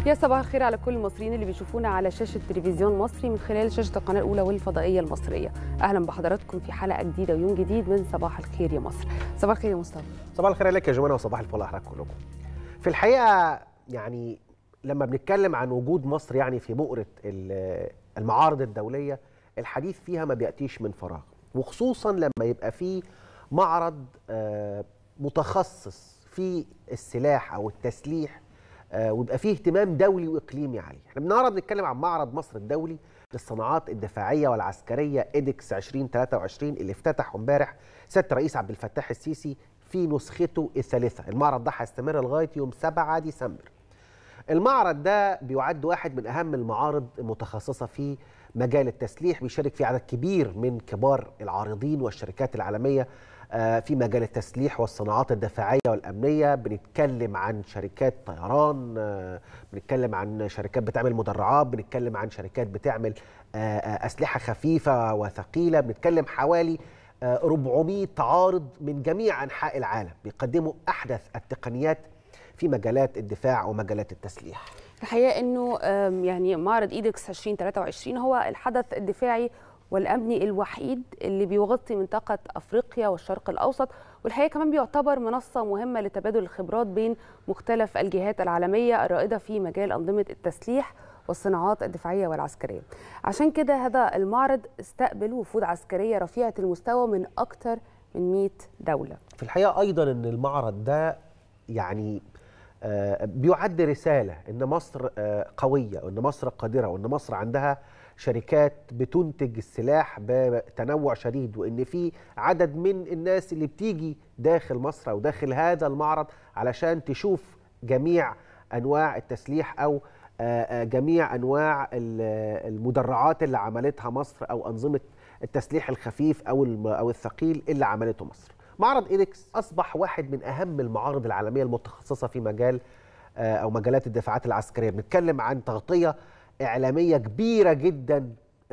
يا صباح الخير على كل المصريين اللي بيشوفونا على شاشة تلفزيون مصري من خلال شاشة القناة الأولى والفضائية المصرية أهلا بحضراتكم في حلقة جديدة ويوم جديد من صباح الخير يا مصر صباح الخير يا مصطفى صباح الخير عليك يا جمانة وصباح الفل على كلكم في الحقيقة يعني لما بنتكلم عن وجود مصر يعني في بؤرة المعارض الدولية الحديث فيها ما بيأتيش من فراغ وخصوصا لما يبقى في معرض متخصص في السلاح أو التسليح ويبقى فيه اهتمام دولي واقليمي عليه. احنا النهارده بنتكلم عن معرض مصر الدولي للصناعات الدفاعيه والعسكريه ايدكس 2023 اللي افتتحه امبارح سياده الرئيس عبد الفتاح السيسي في نسخته الثالثه، المعرض ده هيستمر لغايه يوم 7 ديسمبر. المعرض ده بيعد واحد من اهم المعارض المتخصصه في مجال التسليح بيشارك فيه عدد كبير من كبار العارضين والشركات العالميه في مجال التسليح والصناعات الدفاعية والأمنية بنتكلم عن شركات طيران بنتكلم عن شركات بتعمل مدرعات بنتكلم عن شركات بتعمل أسلحة خفيفة وثقيلة بنتكلم حوالي 400 عارض من جميع أنحاء العالم بيقدموا أحدث التقنيات في مجالات الدفاع ومجالات التسليح الحقيقة أنه يعني معرض إيدكس 2023 هو الحدث الدفاعي والامني الوحيد اللي بيغطي منطقه افريقيا والشرق الاوسط والحقيقه كمان بيعتبر منصه مهمه لتبادل الخبرات بين مختلف الجهات العالميه الرائده في مجال انظمه التسليح والصناعات الدفاعيه والعسكريه. عشان كده هذا المعرض استقبل وفود عسكريه رفيعه المستوى من اكثر من 100 دوله. في الحقيقه ايضا ان المعرض ده يعني بيعد رساله ان مصر قويه وان مصر قادره وان مصر عندها شركات بتنتج السلاح بتنوع شديد وان في عدد من الناس اللي بتيجي داخل مصر او داخل هذا المعرض علشان تشوف جميع انواع التسليح او جميع انواع المدرعات اللي عملتها مصر او انظمه التسليح الخفيف او او الثقيل اللي عملته مصر. معرض ايدكس اصبح واحد من اهم المعارض العالميه المتخصصه في مجال او مجالات الدفاعات العسكريه، بنتكلم عن تغطيه إعلامية كبيرة جدا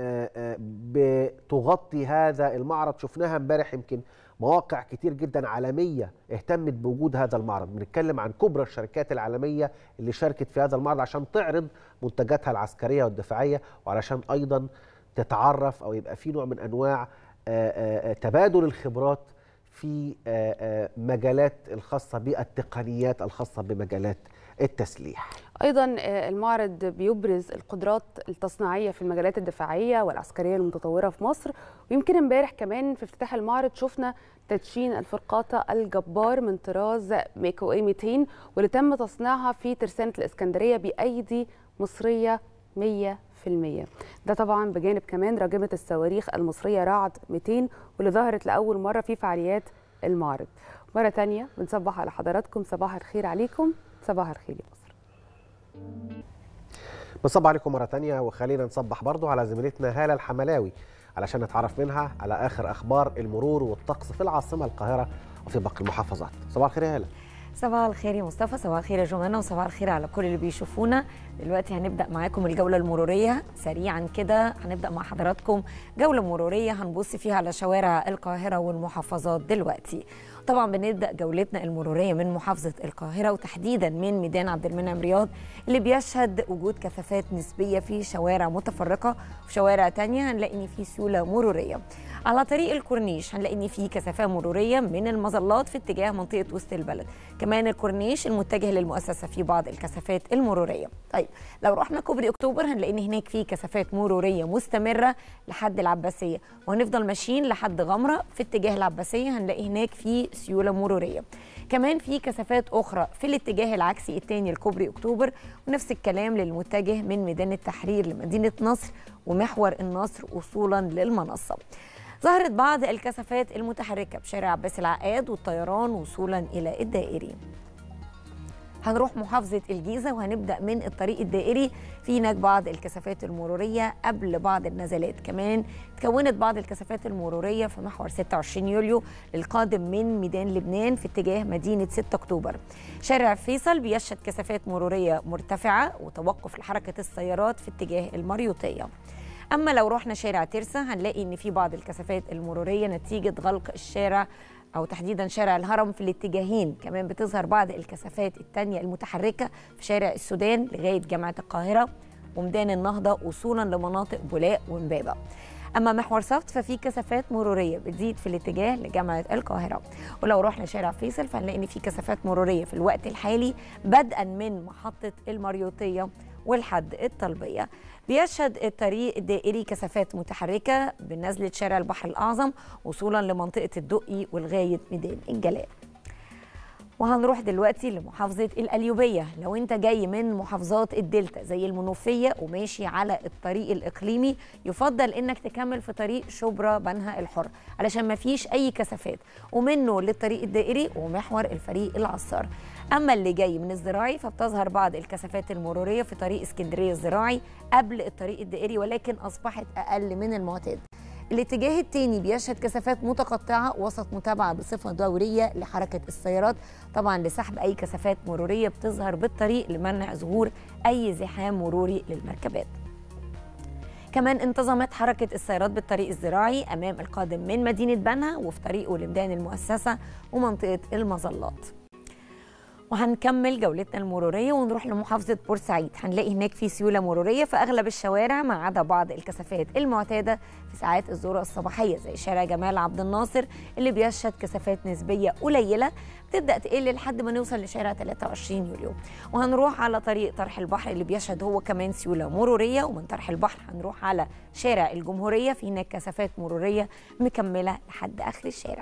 بتغطي هذا المعرض شفناها امبارح يمكن مواقع كتير جدا عالمية اهتمت بوجود هذا المعرض بنتكلم عن كبرى الشركات العالمية اللي شاركت في هذا المعرض عشان تعرض منتجاتها العسكرية والدفاعية وعلشان أيضا تتعرف أو يبقى في نوع من أنواع تبادل الخبرات في مجالات الخاصة بالتقنيات الخاصة بمجالات التسليح ايضا المعرض بيبرز القدرات التصنيعيه في المجالات الدفاعيه والعسكريه المتطوره في مصر ويمكن امبارح كمان في افتتاح المعرض شفنا تدشين الفرقاطه الجبار من طراز ميكو اي 200 واللي تم تصنيعها في ترسانه الاسكندريه بايدي مصريه 100% ده طبعا بجانب كمان راجمه الصواريخ المصريه رعد 200 واللي ظهرت لاول مره في فعاليات المعرض مره ثانيه بنصبح على حضراتكم صباح الخير عليكم صباح الخير يا مصر بنصبح عليكم مرة تانية وخلينا نصبح برضو على زميلتنا هالة الحملاوي علشان نتعرف منها على آخر أخبار المرور والطقس في العاصمة القاهرة وفي باقي المحافظات صباح الخير يا هالة صباح الخير يا مصطفى صباح الخير يا جمانة وصباح الخير على كل اللي بيشوفونا دلوقتي هنبدأ معاكم الجولة المرورية سريعا كده هنبدأ مع حضراتكم جولة مرورية هنبص فيها على شوارع القاهرة والمحافظات دلوقتي طبعا بنبدا جولتنا المروريه من محافظه القاهره وتحديدا من ميدان عبد المنعم رياض اللي بيشهد وجود كثافات نسبيه في شوارع متفرقه وفي شوارع تانية هنلاقي ان في سيوله مروريه على طريق الكورنيش هنلاقي ان في كثافه مروريه من المظلات في اتجاه منطقه وسط البلد كمان الكورنيش المتجه للمؤسسه في بعض الكثافات المروريه طيب لو رحنا كوبري اكتوبر هنلاقي ان هناك في كثافات مروريه مستمره لحد العباسيه وهنفضل ماشيين لحد غمره في اتجاه العباسيه هنلاقي هناك في سيوله مروريه كمان في كثافات اخرى في الاتجاه العكسي الثاني لكوبري اكتوبر ونفس الكلام للمتجه من ميدان التحرير لمدينه نصر ومحور النصر وصولا للمنصه ظهرت بعض الكثافات المتحركه بشارع عباس العقاد والطيران وصولا الى الدائري هنروح محافظة الجيزة وهنبدأ من الطريق الدائري في هناك بعض الكثافات المرورية قبل بعض النزلات كمان تكونت بعض الكثافات المرورية في محور 26 يوليو للقادم من ميدان لبنان في اتجاه مدينة 6 أكتوبر شارع فيصل بيشهد كثافات مرورية مرتفعة وتوقف لحركة السيارات في اتجاه المريوطية اما لو رحنا شارع ترسا هنلاقي ان في بعض الكثافات المروريه نتيجه غلق الشارع أو تحديدا شارع الهرم في الاتجاهين كمان بتظهر بعض الكثافات التانية المتحركة في شارع السودان لغاية جامعة القاهرة وميدان النهضة وصولا لمناطق بولاق ومبابة اما محور صفت ففي كثافات مروريه بتزيد في الاتجاه لجامعه القاهره ولو رحنا شارع فيصل فهنلاقي ان في كثافات مروريه في الوقت الحالي بدءا من محطه المريوطيه والحد الطلبيه بيشهد الطريق الدائري كثافات متحركه بنزله شارع البحر الاعظم وصولا لمنطقه الدقي ولغايه ميدان الجلاء وهنروح دلوقتي لمحافظة القليوبية لو انت جاي من محافظات الدلتا زي المنوفية وماشي على الطريق الإقليمي يفضل انك تكمل في طريق شبرا بنها الحر علشان ما فيش أي كثافات ومنه للطريق الدائري ومحور الفريق العصار أما اللي جاي من الزراعي فبتظهر بعض الكثافات المرورية في طريق اسكندرية الزراعي قبل الطريق الدائري ولكن أصبحت أقل من المعتاد الاتجاه الثاني بيشهد كثافات متقطعة وسط متابعة بصفة دورية لحركة السيارات طبعا لسحب أي كثافات مرورية بتظهر بالطريق لمنع ظهور أي زحام مروري للمركبات كمان انتظمت حركة السيارات بالطريق الزراعي أمام القادم من مدينة بنها وفي طريقه لميدان المؤسسة ومنطقة المظلات وهنكمل جولتنا المروريه ونروح لمحافظه بورسعيد هنلاقي هناك في سيوله مروريه في اغلب الشوارع ما عدا بعض الكثافات المعتاده في ساعات الذروه الصباحيه زي شارع جمال عبد الناصر اللي بيشهد كثافات نسبيه قليله بتبدا تقل لحد ما نوصل لشارع 23 يوليو وهنروح على طريق طرح البحر اللي بيشهد هو كمان سيوله مروريه ومن طرح البحر هنروح على شارع الجمهوريه في هناك كثافات مروريه مكمله لحد اخر الشارع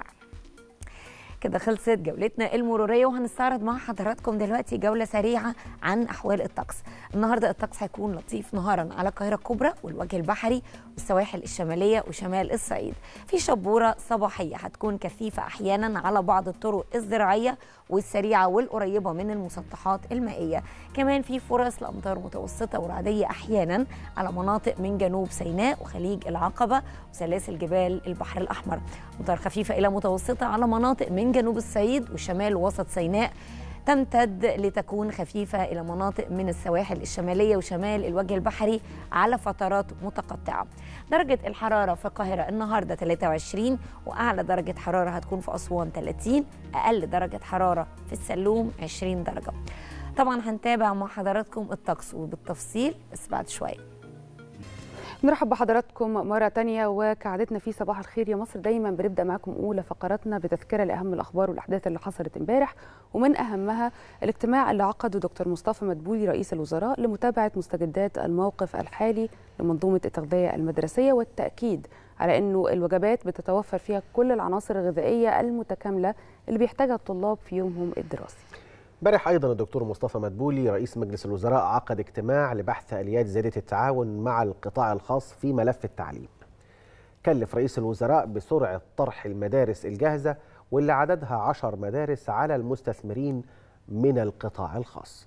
كده خلصت جولتنا المروريه وهنستعرض مع حضراتكم دلوقتي جوله سريعه عن احوال الطقس النهارده الطقس هيكون لطيف نهارا على القاهره الكبرى والوجه البحري والسواحل الشماليه وشمال الصعيد في شبوره صباحيه هتكون كثيفه احيانا على بعض الطرق الزراعيه والسريعه والقريبه من المسطحات المائيه كمان في فرص لامطار متوسطه ورعديه احيانا على مناطق من جنوب سيناء وخليج العقبه وسلاسل جبال البحر الاحمر امطار خفيفه الى متوسطه على مناطق من جنوب الصعيد وشمال وسط سيناء تمتد لتكون خفيفة إلى مناطق من السواحل الشمالية وشمال الوجه البحري على فترات متقطعة درجة الحرارة في القاهرة النهاردة 23 وأعلى درجة حرارة هتكون في أسوان 30 أقل درجة حرارة في السلوم 20 درجة طبعا هنتابع مع حضراتكم الطقس وبالتفصيل بس بعد شويه نرحب بحضراتكم مرة تانية وكعادتنا في صباح الخير يا مصر دايما بنبدأ معاكم أولى فقراتنا بتذكرة لأهم الأخبار والأحداث اللي حصلت امبارح ومن أهمها الاجتماع اللي عقده دكتور مصطفى مدبولي رئيس الوزراء لمتابعة مستجدات الموقف الحالي لمنظومة التغذية المدرسية والتأكيد على أنه الوجبات بتتوفر فيها كل العناصر الغذائية المتكاملة اللي بيحتاجها الطلاب في يومهم الدراسي امبارح ايضا الدكتور مصطفى مدبولي رئيس مجلس الوزراء عقد اجتماع لبحث اليات زياده التعاون مع القطاع الخاص في ملف التعليم. كلف رئيس الوزراء بسرعه طرح المدارس الجاهزه واللي عددها عشر مدارس على المستثمرين من القطاع الخاص.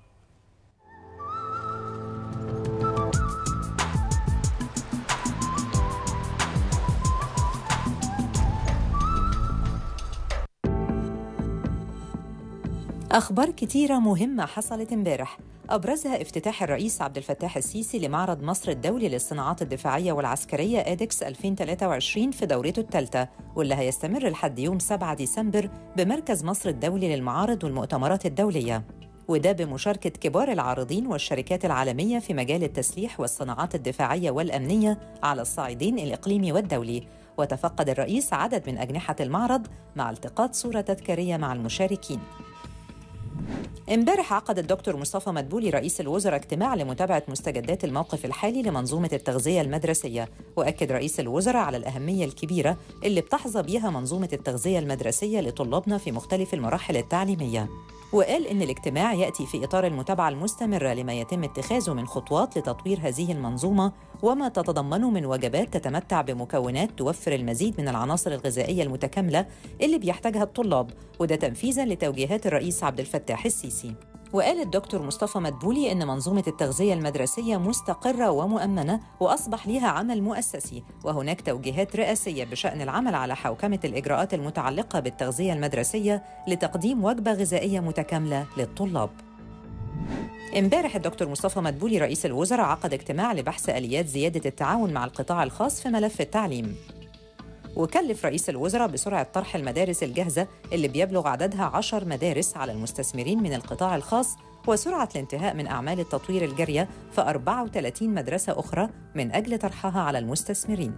أخبار كتيرة مهمة حصلت امبارح أبرزها افتتاح الرئيس عبد الفتاح السيسي لمعرض مصر الدولي للصناعات الدفاعية والعسكرية إيدكس 2023 في دورته الثالثة واللي هيستمر لحد يوم 7 ديسمبر بمركز مصر الدولي للمعارض والمؤتمرات الدولية وده بمشاركة كبار العارضين والشركات العالمية في مجال التسليح والصناعات الدفاعية والأمنية على الصعيدين الإقليمي والدولي وتفقد الرئيس عدد من أجنحة المعرض مع التقاط صورة تذكارية مع المشاركين امبارح عقد الدكتور مصطفى مدبولي رئيس الوزراء اجتماع لمتابعة مستجدات الموقف الحالي لمنظومة التغذية المدرسية وأكد رئيس الوزراء على الأهمية الكبيرة اللي بتحظى بيها منظومة التغذية المدرسية لطلابنا في مختلف المراحل التعليمية وقال إن الاجتماع يأتي في إطار المتابعة المستمرة لما يتم اتخاذه من خطوات لتطوير هذه المنظومة وما تتضمنه من وجبات تتمتع بمكونات توفر المزيد من العناصر الغذائية المتكاملة اللي بيحتاجها الطلاب وده تنفيذا لتوجيهات الرئيس عبد الفتاح السيسي وقال الدكتور مصطفى مدبولي إن منظومة التغذية المدرسية مستقرة ومؤمنة وأصبح لها عمل مؤسسي وهناك توجيهات رئاسية بشأن العمل على حوكمة الإجراءات المتعلقة بالتغذية المدرسية لتقديم وجبة غذائية متكاملة للطلاب امبارح الدكتور مصطفى مدبولي رئيس الوزراء عقد اجتماع لبحث اليات زياده التعاون مع القطاع الخاص في ملف التعليم وكلف رئيس الوزراء بسرعة طرح المدارس الجاهزة اللي بيبلغ عددها عشر مدارس على المستثمرين من القطاع الخاص وسرعة الانتهاء من أعمال التطوير الجارية في 34 مدرسة أخرى من أجل طرحها على المستثمرين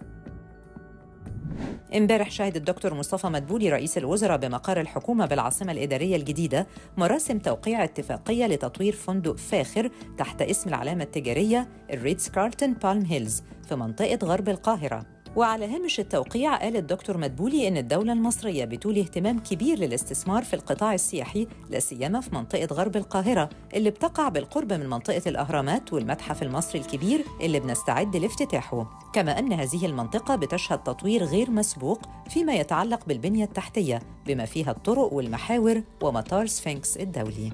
امبارح شهد الدكتور مصطفى مدبولي رئيس الوزراء بمقر الحكومة بالعاصمة الإدارية الجديدة مراسم توقيع اتفاقية لتطوير فندق فاخر تحت اسم العلامة التجارية الريتز كارلتون بالم هيلز في منطقة غرب القاهرة وعلى هامش التوقيع قال الدكتور مدبولي ان الدوله المصريه بتولي اهتمام كبير للاستثمار في القطاع السياحي لا سيما في منطقه غرب القاهره اللي بتقع بالقرب من منطقه الاهرامات والمتحف المصري الكبير اللي بنستعد لافتتاحه كما ان هذه المنطقه بتشهد تطوير غير مسبوق فيما يتعلق بالبنيه التحتيه بما فيها الطرق والمحاور ومطار سفنكس الدولي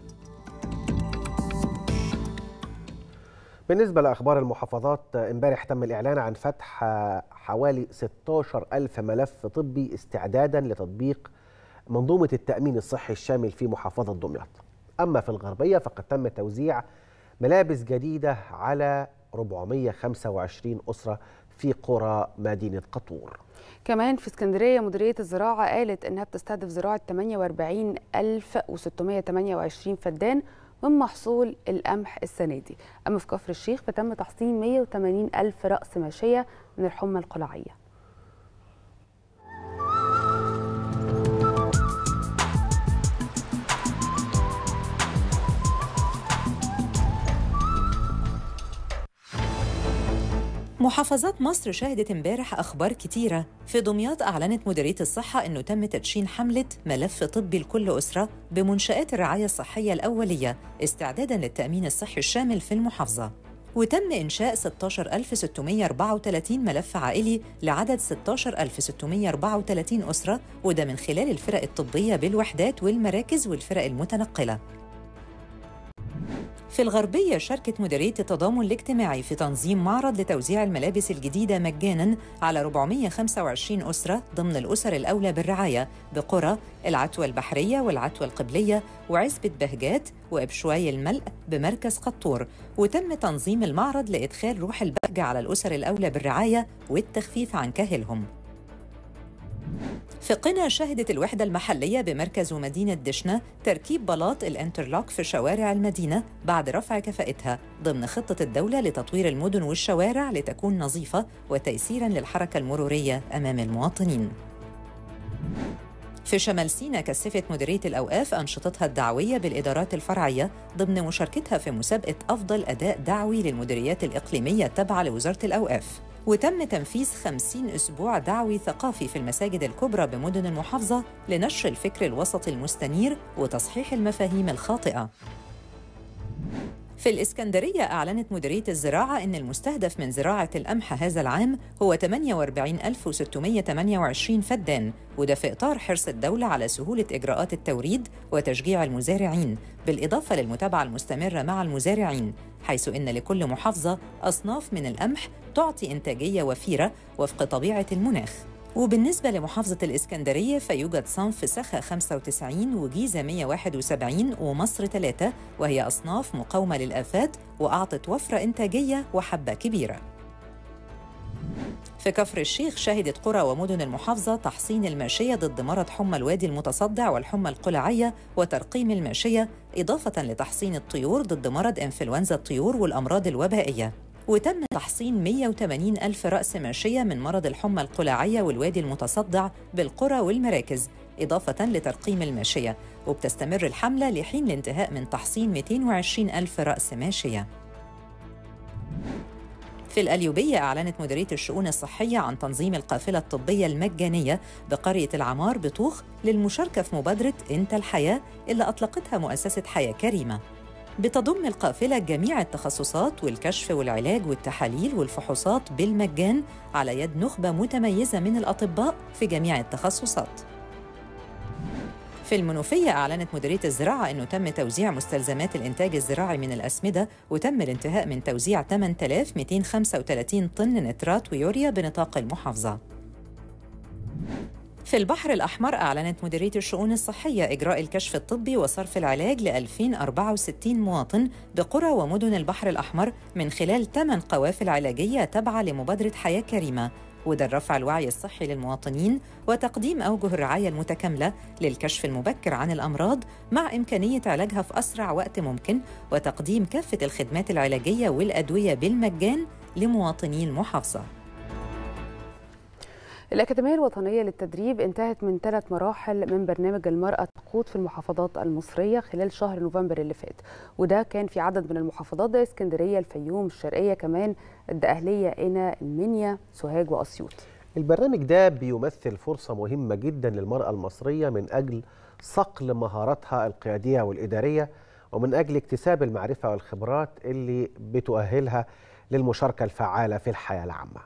بالنسبة لأخبار المحافظات امبارح تم الإعلان عن فتح حوالي 16 ألف ملف طبي استعدادا لتطبيق منظومة التأمين الصحي الشامل في محافظة دمياط أما في الغربية فقد تم توزيع ملابس جديدة على 425 أسرة في قرى مدينة قطور كمان في اسكندريه مديريه الزراعه قالت انها بتستهدف زراعه 48628 فدان من محصول القمح السنه دي اما في كفر الشيخ فتم تحصين 180 الف راس ماشيه من الحمى القلعيه محافظات مصر شهدت امبارح اخبار كتيره في دمياط اعلنت مديريه الصحه انه تم تدشين حمله ملف طبي لكل اسره بمنشات الرعايه الصحيه الاوليه استعدادا للتامين الصحي الشامل في المحافظه وتم إنشاء 16634 ملف عائلي لعدد 16634 أسرة وده من خلال الفرق الطبية بالوحدات والمراكز والفرق المتنقلة في الغربية شاركت مديرية التضامن الاجتماعي في تنظيم معرض لتوزيع الملابس الجديدة مجاناً على 425 أسرة ضمن الأسر الأولى بالرعاية بقرى العتوة البحرية والعتوة القبلية وعزبة بهجات وإبشواي الملء بمركز قطور وتم تنظيم المعرض لإدخال روح البهجة على الأسر الأولى بالرعاية والتخفيف عن كاهلهم في قنا شهدت الوحدة المحلية بمركز ومدينة دشنة تركيب بلاط الانترلوك في شوارع المدينة بعد رفع كفاءتها ضمن خطة الدولة لتطوير المدن والشوارع لتكون نظيفة وتيسيراً للحركة المرورية أمام المواطنين. في شمال سينا كثفت مديرية الأوقاف أنشطتها الدعوية بالإدارات الفرعية ضمن مشاركتها في مسابقة أفضل أداء دعوي للمديريات الإقليمية التابعة لوزارة الأوقاف وتم تنفيذ 50 أسبوع دعوي ثقافي في المساجد الكبرى بمدن المحافظة لنشر الفكر الوسطي المستنير وتصحيح المفاهيم الخاطئة في الإسكندرية أعلنت مديرية الزراعة أن المستهدف من زراعة القمح هذا العام هو 48628 فدان وده في إطار حرص الدولة على سهولة إجراءات التوريد وتشجيع المزارعين بالإضافة للمتابعة المستمرة مع المزارعين حيث إن لكل محافظة أصناف من القمح تعطي إنتاجية وفيرة وفق طبيعة المناخ وبالنسبة لمحافظة الإسكندرية فيوجد صنف سخا 95 وجيزة 171 ومصر 3 وهي أصناف مقاومة للآفات وأعطت وفرة إنتاجية وحبة كبيرة في كفر الشيخ شهدت قرى ومدن المحافظة تحصين الماشية ضد مرض حمى الوادي المتصدع والحمى القلعية وترقيم الماشية إضافة لتحصين الطيور ضد مرض إنفلونزا الطيور والأمراض الوبائية وتم تحصين 180 ألف رأس ماشية من مرض الحمى القلاعية والوادي المتصدع بالقرى والمراكز إضافة لترقيم الماشية وبتستمر الحملة لحين الانتهاء من تحصين 220 ألف رأس ماشية في الأليوبية أعلنت مديرية الشؤون الصحية عن تنظيم القافلة الطبية المجانية بقرية العمار بطوخ للمشاركة في مبادرة إنت الحياة اللي أطلقتها مؤسسة حياة كريمة بتضم القافلة جميع التخصصات والكشف والعلاج والتحاليل والفحوصات بالمجان على يد نخبة متميزة من الأطباء في جميع التخصصات. في المنوفية أعلنت مديرية الزراعة أنه تم توزيع مستلزمات الإنتاج الزراعي من الأسمدة وتم الانتهاء من توزيع 8235 طن نترات ويوريا بنطاق المحافظة. في البحر الأحمر أعلنت مديرية الشؤون الصحية إجراء الكشف الطبي وصرف العلاج ل 2064 مواطن بقرى ومدن البحر الأحمر من خلال 8 قوافل علاجية تابعة لمبادرة حياة كريمة وده لرفع الوعي الصحي للمواطنين وتقديم أوجه الرعاية المتكاملة للكشف المبكر عن الأمراض مع إمكانية علاجها في أسرع وقت ممكن وتقديم كافة الخدمات العلاجية والأدوية بالمجان لمواطني المحافظة الأكاديمية الوطنية للتدريب انتهت من ثلاث مراحل من برنامج المرأة تقود في المحافظات المصرية خلال شهر نوفمبر اللي فات وده كان في عدد من المحافظات زي اسكندرية الفيوم الشرقية كمان الدقهلية قنا المنيا سوهاج وأسيوط البرنامج ده بيمثل فرصة مهمة جدا للمرأة المصرية من أجل صقل مهاراتها القيادية والإدارية ومن أجل اكتساب المعرفة والخبرات اللي بتؤهلها للمشاركة الفعالة في الحياة العامة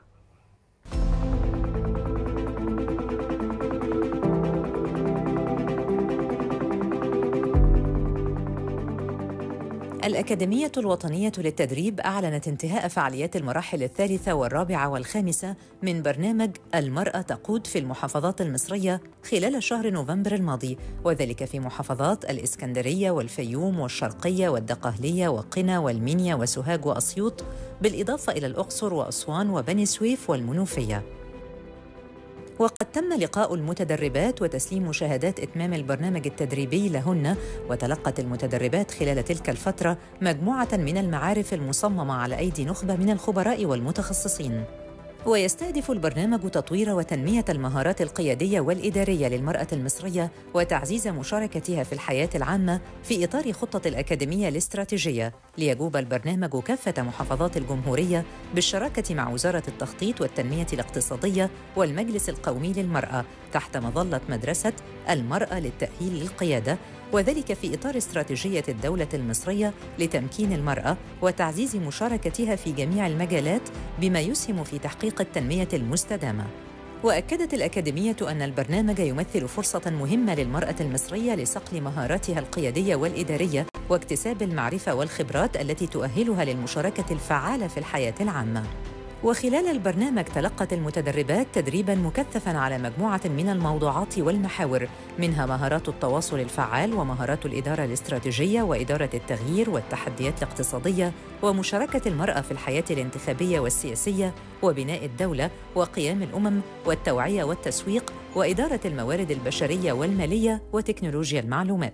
الأكاديمية الوطنية للتدريب أعلنت انتهاء فعاليات المراحل الثالثة والرابعة والخامسة من برنامج المرأة تقود في المحافظات المصرية خلال شهر نوفمبر الماضي وذلك في محافظات الإسكندرية والفيوم والشرقية والدقهلية وقنا والمنيا وسوهاج وأسيوط بالإضافة إلى الأقصر وأسوان وبني سويف والمنوفية وقد تم لقاء المتدربات وتسليم شهادات إتمام البرنامج التدريبي لهن وتلقت المتدربات خلال تلك الفترة مجموعة من المعارف المصممة على أيدي نخبة من الخبراء والمتخصصين ويستهدف البرنامج تطوير وتنمية المهارات القيادية والإدارية للمرأة المصرية وتعزيز مشاركتها في الحياة العامة في إطار خطة الأكاديمية الاستراتيجية ليجوب البرنامج كافة محافظات الجمهورية بالشراكة مع وزارة التخطيط والتنمية الاقتصادية والمجلس القومي للمرأة تحت مظلة مدرسة المرأة للتأهيل للقيادة وذلك في إطار استراتيجية الدولة المصرية لتمكين المرأة وتعزيز مشاركتها في جميع المجالات بما يسهم في تحقيق التنمية المستدامة. وأكدت الأكاديمية أن البرنامج يمثل فرصة مهمة للمرأة المصرية لصقل مهاراتها القيادية والإدارية واكتساب المعرفة والخبرات التي تؤهلها للمشاركة الفعالة في الحياة العامة. وخلال البرنامج تلقت المتدربات تدريبا مكثفا على مجموعه من الموضوعات والمحاور منها مهارات التواصل الفعال ومهارات الاداره الاستراتيجيه واداره التغيير والتحديات الاقتصاديه ومشاركه المراه في الحياه الانتخابيه والسياسيه وبناء الدوله وقيام الامم والتوعيه والتسويق واداره الموارد البشريه والماليه وتكنولوجيا المعلومات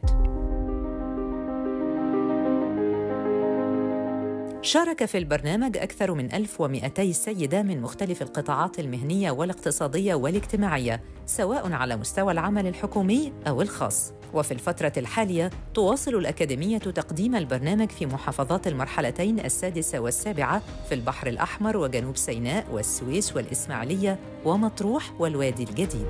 شارك في البرنامج أكثر من 1200 سيدة من مختلف القطاعات المهنية والاقتصادية والاجتماعية سواء على مستوى العمل الحكومي أو الخاص وفي الفترة الحالية تواصل الأكاديمية تقديم البرنامج في محافظات المرحلتين السادسة والسابعة في البحر الأحمر وجنوب سيناء والسويس والإسماعيلية ومطروح والوادي الجديد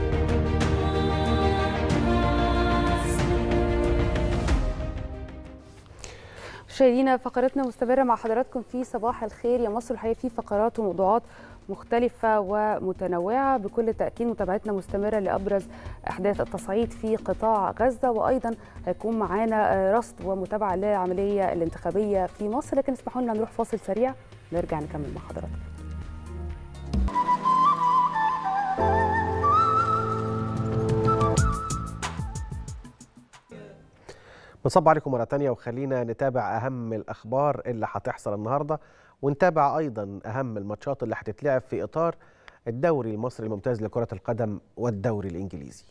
مشاهدينا فقرتنا مستمرة مع حضراتكم في صباح الخير يا مصر الحقيقة في فقرات وموضوعات مختلفة ومتنوعة بكل تأكيد متابعتنا مستمرة لأبرز أحداث التصعيد في قطاع غزة وأيضا هيكون معانا رصد ومتابعة للعملية الانتخابية في مصر لكن اسمحوا لنا نروح فاصل سريع نرجع نكمل مع حضراتكم بنصب عليكم مرة تانية وخلينا نتابع أهم الأخبار اللي هتحصل النهاردة ونتابع أيضا أهم الماتشات اللي هتتلعب في إطار الدوري المصري الممتاز لكرة القدم والدوري الإنجليزي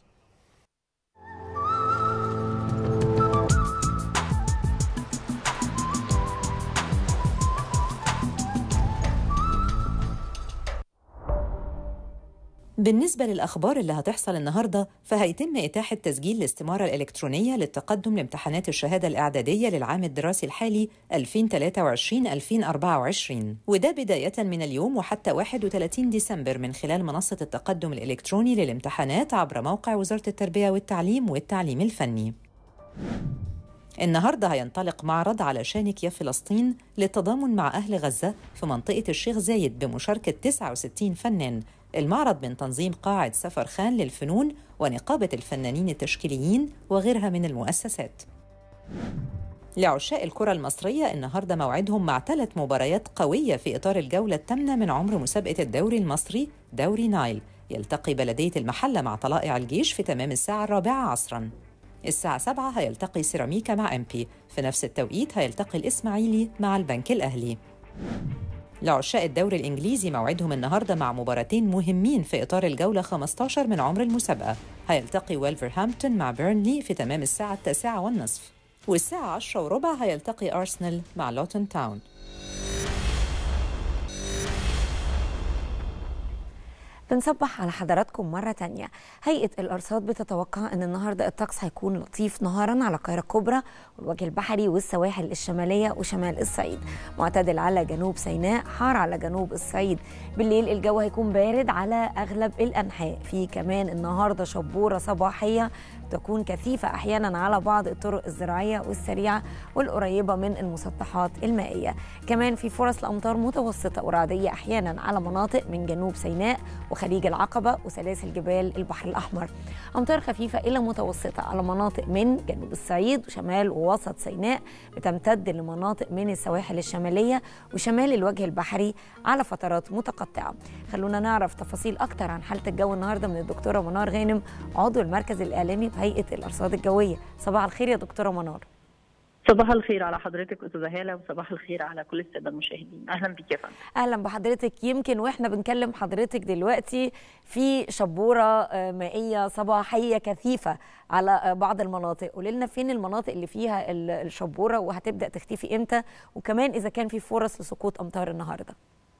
بالنسبة للأخبار اللي هتحصل النهاردة فهيتم إتاحة تسجيل الاستمارة الإلكترونية للتقدم لامتحانات الشهادة الإعدادية للعام الدراسي الحالي 2023-2024 وده بداية من اليوم وحتى 31 ديسمبر من خلال منصة التقدم الإلكتروني للامتحانات عبر موقع وزارة التربية والتعليم والتعليم الفني النهارده هينطلق معرض على شانك يا فلسطين للتضامن مع أهل غزة في منطقة الشيخ زايد بمشاركة 69 فنان المعرض من تنظيم قاعة سفر خان للفنون ونقابة الفنانين التشكيليين وغيرها من المؤسسات لعشاء الكرة المصرية النهاردة موعدهم مع ثلاث مباريات قوية في إطار الجولة الثامنة من عمر مسابقة الدوري المصري دوري نايل يلتقي بلدية المحلة مع طلائع الجيش في تمام الساعة الرابعة عصراً الساعة 7 هيلتقي سيراميكا مع أمبي في نفس التوقيت هيلتقي الإسماعيلي مع البنك الأهلي لعشاق الدوري الإنجليزي موعدهم النهاردة مع مباراتين مهمين في إطار الجولة 15 من عمر المسابقة هيلتقي ويلفرهامبتون مع بيرنلي في تمام الساعة التاسعة والنصف والساعة 10 وربع هيلتقي أرسنال مع لوتون تاون بنصبح على حضراتكم مرة تانية هيئة الأرصاد بتتوقع أن النهاردة الطقس هيكون لطيف نهارا على القاهرة الكبرى والوجه البحري والسواحل الشمالية وشمال الصعيد معتدل على جنوب سيناء حار على جنوب الصعيد بالليل الجو هيكون بارد على أغلب الأنحاء في كمان النهاردة شبورة صباحية تكون كثيفة أحيانا على بعض الطرق الزراعية والسريعة والقريبة من المسطحات المائية كمان في فرص لأمطار متوسطة ورعدية أحيانا على مناطق من جنوب سيناء وخليج العقبة وسلاسل جبال البحر الأحمر أمطار خفيفة إلى متوسطة على مناطق من جنوب الصعيد وشمال ووسط سيناء بتمتد لمناطق من السواحل الشمالية وشمال الوجه البحري على فترات متقطعة خلونا نعرف تفاصيل أكتر عن حالة الجو النهاردة من الدكتورة منار غانم عضو المركز الإعلامي بهيئة الأرصاد الجوية صباح الخير يا دكتورة منار صباح الخير على حضرتك استاذه هاله وصباح الخير على كل الساده المشاهدين اهلا بك يا فندم اهلا بحضرتك يمكن واحنا بنكلم حضرتك دلوقتي في شبوره مائيه صباحيه كثيفه على بعض المناطق قولي لنا فين المناطق اللي فيها الشبوره وهتبدا تختفي امتى وكمان اذا كان في فرص لسقوط امطار النهارده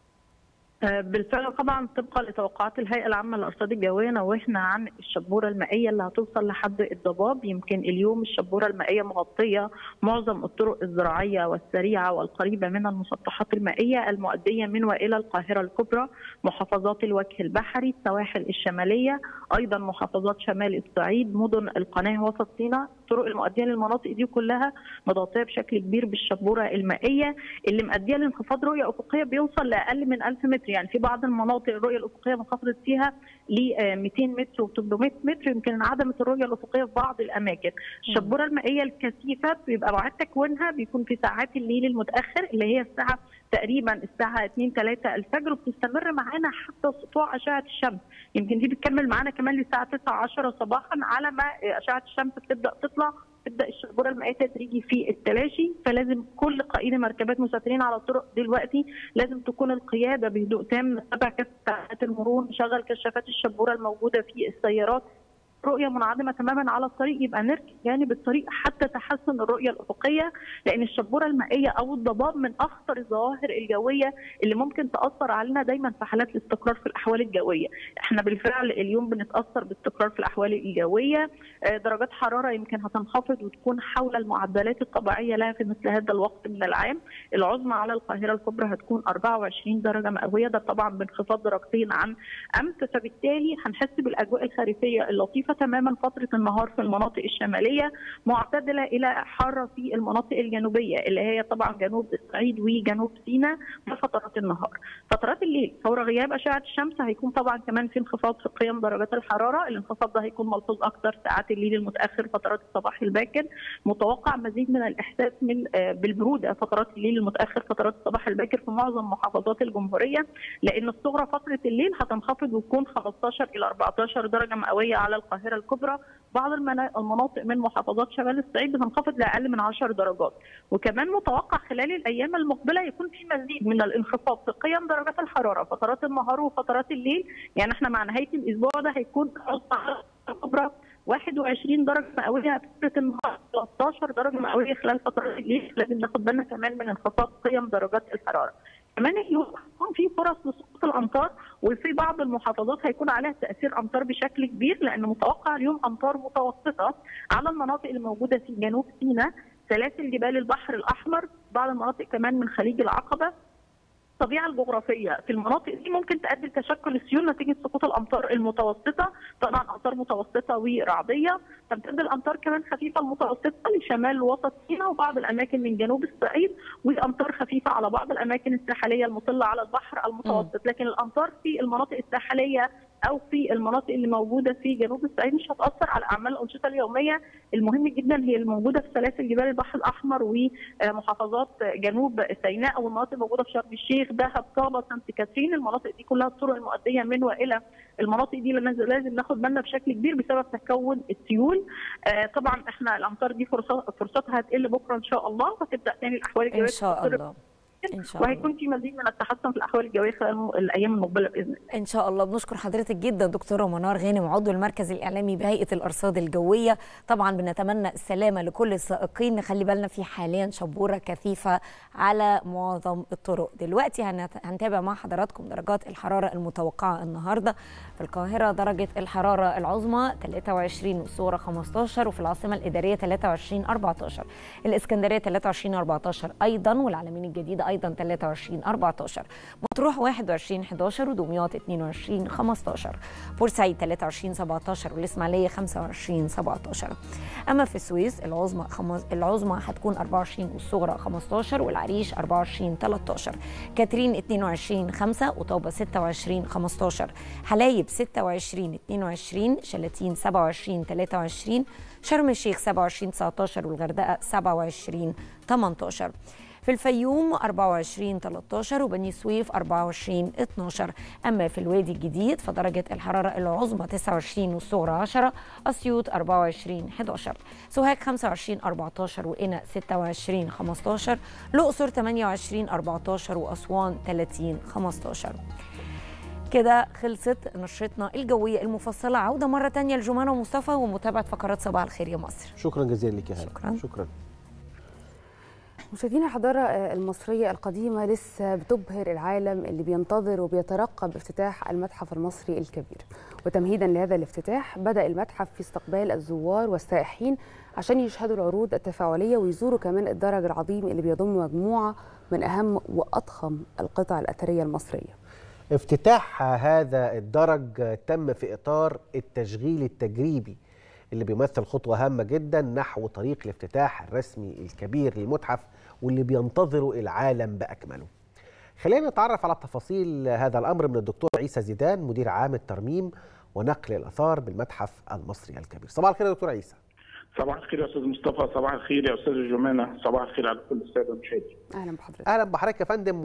بالفعل طبعا طبقا لتوقعات الهيئه العامه للارصاد الجويه نوهنا عن الشبوره المائيه اللي هتوصل لحد الضباب يمكن اليوم الشبوره المائيه مغطيه معظم الطرق الزراعيه والسريعه والقريبه من المسطحات المائيه المؤديه من والى القاهره الكبرى محافظات الوجه البحري السواحل الشماليه ايضا محافظات شمال الصعيد مدن القناه وسط سيناء الطرق المؤديه للمناطق دي كلها متغطيه بشكل كبير بالشبوره المائيه اللي مؤديه لانخفاض رؤيه افقيه بيوصل لاقل من 1000 متر يعني في بعض المناطق الرؤيه الافقيه منخفضت فيها ل 200 متر و300 متر يمكن انعدمت الرؤيه الافقيه في بعض الاماكن الشبوره المائيه الكثيفه بيبقى ميعاد تكوينها بيكون في ساعات الليل المتاخر اللي هي الساعه تقريبا الساعه 2 3 الفجر وبتستمر معانا حتى سطوع اشعه الشمس يمكن دي بتكمل معانا كمان للساعه 9 10 صباحا على ما اشعه الشمس بتبدا تطلع تبدا الشبوره المائيه تدريجي في التلاشي فلازم كل قائد مركبات مسافرين على الطرق دلوقتي لازم تكون القياده بهدوء تام نتبع كافه ساعات المرور نشغل كشافات الشبوره الموجوده في السيارات رؤيه منعدمه تماما على الطريق يبقى نركب جانب الطريق حتى تحسن الرؤيه الافقيه لان الشبوره المائيه او الضباب من اخطر الظواهر الجويه اللي ممكن تاثر علينا دايما في حالات الاستقرار في الاحوال الجويه احنا بالفعل اليوم بنتاثر باستقرار في الاحوال الجويه درجات حراره يمكن هتنخفض وتكون حول المعدلات الطبيعيه لها في مثل هذا الوقت من العام العظمى على القاهره الكبرى هتكون 24 درجه مئويه ده طبعا بانخفاض درجتين عن امس فبالتالي هنحس بالاجواء الخريفيه اللطيفه تماما فتره النهار في المناطق الشماليه معتدله الى حاره في المناطق الجنوبيه اللي هي طبعا جنوب الصعيد وجنوب سيناء في فترات النهار. فترات الليل فور غياب اشعه الشمس هيكون طبعا كمان في انخفاض في قيم درجات الحراره، الانخفاض ده هيكون ملحوظ اكثر ساعات الليل المتاخر فترات الصباح الباكر، متوقع مزيد من الاحساس من بالبروده فترات الليل المتاخر فترات الصباح الباكر في معظم محافظات الجمهوريه لان الصغرى فتره الليل هتنخفض وتكون 15 الى 14 درجه مئويه على القاهره الكبرى بعض المناطق من محافظات شمال الصعيد بتنخفض لاقل من 10 درجات وكمان متوقع خلال الايام المقبله يكون في مزيد من الانخفاض في قيم درجات الحراره فترات النهار وفترات الليل يعني احنا مع نهايه الاسبوع ده هيكون الكبرى 21 درجه مئويه فتره النهار 13 درجه مئويه خلال فترات الليل لازم ناخد بالنا كمان من انخفاض قيم درجات الحراره كمان اليوم هيكون في فرص لسقوط الامطار وفي بعض المحافظات هيكون عليها تاثير امطار بشكل كبير لان متوقع اليوم امطار متوسطه على المناطق الموجوده في جنوب سيناء سلاسل جبال البحر الاحمر بعض المناطق كمان من خليج العقبه الطبيعه الجغرافيه في المناطق دي ممكن تؤدي لتشكل السيول نتيجه سقوط الامطار المتوسطه طبعا امطار متوسطه ورعديه تمتد الامطار كمان خفيفه المتوسطه لشمال وسط سيناء وبعض الاماكن من جنوب الصعيد وامطار خفيفه على بعض الاماكن الساحليه المطله على البحر المتوسط لكن الامطار في المناطق الساحليه او في المناطق اللي موجوده في جنوب الصعيد مش هتاثر على اعمال الانشطه اليوميه المهم جدا هي الموجوده في سلاسل جبال البحر الاحمر ومحافظات جنوب سيناء او المناطق الموجوده في شرم الشيخ دهب طابه سانت كاترين المناطق دي كلها الطرق المؤديه من والى المناطق دي لازم ناخد بالنا بشكل كبير بسبب تكون السيول طبعا احنا الامطار دي فرصتها هتقل بكره ان شاء الله وتبدا تاني الاحوال الجويه ان شاء الله إن شاء الله. وهيكون في مزيد من التحسن في الاحوال الجويه خلال الايام المقبله باذن الله ان شاء الله بنشكر حضرتك جدا دكتوره منار غانم عضو المركز الاعلامي بهيئه الارصاد الجويه طبعا بنتمنى السلامه لكل السائقين نخلي بالنا في حاليا شبوره كثيفه على معظم الطرق دلوقتي هنت- هنتابع مع حضراتكم درجات الحراره المتوقعه النهارده في القاهره درجه الحراره العظمى 23 والصغرى 15 وفي العاصمه الاداريه 23 14 الاسكندريه 23 14 ايضا والعلمين الجديده ايضا 23 14 مطروح 21 11 ودمياط 22 15 بورسعيد 23 17 والاسماعيليه 25 17 اما في السويس العظمى خمس... العظمى هتكون 24 والصغرى 15 والعريش 24 13 كاترين 22 5 وطوبه 26 15 حلايب 26 22 شلاتين 27 23 شرم الشيخ 27 19 والغردقه 27 18 في الفيوم 24 13 وبني سويف 24 12 اما في الوادي الجديد فدرجه الحراره العظمى 29 والصغرى 10 اسيوط 24 11 سوهاج 25 14 وقنا 26 15 الاقصر 28 14 واسوان 30 15 كده خلصت نشرتنا الجويه المفصله عوده مره تانية لجمانه ومصطفى ومتابعه فقرات صباح الخير يا مصر شكرا جزيلا لك يا هلا شكراً. شكرا مشاهدينا الحضارة المصرية القديمة لسه بتبهر العالم اللي بينتظر وبيترقب افتتاح المتحف المصري الكبير وتمهيدا لهذا الافتتاح بدأ المتحف في استقبال الزوار والسائحين عشان يشهدوا العروض التفاعلية ويزوروا كمان الدرج العظيم اللي بيضم مجموعة من أهم وأضخم القطع الأثرية المصرية افتتاح هذا الدرج تم في اطار التشغيل التجريبي اللي بيمثل خطوه هامه جدا نحو طريق الافتتاح الرسمي الكبير للمتحف واللي بينتظره العالم باكمله. خلينا نتعرف على تفاصيل هذا الامر من الدكتور عيسى زيدان مدير عام الترميم ونقل الاثار بالمتحف المصري الكبير. صباح الخير يا دكتور عيسى. صباح الخير يا استاذ مصطفى صباح الخير يا استاذ جمانه صباح الخير على كل الساده المشاهدين أهلا بحضرتك اهلا بحضرتك يا فندم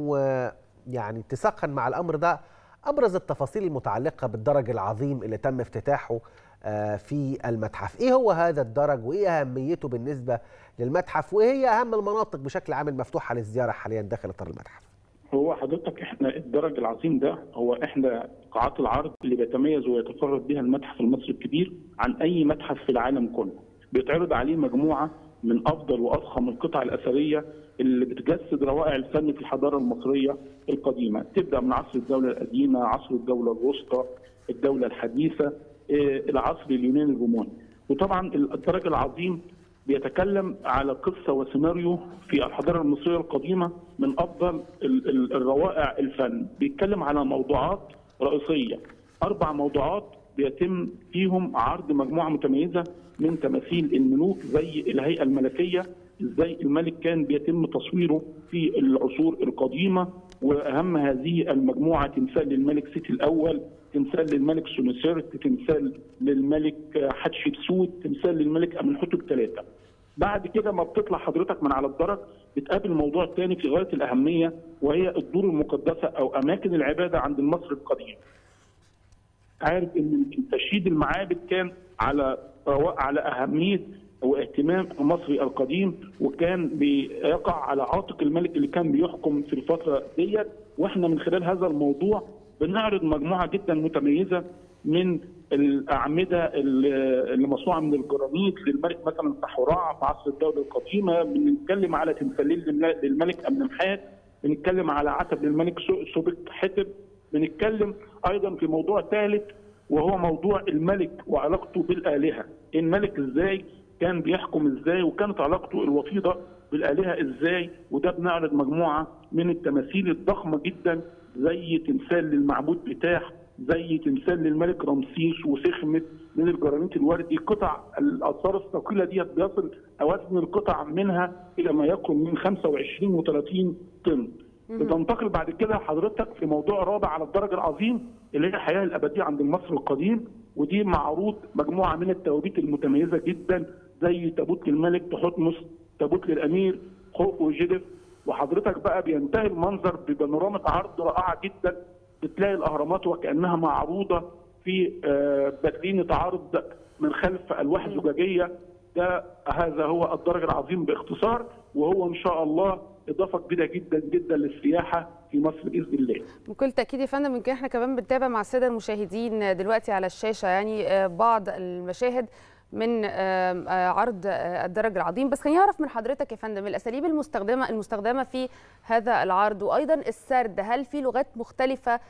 ويعني اتساقا مع الامر ده ابرز التفاصيل المتعلقه بالدرج العظيم اللي تم افتتاحه آه، في المتحف ايه هو هذا الدرج وايه اهميته بالنسبه للمتحف وايه هي اهم المناطق بشكل عام المفتوحه للزياره حاليا داخل اطار المتحف هو حضرتك احنا الدرج العظيم ده هو احدى قاعات العرض اللي بيتميز ويتفرد بها المتحف المصري الكبير عن اي متحف في العالم كله بيتعرض عليه مجموعه من افضل واضخم القطع الاثريه اللي بتجسد روائع الفن في الحضاره المصريه القديمه تبدا من عصر الدوله القديمه عصر الدوله الوسطى الدوله الحديثه إيه، العصر اليوناني الروماني وطبعا الدرج العظيم بيتكلم على قصه وسيناريو في الحضاره المصريه القديمه من افضل ال- ال- الروائع الفن بيتكلم على موضوعات رئيسيه اربع موضوعات بيتم فيهم عرض مجموعه متميزه من تماثيل الملوك زي الهيئه الملكيه ازاي الملك كان بيتم تصويره في العصور القديمه واهم هذه المجموعه تمثال للملك سيتي الاول تمثال للملك سونوسيرت تمثال للملك حتشبسوت تمثال للملك امنحتب ثلاثه بعد كده ما بتطلع حضرتك من على الدرج بتقابل موضوع تاني في غايه الاهميه وهي الدور المقدسه او اماكن العباده عند المصري القديم. عارف ان تشييد المعابد كان على على اهميه واهتمام المصري القديم وكان بيقع على عاتق الملك اللي كان بيحكم في الفتره ديت واحنا من خلال هذا الموضوع بنعرض مجموعه جدا متميزه من الاعمده اللي اللي مصنوعه من الجرانيت للملك مثلا سحوراع في عصر الدوله القديمه بنتكلم على تمثالين للمل- للملك امنمحات بنتكلم على عتب للملك سو- سوبك حتب بنتكلم ايضا في موضوع ثالث وهو موضوع الملك وعلاقته بالالهه الملك ازاي كان بيحكم ازاي وكانت علاقته الوطيده بالالهه ازاي وده بنعرض مجموعه من التماثيل الضخمه جدا زي تمثال للمعبود بتاح زي تمثال للملك رمسيس وسخمت من الجرانيت الوردي قطع الاثار الثقيله ديت بيصل اوزن القطع منها الى ما يقرب من 25 و30 طن بتنتقل بعد كده حضرتك في موضوع رابع على الدرجه العظيم اللي هي الحياه الابديه عند المصري القديم ودي معروض مجموعه من التوابيت المتميزه جدا زي تابوت للملك تحتمس تابوت للامير خوف وجدف وحضرتك بقى بينتهي المنظر ببانورامه عرض رائعه جدا بتلاقي الاهرامات وكانها معروضه في آه، برلين عرض من خلف الواح زجاجيه ده هذا هو الدرج العظيم باختصار وهو ان شاء الله اضافه كبيره جدا جدا للسياحه في مصر باذن الله. بكل تاكيد يا فندم يمكن احنا كمان بنتابع مع الساده المشاهدين دلوقتي على الشاشه يعني بعض المشاهد من عرض الدرج العظيم بس خليني اعرف من حضرتك يا فندم الاساليب المستخدمه المستخدمه في هذا العرض وايضا السرد هل في لغات مختلفه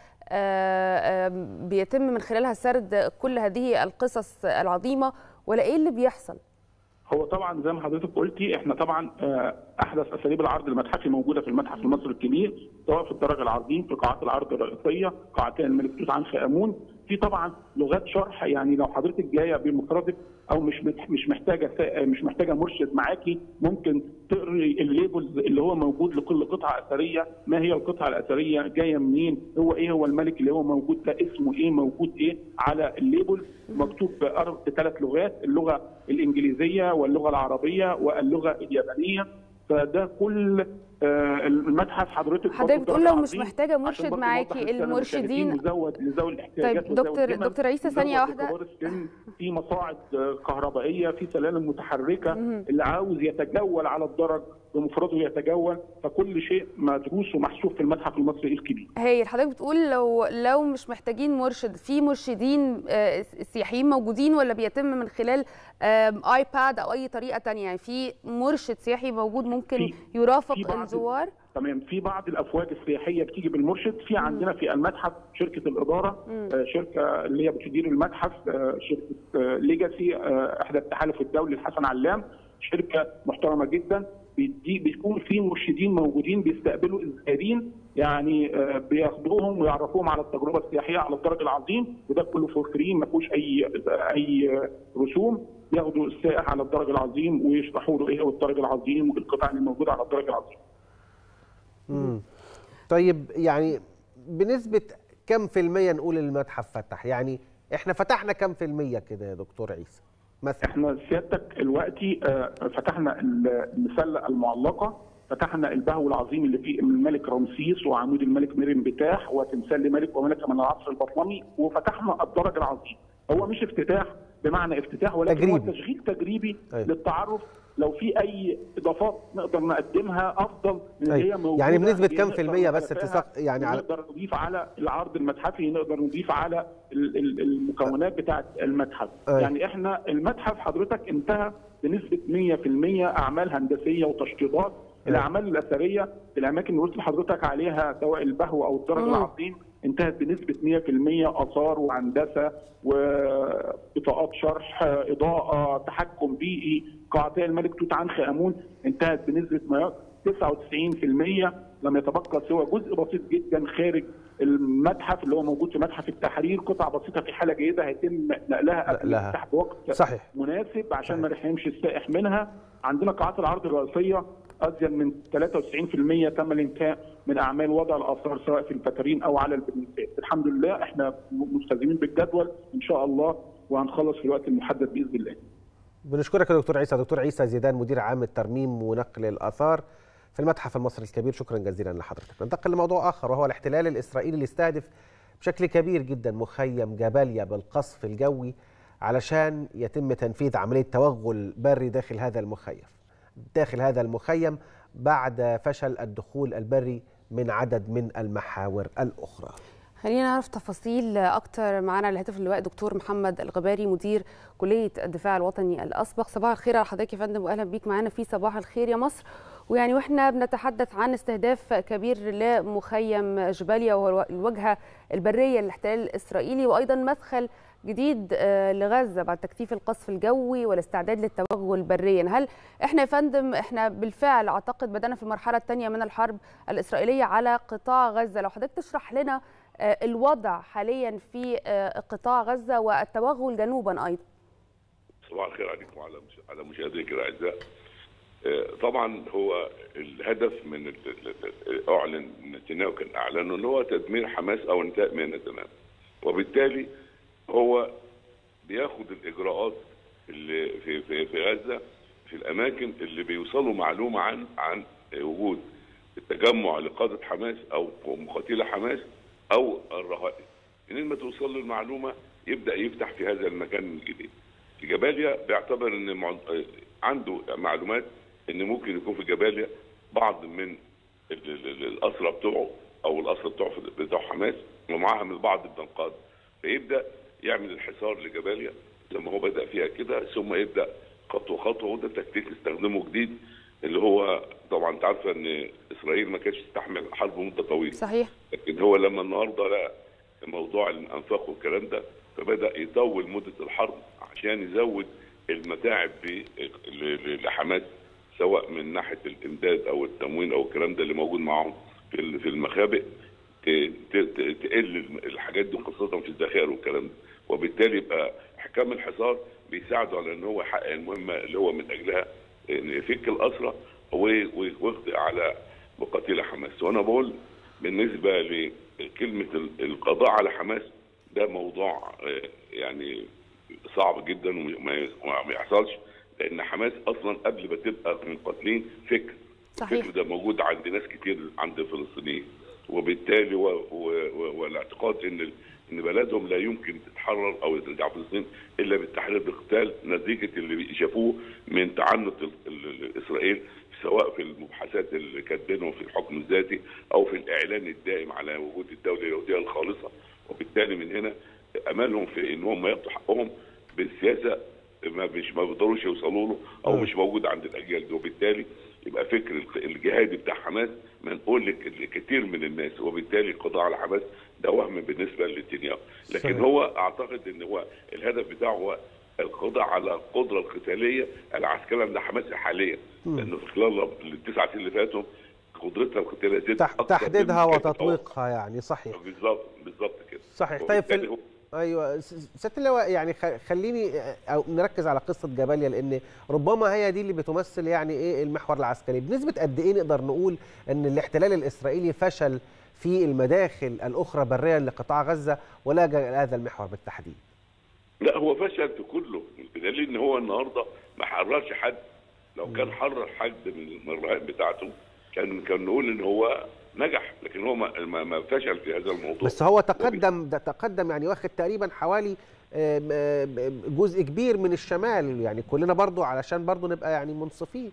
بيتم من خلالها سرد كل هذه القصص العظيمه ولا ايه اللي بيحصل؟ هو طبعا زي ما حضرتك قلتي احنا طبعا احدث اساليب العرض المتحفي موجوده في المتحف المصري الكبير سواء في الدرج العظيم في قاعات العرض الرئيسيه قاعتين الملك توت عنخ امون في طبعا لغات شرح يعني لو حضرتك جايه بمفردك او مش مش محتاجه مش محتاجه مرشد معاكي ممكن تقري الليبلز اللي هو موجود لكل قطعه اثريه ما هي القطعه الاثريه جايه منين هو ايه هو الملك اللي هو موجود ده اسمه ايه موجود ايه على الليبل مكتوب بثلاث لغات اللغه الانجليزيه واللغه العربيه واللغه اليابانيه فده كل المتحف حضرتك حضرتك بتقول لو مش محتاجه مرشد معاكي المرشدين نزود لذوي الاحتياجات طيب دكتور دكتور عيسى ثانيه واحده في مصاعد كهربائيه في سلالم متحركه اللي عاوز يتجول على الدرج بمفرده يتجول فكل شيء مدروس ومحسوب في المتحف المصري الكبير. هايل حضرتك بتقول لو لو مش محتاجين مرشد في مرشدين سياحيين موجودين ولا بيتم من خلال ايباد او اي طريقه ثانيه يعني في مرشد سياحي موجود ممكن يرافق الزوار؟ تمام في بعض الافواج السياحيه بتيجي بالمرشد في عندنا في المتحف شركه الاداره آه شركه اللي هي بتدير المتحف آه شركه آه ليجاسي احدى التحالف الدولي الحسن علام شركه محترمه جدا بيدي بيكون في مرشدين موجودين بيستقبلوا الزائرين يعني بياخدوهم ويعرفوهم على التجربه السياحيه على الدرج العظيم وده كله فور فري ما فيهوش اي اي رسوم ياخدوا السائح على الدرج العظيم ويشرحوا له ايه هو الدرج العظيم والقطع اللي موجوده على الدرج العظيم. امم طيب يعني بنسبه كم في الميه نقول المتحف فتح؟ يعني احنا فتحنا كم في الميه كده يا دكتور عيسى؟ مثلا احنا سيادتك دلوقتي فتحنا المسله المعلقه فتحنا البهو العظيم اللي فيه الملك رمسيس وعمود الملك ميرن بتاح وتمثال ملك وملكه من العصر البطلمي وفتحنا الدرج العظيم هو مش افتتاح بمعنى افتتاح ولكن تجريبي. هو تشغيل تجريبي أي. للتعرف لو في اي اضافات نقدر نقدمها افضل من اللي هي موجوده يعني بنسبه كام في الميه بس تسق يعني على نقدر نضيف على العرض المتحفي نقدر نضيف على المكونات بتاعه المتحف أي. يعني احنا المتحف حضرتك انتهى بنسبه 100% اعمال هندسيه وتشطيبات الاعمال الاثريه في الاماكن اللي قلت لحضرتك عليها سواء البهو او الدرج العظيم انتهت بنسبه 100% اثار وهندسه وبطاقات شرح اضاءه تحكم بيئي قاعتي الملك توت عنخ امون انتهت بنسبه ما 99% لم يتبقى سوى جزء بسيط جدا خارج المتحف اللي هو موجود في متحف التحرير قطع بسيطه في حاله جيده هيتم نقلها قبل الافتتاح بوقت صحيح. مناسب عشان ما نحرمش السائح منها عندنا قاعات العرض الرئيسيه ازيد من 93% تم الانتهاء من اعمال وضع الاثار سواء في الفترين او على البنيسات الحمد لله احنا ملتزمين بالجدول ان شاء الله وهنخلص في الوقت المحدد باذن الله بنشكرك يا دكتور عيسى دكتور عيسى زيدان مدير عام الترميم ونقل الاثار في المتحف المصري الكبير شكرا جزيلا لحضرتك ننتقل لموضوع اخر وهو الاحتلال الاسرائيلي اللي استهدف بشكل كبير جدا مخيم جباليا بالقصف الجوي علشان يتم تنفيذ عمليه توغل بري داخل هذا المخيم داخل هذا المخيم بعد فشل الدخول البري من عدد من المحاور الاخرى خلينا نعرف تفاصيل اكتر معانا على الهاتف اللواء دكتور محمد الغباري مدير كليه الدفاع الوطني الاسبق صباح الخير على حضرتك يا فندم واهلا بيك معانا في صباح الخير يا مصر ويعني واحنا بنتحدث عن استهداف كبير لمخيم جباليا وهو الواجهه البريه للاحتلال الاسرائيلي وايضا مدخل جديد لغزه بعد تكثيف القصف الجوي والاستعداد للتوغل بريا هل احنا يا فندم احنا بالفعل اعتقد بدانا في المرحله الثانيه من الحرب الاسرائيليه على قطاع غزه لو حضرتك تشرح لنا الوضع حاليا في قطاع غزه والتوغل جنوبا ايضا صباح الخير عليكم وعلى على مشاهديك الاعزاء طبعا هو الهدف من اعلن نتنياهو كان اعلنه ان هو تدمير حماس او انتهاء منها تماما وبالتالي هو بياخد الاجراءات اللي في في في غزه في الاماكن اللي بيوصلوا معلومه عن عن وجود التجمع لقاده حماس او مقاتله حماس او الرهائن منين ما توصل له المعلومه يبدا يفتح في هذا المكان الجديد في جباليا بيعتبر ان مع- عنده معلومات ان ممكن يكون في جباليا بعض من ال- ال- ال- الاسرى بتوعه او الاسرى بتوع بتوع حماس ومعاهم البعض من القاده فيبدا يعمل الحصار لجباليا زي ما هو بدا فيها كده ثم يبدا خطوه خطوه وده تكتيك استخدمه جديد اللي هو طبعا انت عارفه ان اسرائيل ما كانتش تستحمل حرب مده طويله صحيح لكن هو لما النهارده لقى موضوع الانفاق والكلام ده فبدا يطول مده الحرب عشان يزود المتاعب ب- ل- ل- لحماس سواء من ناحيه الامداد او التموين او الكلام ده اللي موجود معاهم في ال- في المخابئ ت- ت- ت- تقل الحاجات دي خاصه في الذخائر والكلام ده وبالتالي يبقى احكام الحصار بيساعده على ان هو يحقق المهمه اللي هو من اجلها ان يفك الاسرى و- ويقضي على مقاتلي حماس وانا بقول بالنسبه لكلمه ال- القضاء على حماس ده موضوع آه، يعني صعب جدا وما وما يحصلش لان حماس اصلا قبل ما تبقى مقاتلين فكر صحيح. الفكر ده موجود عند ناس كتير عند الفلسطينيين وبالتالي و... و... و... والاعتقاد ان ال- ان بلدهم لا يمكن تتحرر او ترجع فلسطين الا بالتحرير بقتال نتيجه اللي شافوه من تعنت ال... ال... اسرائيل سواء في المباحثات اللي كانت بينهم في الحكم الذاتي او في الاعلان الدائم على وجود الدوله اليهوديه الخالصه وبالتالي من هنا املهم في ان هم ياخدوا حقهم بالسياسه ما مش ما بيقدروش يوصلوا له او مش موجود عند الاجيال دي وبالتالي يبقى فكر الق- الجهادي بتاع حماس منقول لك- لكثير من الناس وبالتالي القضاء على حماس ده وهم بالنسبه لنتنياهو لكن صحيح. هو اعتقد ان هو الهدف بتاعه هو القضاء على القدره القتاليه العسكريه عند حماس حاليا لانه في خلال التسع سنين اللي فاتوا قدرتها القتاليه زادت تح- أكتر تحديدها مما كانت وتطويقها يعني صحيح أول. بالظبط بالظبط كده صحيح طيب في وبالتالي ال... هو- ايوه س- سياده اللواء يعني خ- خليني أو نركز على قصه جباليا لان ربما هي دي اللي بتمثل يعني ايه المحور العسكري بنسبه قد ايه نقدر نقول ان الاحتلال الاسرائيلي فشل في المداخل الاخرى بريا لقطاع غزه ولا هذا المحور بالتحديد لا هو فشل في كله بدليل ان هو النهارده ما حررش حد لو كان حرر حد من من الرهائن بتاعته كان كان نقول ان هو نجح لكن هو ما, ما, ما فشل في هذا الموضوع بس هو تقدم ده تقدم يعني واخد تقريبا حوالي آم، آم، جزء كبير من الشمال يعني كلنا برضو علشان برضو نبقى يعني منصفين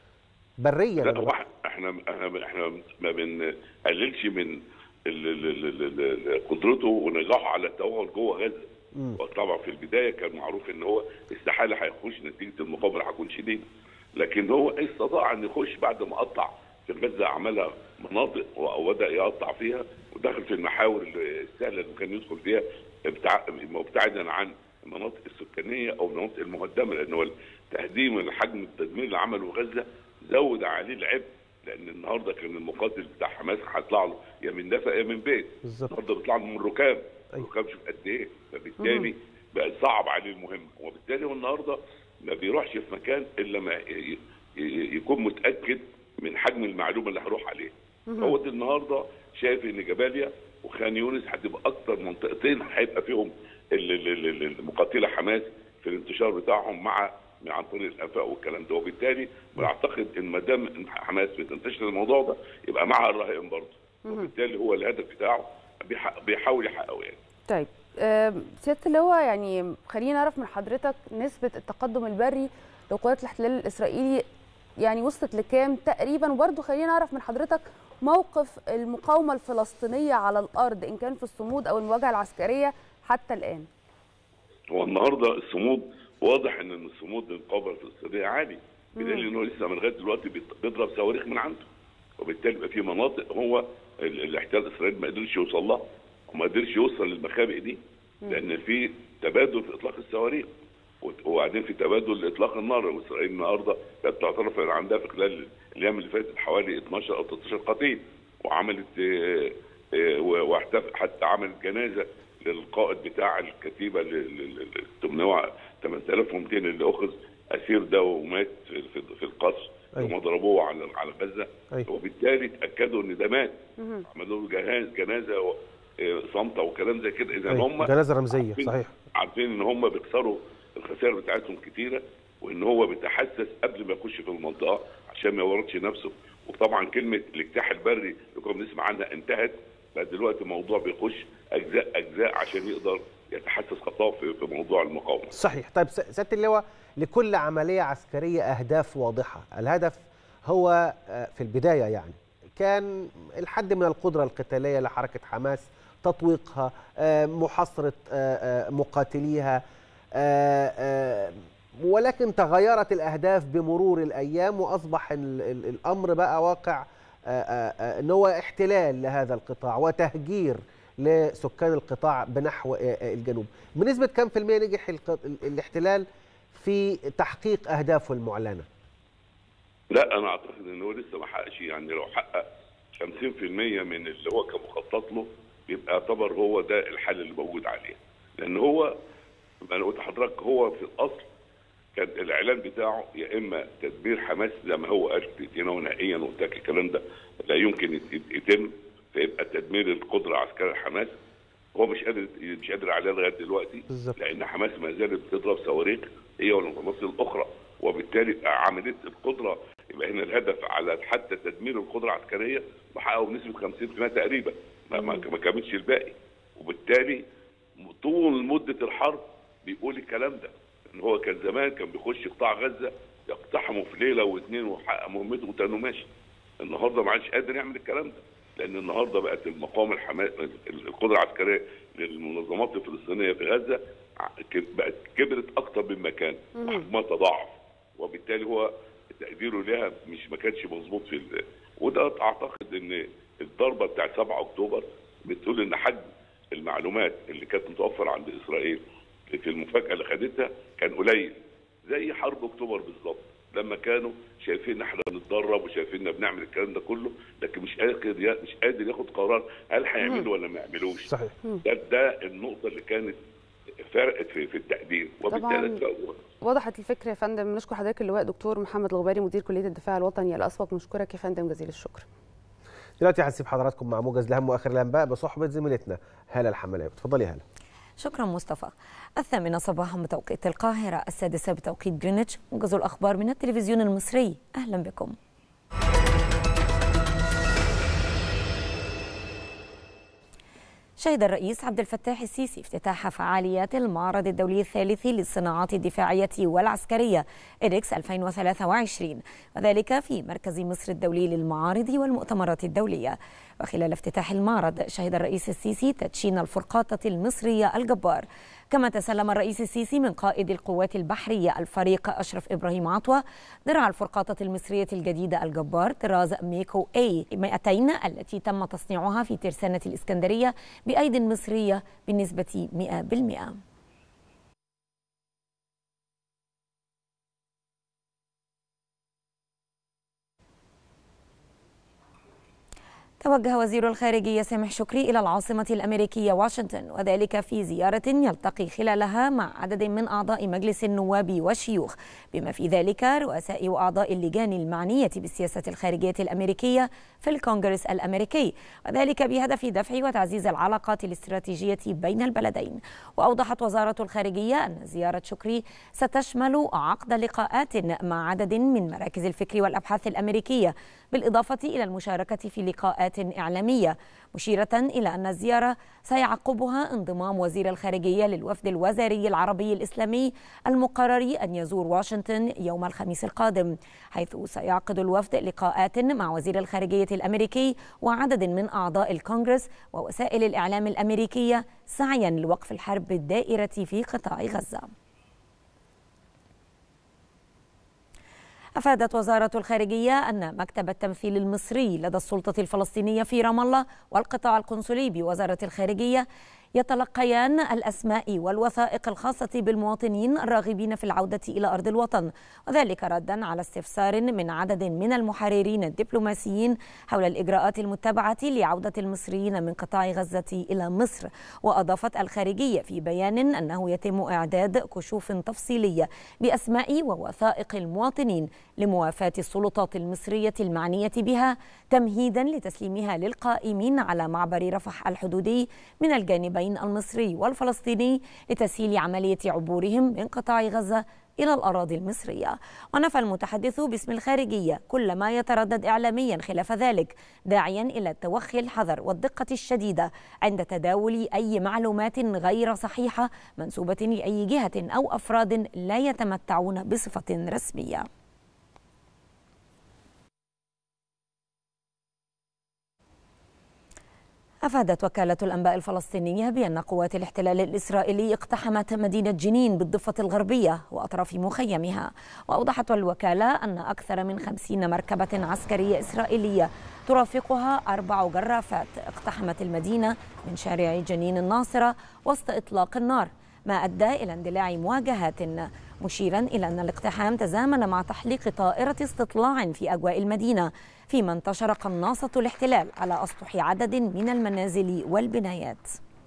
بريا لا هو احنا احنا احنا ما بنقللش من ال- ال- ال- ال- ال- قدرته ونجاحه على التوغل جوه غزه وطبعا في البدايه كان معروف ان هو استحاله هيخش نتيجه المقابله هتكون شديده لكن هو استطاع ان يخش بعد ما قطع في غزه عملها مناطق وبدا يقطع فيها ودخل في المحاور السهله اللي كان يدخل فيها ابتع- مبتعدا عن المناطق السكانيه او المناطق المهدمه لان هو تهديم الحجم التدمير اللي عمله غزه زود عليه العبء لان النهارده كان المقاتل بتاع حماس هيطلع له يا من نفق يا من بيت بالظبط. النهارده بيطلع له من الركاب أيوة. الركاب شوف قد ايه فبالتالي بقى صعب عليه المهمه وبالتالي هو النهارده ما بيروحش في مكان الا ما ي- ي- يكون متاكد من حجم المعلومه اللي هيروح عليها هو ده النهارده شايف ان جباليا وخان يونس هتبقى اكتر منطقتين هيبقى فيهم ال- ال- ال- ال- المقاتله حماس في الانتشار بتاعهم مع عن طريق الانفاق والكلام ده وبالتالي بعتقد ان ما دام إن حماس بتنتشر الموضوع ده يبقى معها الرهائن برضه وبالتالي هو الهدف بتاعه بيح- بيحاول يحققه يعني طيب آم، سياده اللواء يعني خلينا نعرف من حضرتك نسبه التقدم البري لقوات الاحتلال الاسرائيلي يعني وصلت لكام تقريبا وبرضه خلينا نعرف من حضرتك موقف المقاومه الفلسطينيه على الارض ان كان في الصمود او المواجهه العسكريه حتى الان هو النهارده الصمود واضح ان الصمود للقوه الفلسطينيه عالي بدليل انه لسه من لغايه دلوقتي بيط- بيضرب صواريخ من عنده وبالتالي يبقى في مناطق هو ال- الاحتلال الاسرائيلي ما قدرش يوصل لها وما قدرش يوصل للمخابئ دي لان في تبادل في اطلاق الصواريخ وت- وبعدين في تبادل لاطلاق النار واسرائيل النهارده كانت تعترف ان عندها في خلال الايام اللي فاتت حوالي 12 او 13 قتيل وعملت آه، آه، واحتف- حتى عملت جنازه للقائد بتاع الكتيبه ل- ل- ل- 800 8200 اللي اخذ اسير ده ومات في في- في القصر أيوة. لما ضربوه على على غزه أيوة. وبالتالي اتاكدوا ان ده مات عملوا له جهاز جنازه و- آه، صامته وكلام زي كده اذا أيوة. هم جنازه رمزيه عارفين- صحيح عارفين ان هم بيخسروا الخسائر بتاعتهم كتيره وان هو بيتحسس قبل ما يخش في المنطقه عشان ما يورطش نفسه وطبعا كلمه الاجتاح البري اللي كنا بنسمع عنها انتهت بقى دلوقتي الموضوع بيخش اجزاء اجزاء عشان يقدر يتحسس خطاه في في موضوع المقاومه صحيح طيب س- سياده اللواء لكل عمليه عسكريه اهداف واضحه الهدف هو آه، في البدايه يعني كان الحد من القدره القتاليه لحركه حماس تطويقها آه، محاصره آه، آه، مقاتليها آه، آه، ولكن تغيرت الاهداف بمرور الايام واصبح ال- ال- الامر بقى واقع آه، آه، آه، ان هو احتلال لهذا القطاع وتهجير لسكان القطاع بنحو آه، آه، الجنوب بنسبه كم في المية نجح الق- ال- الاحتلال في تحقيق اهدافه المعلنه لا انا اعتقد ان هو لسه ما حققش يعني لو حقق 50% من اللي هو كان مخطط له يبقى يعتبر هو ده الحل اللي موجود عليه لان هو انا قلت لحضرتك هو في الاصل كان الاعلان بتاعه يا اما تدمير حماس زي ما هو قال يتناول نهائيا وقلت لك الكلام ده لا يمكن يت- يتم فيبقى تدمير القدره العسكريه لحماس هو مش قادر مش قادر عليها لغايه دلوقتي بالظبط. لان حماس ما زالت بتضرب صواريخ هي والعناصر الاخرى وبالتالي عمليه القدره يبقى هنا الهدف على حتى تدمير القدره العسكريه وحققوا بنسبه 50% تقريبا ما, ما ما كملش الباقي وبالتالي طول مده الحرب بيقول الكلام ده ان هو كان زمان كان بيخش قطاع غزه يقتحمه في ليله واثنين ويحقق مهمته وتاني ماشي النهارده ما عادش قادر يعمل الكلام ده لان النهارده بقت المقاومه الحما... القدره العسكريه للمنظمات الفلسطينيه في غزه ع- ك- بقت كبرت اكتر مما كان وحجمها تضاعف وبالتالي هو تقديره لها مش ما كانش مظبوط في ال... وده اعتقد ان الضربه بتاعت 7 اكتوبر بتقول ان حجم المعلومات اللي كانت متوفره عند اسرائيل في المفاجاه اللي خدتها كان قليل زي حرب اكتوبر بالظبط لما كانوا شايفين ان احنا بنتدرب وشايفين ان بنعمل الكلام ده كله لكن مش قادر يا- مش قادر ياخد قرار هل هيعمله ولا ما يعملوش صحيح ده ده النقطه اللي كانت فرقت في, في التقدير وبالتالي وضحت الفكره يا فندم نشكر حضرتك اللواء دكتور محمد الغباري مدير كليه الدفاع الوطني الاسبق نشكرك يا فندم جزيل الشكر دلوقتي هنسيب حضراتكم مع موجز الاهم واخر الانباء بصحبه زميلتنا هاله الحملاوي اتفضلي يا هاله شكرا مصطفى الثامنة صباحا بتوقيت القاهرة السادسة بتوقيت جرينتش موجز الأخبار من التلفزيون المصري أهلا بكم شهد الرئيس عبد الفتاح السيسي افتتاح فعاليات المعرض الدولي الثالث للصناعات الدفاعية والعسكرية إريكس 2023 وذلك في مركز مصر الدولي للمعارض والمؤتمرات الدولية وخلال افتتاح المعرض شهد الرئيس السيسي تدشين الفرقاطة المصرية الجبار كما تسلم الرئيس السيسي من قائد القوات البحرية الفريق أشرف إبراهيم عطوة درع الفرقاطة المصرية الجديدة الجبار طراز ميكو اي 200 التي تم تصنيعها في ترسانة الإسكندرية بأيد مصرية بنسبة 100% توجه وزير الخارجية سامح شكري إلى العاصمة الأمريكية واشنطن وذلك في زيارة يلتقي خلالها مع عدد من أعضاء مجلس النواب والشيوخ بما في ذلك رؤساء وأعضاء اللجان المعنية بالسياسة الخارجية الأمريكية في الكونغرس الأمريكي وذلك بهدف دفع وتعزيز العلاقات الاستراتيجية بين البلدين وأوضحت وزارة الخارجية أن زيارة شكري ستشمل عقد لقاءات مع عدد من مراكز الفكر والأبحاث الأمريكية بالإضافة إلى المشاركة في لقاءات إعلامية مشيرة إلى أن الزيارة سيعقبها انضمام وزير الخارجية للوفد الوزاري العربي الإسلامي المقرر أن يزور واشنطن يوم الخميس القادم حيث سيعقد الوفد لقاءات مع وزير الخارجية الأمريكي وعدد من أعضاء الكونغرس ووسائل الإعلام الأمريكية سعيا لوقف الحرب الدائرة في قطاع غزة أفادت وزارة الخارجية أن مكتب التمثيل المصري لدى السلطة الفلسطينية في رام الله والقطاع القنصلي بوزارة الخارجية يتلقيان الأسماء والوثائق الخاصة بالمواطنين الراغبين في العودة إلى أرض الوطن وذلك ردا على استفسار من عدد من المحررين الدبلوماسيين حول الإجراءات المتبعة لعودة المصريين من قطاع غزة إلى مصر وأضافت الخارجية في بيان أنه يتم إعداد كشوف تفصيلية بأسماء ووثائق المواطنين لموافاة السلطات المصرية المعنية بها تمهيدا لتسليمها للقائمين على معبر رفح الحدودي من الجانبين الجانبين المصري والفلسطيني لتسهيل عملية عبورهم من قطاع غزة إلى الأراضي المصرية ونفى المتحدث باسم الخارجية كل ما يتردد إعلاميا خلاف ذلك داعيا إلى التوخي الحذر والدقة الشديدة عند تداول أي معلومات غير صحيحة منسوبة لأي جهة أو أفراد لا يتمتعون بصفة رسمية أفادت وكالة الأنباء الفلسطينية بأن قوات الاحتلال الإسرائيلي اقتحمت مدينة جنين بالضفة الغربية وأطراف مخيمها وأوضحت الوكالة أن أكثر من خمسين مركبة عسكرية إسرائيلية ترافقها أربع جرافات اقتحمت المدينة من شارع جنين الناصرة وسط إطلاق النار ما أدى إلى اندلاع مواجهات مشيرا إلى أن الاقتحام تزامن مع تحليق طائرة استطلاع في أجواء المدينة فيما انتشر قناصة الاحتلال على أسطح عدد من المنازل والبنايات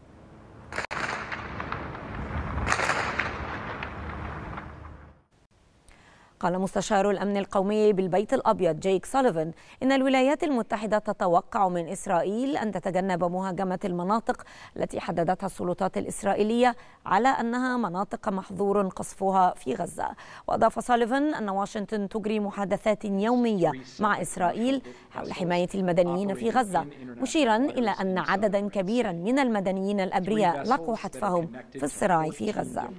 قال مستشار الأمن القومي بالبيت الأبيض جيك سوليفان إن الولايات المتحدة تتوقع من إسرائيل أن تتجنب مهاجمة المناطق التي حددتها السلطات الإسرائيلية على أنها مناطق محظور قصفها في غزة وأضاف سوليفان أن واشنطن تجري محادثات يومية مع إسرائيل حول حماية المدنيين في غزة مشيرا إلى أن عددا كبيرا من المدنيين الأبرياء لقوا حتفهم في الصراع في غزة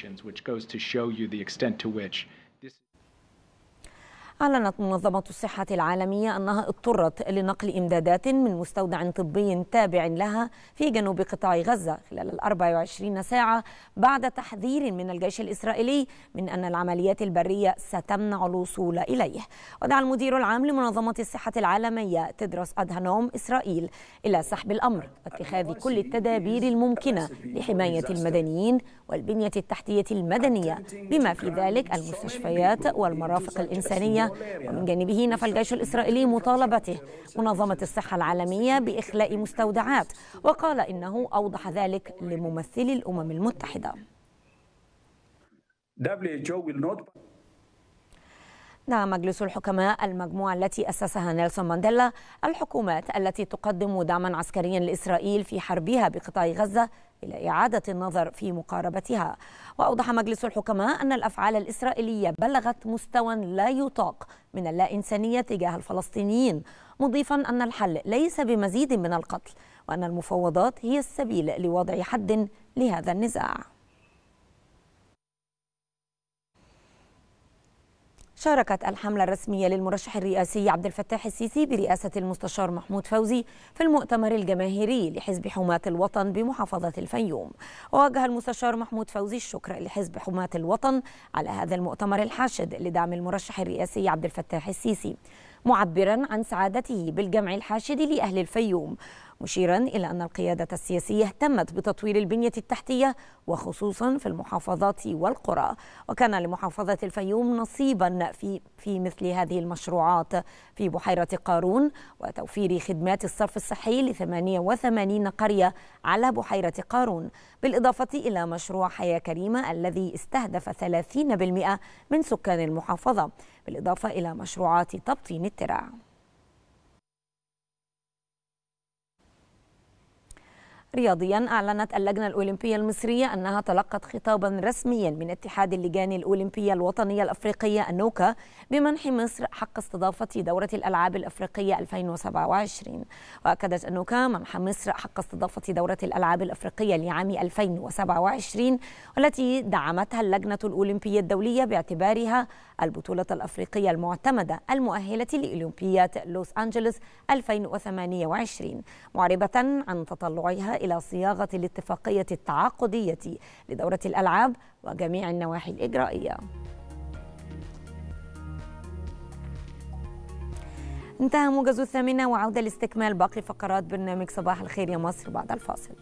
أعلنت منظمة الصحة العالمية أنها اضطرت لنقل إمدادات من مستودع طبي تابع لها في جنوب قطاع غزة خلال ال 24 ساعة بعد تحذير من الجيش الإسرائيلي من أن العمليات البرية ستمنع الوصول إليه ودعا المدير العام لمنظمة الصحة العالمية تدرس أدهانوم إسرائيل إلى سحب الأمر واتخاذ كل التدابير الممكنة لحماية المدنيين والبنية التحتية المدنية بما في ذلك المستشفيات والمرافق الإنسانية ومن جانبه نفى الجيش الإسرائيلي مطالبته منظمة الصحة العالمية بإخلاء مستودعات وقال إنه أوضح ذلك لممثلي الأمم المتحدة دعا مجلس الحكماء المجموعة التي أسسها نيلسون مانديلا الحكومات التي تقدم دعما عسكريا لإسرائيل في حربها بقطاع غزة إلى إعادة النظر في مقاربتها وأوضح مجلس الحكماء أن الأفعال الإسرائيلية بلغت مستوى لا يطاق من اللا إنسانية تجاه الفلسطينيين مضيفا أن الحل ليس بمزيد من القتل وأن المفاوضات هي السبيل لوضع حد لهذا النزاع شاركت الحملة الرسمية للمرشح الرئاسي عبد الفتاح السيسي برئاسة المستشار محمود فوزي في المؤتمر الجماهيري لحزب حماة الوطن بمحافظة الفيوم ووجه المستشار محمود فوزي الشكر لحزب حماة الوطن على هذا المؤتمر الحاشد لدعم المرشح الرئاسي عبد الفتاح السيسي معبرا عن سعادته بالجمع الحاشد لأهل الفيوم مشيرا إلى أن القيادة السياسية اهتمت بتطوير البنية التحتية وخصوصا في المحافظات والقرى وكان لمحافظة الفيوم نصيبا في في مثل هذه المشروعات في بحيرة قارون وتوفير خدمات الصرف الصحي ل 88 قرية على بحيرة قارون بالإضافة إلى مشروع حياة كريمة الذي استهدف 30% من سكان المحافظة بالإضافة إلى مشروعات تبطين الترع رياضيا أعلنت اللجنة الأولمبية المصرية أنها تلقت خطابا رسميا من اتحاد اللجان الأولمبية الوطنية الأفريقية النوكا بمنح مصر حق استضافة دورة الألعاب الأفريقية 2027 وأكدت النوكا منح مصر حق استضافة دورة الألعاب الأفريقية لعام 2027 والتي دعمتها اللجنة الأولمبية الدولية باعتبارها البطولة الأفريقية المعتمدة المؤهلة لأولمبياد لوس أنجلوس 2028 معربة عن تطلعها إلى صياغة الاتفاقية التعاقدية لدورة الألعاب وجميع النواحي الإجرائية انتهى موجز الثامنة وعودة لاستكمال باقي فقرات برنامج صباح الخير يا مصر بعد الفاصل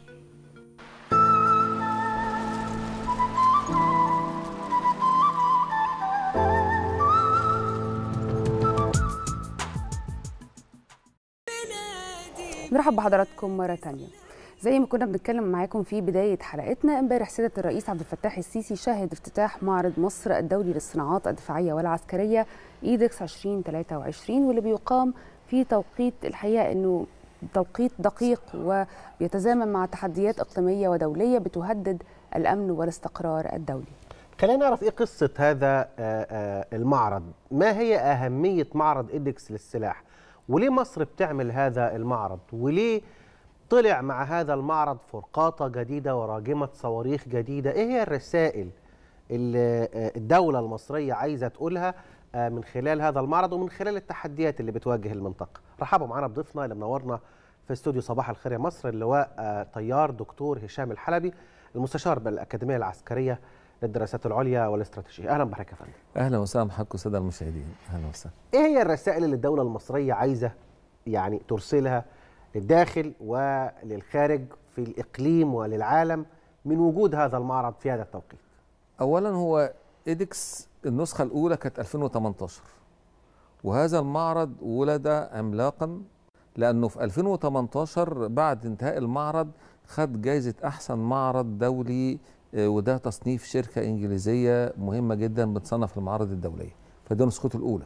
نرحب بحضراتكم مرة تانية زي ما كنا بنتكلم معاكم في بداية حلقتنا امبارح سيادة الرئيس عبد الفتاح السيسي شهد افتتاح معرض مصر الدولي للصناعات الدفاعية والعسكرية ايدكس 2023 واللي بيقام في توقيت الحقيقة انه توقيت دقيق وبيتزامن مع تحديات اقليميه ودوليه بتهدد الامن والاستقرار الدولي خلينا نعرف ايه قصه هذا آه، آه، المعرض ما هي اهميه معرض ايدكس للسلاح وليه مصر بتعمل هذا المعرض وليه طلع مع هذا المعرض فرقاطه جديده وراجمه صواريخ جديده ايه هي الرسائل اللي آه، الدوله المصريه عايزه تقولها آه، من خلال هذا المعرض ومن خلال التحديات اللي بتواجه المنطقه رحبوا معانا بضيفنا اللي منورنا في استوديو صباح الخير يا مصر اللواء آه، طيار دكتور هشام الحلبي المستشار بالاكاديميه العسكريه للدراسات العليا والاستراتيجيه اهلا بحضرتك يا فندم اهلا وسهلا بحضرتك الساده المشاهدين اهلا وسهلا ايه هي الرسائل اللي الدوله المصريه عايزه يعني ترسلها للداخل وللخارج في الاقليم وللعالم من وجود هذا المعرض في هذا التوقيت اولا هو ايدكس النسخه الاولى كانت 2018 وهذا المعرض ولد عملاقا لانه في 2018 بعد انتهاء المعرض خد جائزه احسن معرض دولي آه، وده تصنيف شركه انجليزيه مهمه جدا بتصنف المعارض الدوليه فده نسخته الاولى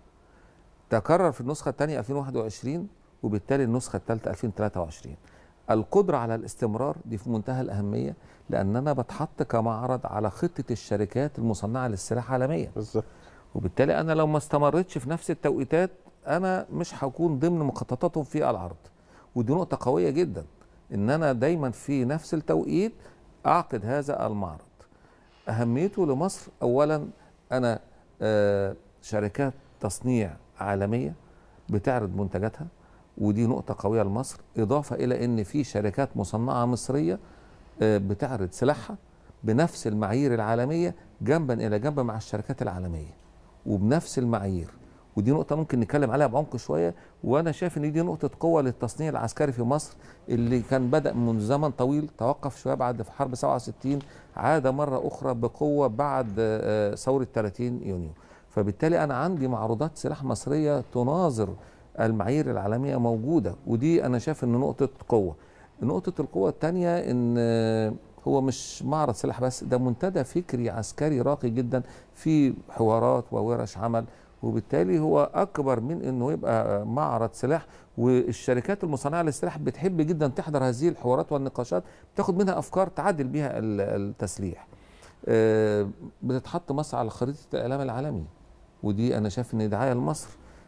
تكرر في النسخه الثانيه 2021 وبالتالي النسخه الثالثه 2023 القدره على الاستمرار دي في منتهى الاهميه لان انا بتحط كمعرض على خطه الشركات المصنعه للسلاح عالميا بالظبط وبالتالي انا لو ما استمرتش في نفس التوقيتات انا مش هكون ضمن مخططاتهم في العرض ودي نقطه قويه جدا ان انا دايما في نفس التوقيت اعقد هذا المعرض اهميته لمصر اولا انا آه، شركات تصنيع عالميه بتعرض منتجاتها ودي نقطه قويه لمصر اضافه الى ان في شركات مصنعه مصريه آه، بتعرض سلاحها بنفس المعايير العالميه جنبا الى جنب مع الشركات العالميه وبنفس المعايير ودي نقطة ممكن نتكلم عليها بعمق شوية وأنا شايف إن دي نقطة قوة للتصنيع العسكري في مصر اللي كان بدأ من زمن طويل توقف شوية بعد في حرب 67 عاد مرة أخرى بقوة بعد آه، ثورة 30 يونيو فبالتالي أنا عندي معروضات سلاح مصرية تناظر المعايير العالمية موجودة ودي أنا شايف إن نقطة قوة نقطة القوة الثانية إن آه، هو مش معرض سلاح بس ده منتدى فكري عسكري راقي جدا في حوارات وورش عمل وبالتالي هو اكبر من انه يبقى معرض سلاح والشركات المصنعه للسلاح بتحب جدا تحضر هذه الحوارات والنقاشات بتاخد منها افكار تعدل بيها ال- التسليح آه، بتتحط مصر على خريطه الاعلام العالمي ودي انا شايف ان دعايه لمصر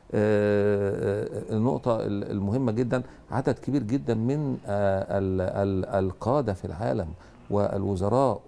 آه، آه، النقطة ال- المهمة جدا عدد كبير جدا من آه، ال- ال- القادة في العالم والوزراء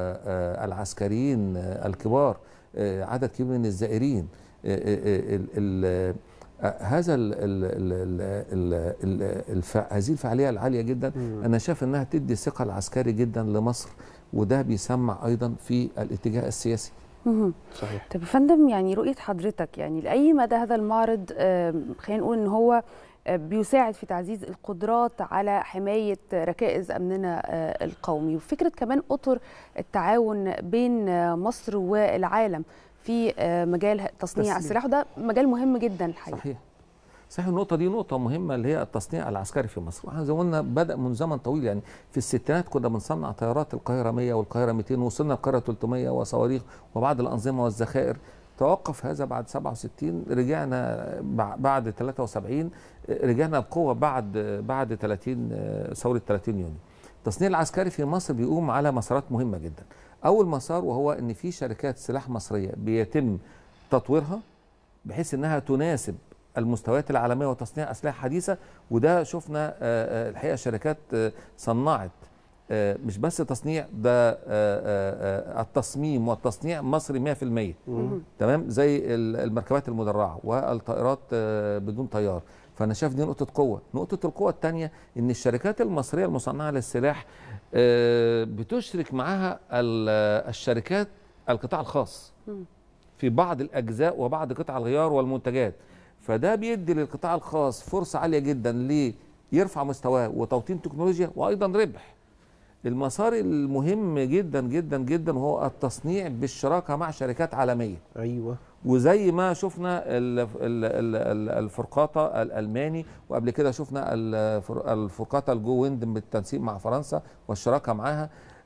والعسكريين الكبار آه، عدد كبير من الزائرين آه، آه، ال- ال- آه، هذا ال ال ال ال ال الف هذه الفعالية العالية جدا أنا شايف أنها تدي ثقة العسكري جدا لمصر وده بيسمع أيضا في الاتجاه السياسي مهم. صحيح طب يا فندم يعني رؤية حضرتك يعني لأي مدى هذا المعرض آم، خلينا نقول إن هو آه، بيساعد في تعزيز القدرات على حماية ركائز أمننا آه، القومي وفكرة كمان أطر التعاون بين آه، مصر والعالم في آه، مجال تصنيع تسليم. السلاح وده مجال مهم جدا الحقيقة صحيح صحيح النقطة دي نقطة مهمة اللي هي التصنيع العسكري في مصر، واحنا زي ما قلنا بدأ من زمن طويل يعني في الستينات كنا بنصنع طيارات القاهرة 100 والقاهرة 200 وصلنا القاهرة 300 وصواريخ وبعض الأنظمة والذخائر توقف هذا بعد 67 رجعنا بع- بعد 73 رجعنا بقوة بعد بعد 30 آه، ثورة 30 يونيو. التصنيع العسكري في مصر بيقوم على مسارات مهمة جدا. أول مسار وهو إن في شركات سلاح مصرية بيتم تطويرها بحيث انها تناسب المستويات العالميه وتصنيع اسلحه حديثه وده شفنا آه، آه، الحقيقه شركات آه، صنعت آه، مش بس تصنيع ده آه، آه، آه، التصميم والتصنيع مصري 100% تمام زي ال- المركبات المدرعه والطائرات آه، بدون طيار فانا شايف دي نقطه قوه نقطه القوه الثانيه ان الشركات المصريه المصنعه للسلاح آه، بتشرك معاها ال- الشركات القطاع الخاص في بعض الاجزاء وبعض قطع الغيار والمنتجات فده بيدي للقطاع الخاص فرصه عاليه جدا ليه يرفع مستواه وتوطين تكنولوجيا وايضا ربح المسار المهم جدا جدا جدا هو التصنيع بالشراكه مع شركات عالميه ايوه وزي ما شفنا ال- ال- ال- ال- الفرقاطه الالماني وقبل كده شفنا الفر- الفرقاطه الجو ويند بالتنسيق مع فرنسا والشراكه معاها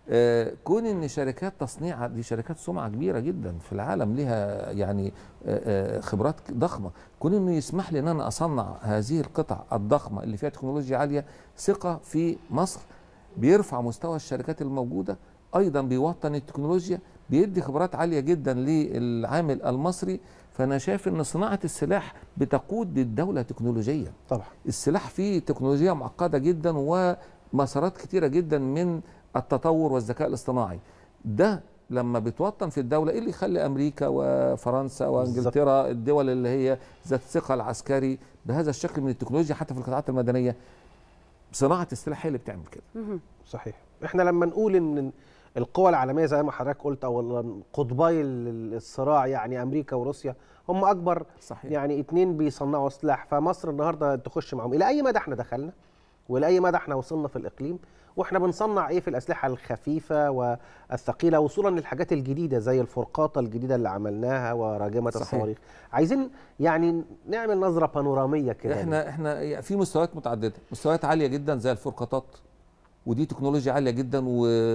آه، كون ان شركات تصنيع دي شركات سمعه كبيره جدا في العالم لها يعني آه، آه، خبرات ضخمه كون انه يسمح لي ان انا اصنع هذه القطع الضخمه اللي فيها تكنولوجيا عاليه ثقه في مصر بيرفع مستوى الشركات الموجوده ايضا بيوطن التكنولوجيا بيدي خبرات عاليه جدا للعامل المصري فانا شايف ان صناعه السلاح بتقود الدوله تكنولوجيا طبعا السلاح فيه تكنولوجيا معقده جدا ومسارات كتيره جدا من التطور والذكاء الاصطناعي ده لما بتوطن في الدوله ايه اللي يخلي امريكا وفرنسا وانجلترا الدول اللي هي ذات ثقل عسكري بهذا الشكل من التكنولوجيا حتى في القطاعات المدنيه صناعه السلاح هي اللي بتعمل كده مهم. صحيح احنا لما نقول ان القوى العالميه زي ما حضرتك قلت او قطبي الصراع يعني امريكا وروسيا هم اكبر صحيح يعني اتنين بيصنعوا سلاح فمصر النهارده تخش معاهم الى اي مدى احنا دخلنا ولاي مدى احنا وصلنا في الاقليم واحنا بنصنع ايه في الاسلحه الخفيفه والثقيله وصولا للحاجات الجديده زي الفرقاطه الجديده اللي عملناها وراجمه صحيح. الصواريخ عايزين يعني نعمل نظره بانوراميه كده احنا احنا في مستويات متعدده مستويات عاليه جدا زي الفرقاطات ودي تكنولوجيا عاليه جدا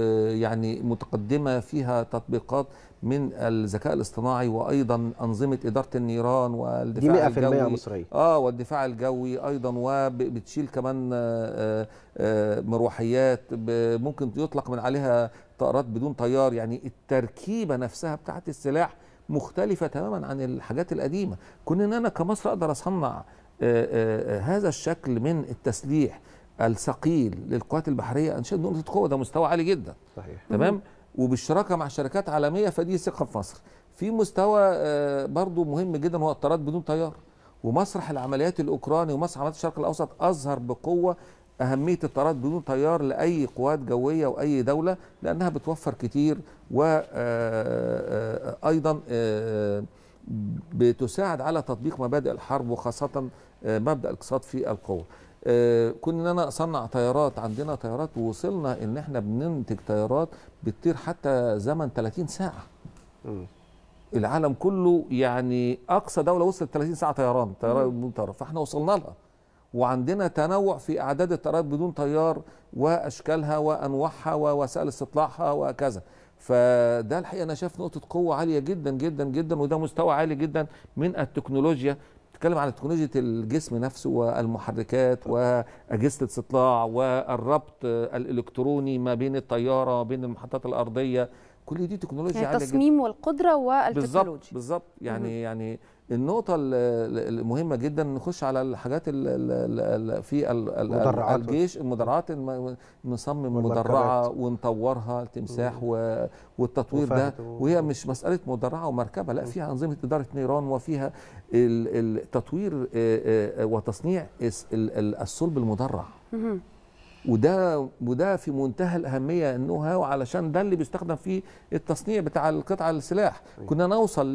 ويعني متقدمه فيها تطبيقات من الذكاء الاصطناعي وايضا انظمه اداره النيران دي والدفاع 100% الجوي مصريه اه والدفاع الجوي ايضا وبتشيل كمان آه، آه، مروحيات ب- ممكن يطلق من عليها طائرات بدون طيار يعني التركيبه نفسها بتاعت السلاح مختلفه تماما عن الحاجات القديمه كون ان انا كمصر اقدر اصنع آه، آه، آه، هذا الشكل من التسليح الثقيل للقوات البحريه انا شايف نقطه قوه ده مستوى عالي جدا صحيح تمام وبالشراكه مع شركات عالميه فدي ثقه في مصر في مستوى آه، برضو مهم جدا هو الطيارات بدون طيار ومسرح العمليات الاوكراني ومسرح عمليات الشرق الاوسط اظهر بقوه اهميه الطيارات بدون طيار لاي قوات جويه واي دوله لانها بتوفر كتير وايضا بتساعد على تطبيق مبادئ الحرب وخاصه آه، مبدا الاقتصاد في القوه آه، كون ان انا اصنع طيارات عندنا طيارات ووصلنا ان احنا بننتج طيارات بتطير حتى زمن 30 ساعه مم. العالم كله يعني اقصى دوله وصلت 30 ساعه طيران طيران بدون طيار فاحنا وصلنا لها وعندنا تنوع في اعداد الطيارات بدون طيار واشكالها وانواعها ووسائل استطلاعها وكذا فده الحقيقه انا شايف نقطه قوه عاليه جدا جدا جدا وده مستوى عالي جدا من التكنولوجيا بتتكلم على تكنولوجيا الجسم نفسه والمحركات واجهزه الاستطلاع والربط الالكتروني ما بين الطياره وبين المحطات الارضيه كل دي تكنولوجيا يعني عاليه جدا التصميم والقدره بالظبط والتكنولوجيا بالظبط يعني يعني النقطة ال- ال- المهمة جدا نخش على الحاجات ال ال ال في ال ال مدرعات. الجيش المدرعات الم- نصمم والمركبات. مدرعة ونطورها تمساح و- والتطوير ده وفهد و- وهي مش مسألة مدرعة ومركبة لا فيها أنظمة إدارة نيران وفيها ال- التطوير آه، آه، وتصنيع الس- ال- ال- الصلب المدرع مهم. وده وده في منتهى الاهميه النو هاو علشان ده اللي بيستخدم في التصنيع بتاع القطع السلاح كنا نوصل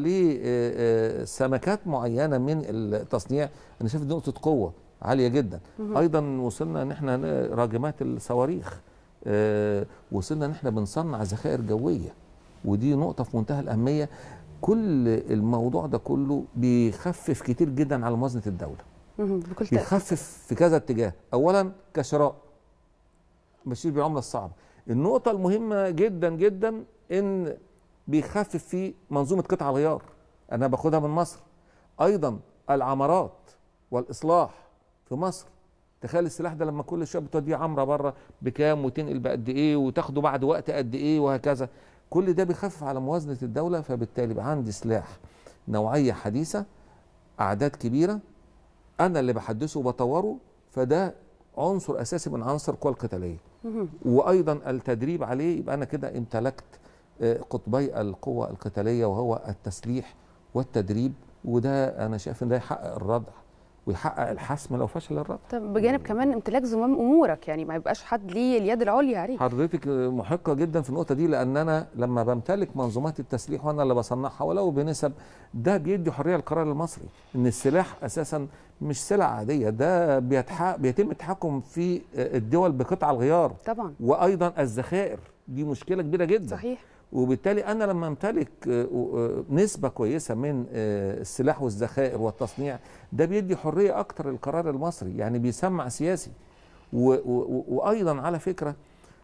لسمكات معينه من التصنيع انا شايف دي نقطه قوه عاليه جدا ايضا وصلنا ان احنا ن- راجمات الصواريخ آه، وصلنا ان احنا بنصنع ذخائر جويه ودي نقطه في منتهى الاهميه كل الموضوع ده كله بيخفف كتير جدا على موازنه الدوله مهم. بكل تأكيد بيخفف في كذا اتجاه اولا كشراء بشير بالعمله الصعبه النقطه المهمه جدا جدا ان بيخفف في منظومه قطع الغيار انا باخدها من مصر ايضا العمارات والاصلاح في مصر تخيل السلاح ده لما كل شويه بتوديه عمره بره بكام وتنقل بقد ايه وتاخده بعد وقت قد ايه وهكذا كل ده بيخفف على موازنه الدوله فبالتالي بقى عندي سلاح نوعيه حديثه اعداد كبيره انا اللي بحدثه وبطوره فده عنصر اساسي من عناصر القوى القتاليه مهم. وايضا التدريب عليه يبقى انا كده امتلكت آه، قطبي القوى القتاليه وهو التسليح والتدريب وده انا شايف ان ده يحقق الردع ويحقق الحسم لو فشل الردع طب بجانب كمان امتلاك زمام امورك يعني ما يبقاش حد ليه اليد العليا عليك حضرتك محقه جدا في النقطه دي لان انا لما بمتلك منظومات التسليح وانا اللي بصنعها ولو بنسب ده بيدي حريه للقرار المصري ان السلاح اساسا مش سلع عاديه ده بيتح... بيتم التحكم في الدول بقطع الغيار طبعا وايضا الذخائر دي مشكله كبيره جدا صحيح وبالتالي انا لما امتلك آه، آه، نسبه كويسه من آه، السلاح والذخائر والتصنيع ده بيدي حريه اكتر للقرار المصري يعني بيسمع سياسي و- و- وايضا على فكره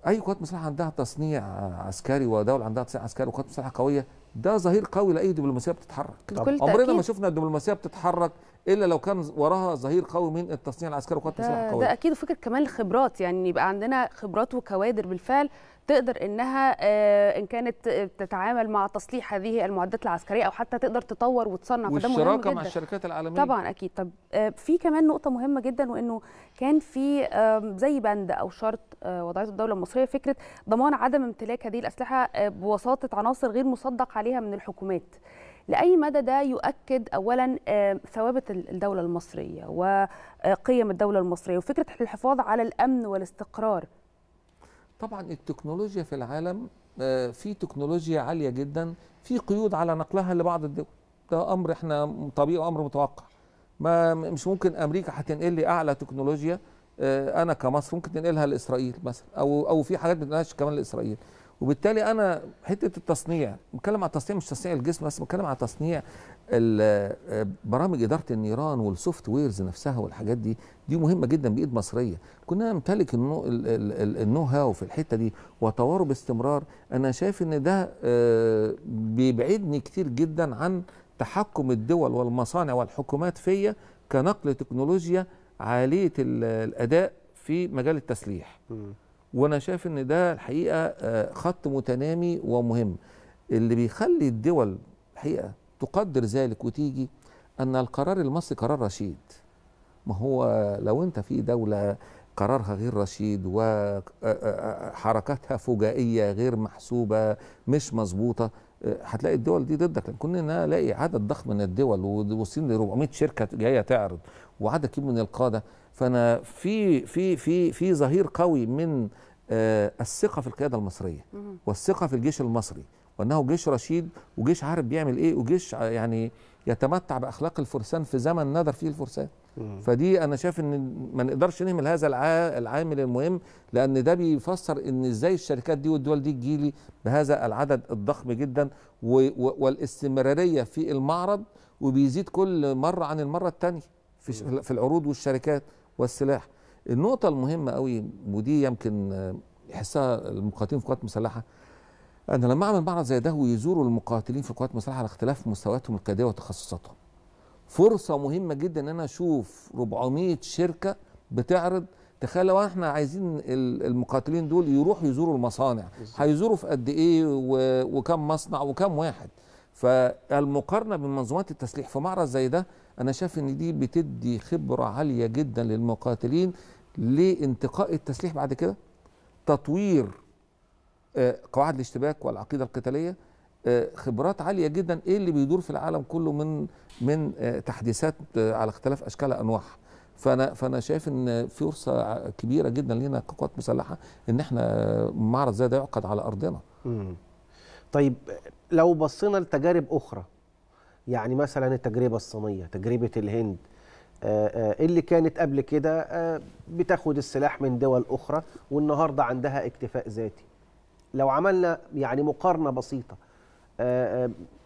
اي قوات مسلحه عندها تصنيع عسكري ودوله عندها تصنيع عسكري وقوات مسلحه قويه ده ظهير قوي لاي دبلوماسيه بتتحرك بكل عمرنا تأكيد. ما شفنا الدبلوماسيه بتتحرك الا لو كان وراها ظهير قوي من التصنيع العسكري وقوات مسلحه ده, قويه ده اكيد وفكره كمان الخبرات يعني يبقى عندنا خبرات وكوادر بالفعل تقدر انها آه، ان كانت آه، تتعامل مع تصليح هذه المعدات العسكريه او حتى تقدر تطور وتصنع فده مهم والشراكه مع جدا الشركات العالميه طبعا اكيد طب آه، في كمان نقطه مهمه جدا وانه كان في آم، زي بند او شرط آه، وضعته الدوله المصريه فكره ضمان عدم امتلاك هذه الاسلحه آه، بوساطه عناصر غير مصدق عليها من الحكومات لاي مدى ده يؤكد اولا آه، ثوابت الدوله المصريه وقيم الدوله المصريه وفكره الحفاظ على الامن والاستقرار طبعا التكنولوجيا في العالم آه، في تكنولوجيا عاليه جدا في قيود على نقلها لبعض الدول ده امر احنا طبيعي وامر متوقع ما مش ممكن امريكا هتنقل لي اعلى تكنولوجيا آه، انا كمصر ممكن تنقلها لاسرائيل مثلا او او في حاجات ما بتنقلهاش كمان لاسرائيل وبالتالي انا حته التصنيع بتكلم على التصنيع مش تصنيع الجسم بس بتكلم على تصنيع ال- آه، برامج اداره النيران والسوفت ويرز نفسها والحاجات دي دي مهمه جدا بايد مصريه كنا نمتلك النو, ال- ال- ال- النو هاو في الحته دي وطوره باستمرار انا شايف ان ده آه، بيبعدني كتير جدا عن تحكم الدول والمصانع والحكومات فيا كنقل تكنولوجيا عاليه ال- الاداء في مجال التسليح وانا شايف ان ده الحقيقه آه، خط متنامي ومهم اللي بيخلي الدول الحقيقه تقدر ذلك وتيجي ان القرار المصري قرار رشيد ما هو لو انت في دوله قرارها غير رشيد وحركاتها فجائيه غير محسوبه مش مظبوطه آه، هتلاقي الدول دي ضدك لان كنا نلاقي عدد ضخم من الدول ووصلين ل 400 شركه جايه تعرض وعدد كبير من القاده فانا في في في في ظهير قوي من آه، الثقه في القياده المصريه والثقه في الجيش المصري وانه جيش رشيد وجيش عارف بيعمل ايه وجيش ع- يعني يتمتع باخلاق الفرسان في زمن ندر فيه الفرسان فدي انا شايف ان ما نقدرش نهمل هذا الع- العامل المهم لان ده بيفسر ان ازاي الشركات دي والدول دي تجيلي بهذا العدد الضخم جدا و- و- والاستمراريه في المعرض وبيزيد كل مره عن المره الثانيه في ش- في العروض والشركات والسلاح النقطه المهمه قوي ودي يمكن آه، يحسها المقاتلين في القوات المسلحه انا لما اعمل معرض زي ده ويزوروا المقاتلين في القوات المسلحه على اختلاف مستوياتهم القياديه وتخصصاتهم فرصه مهمه جدا ان انا اشوف 400 شركه بتعرض تخيل لو احنا عايزين ال- المقاتلين دول يروحوا يزوروا المصانع هيزوروا في قد ايه و- وكم مصنع وكم واحد فالمقارنه بين منظومات التسليح في معرض زي ده انا شايف ان دي بتدي خبره عاليه جدا للمقاتلين لانتقاء التسليح بعد كده تطوير آه، قواعد الاشتباك والعقيده القتاليه آه، خبرات عاليه جدا ايه اللي بيدور في العالم كله من من آه، تحديثات آه، على اختلاف اشكالها انواعها فانا فانا شايف ان في فرصه ع- كبيره جدا لينا كقوات مسلحه ان احنا آه، معرض زي ده يعقد على ارضنا مم. طيب لو بصينا لتجارب اخرى يعني مثلا التجربه الصينيه تجربه الهند آه، آه، اللي كانت قبل كده آه، بتاخد السلاح من دول اخرى والنهارده عندها اكتفاء ذاتي لو عملنا يعني مقارنه بسيطه آه، آه،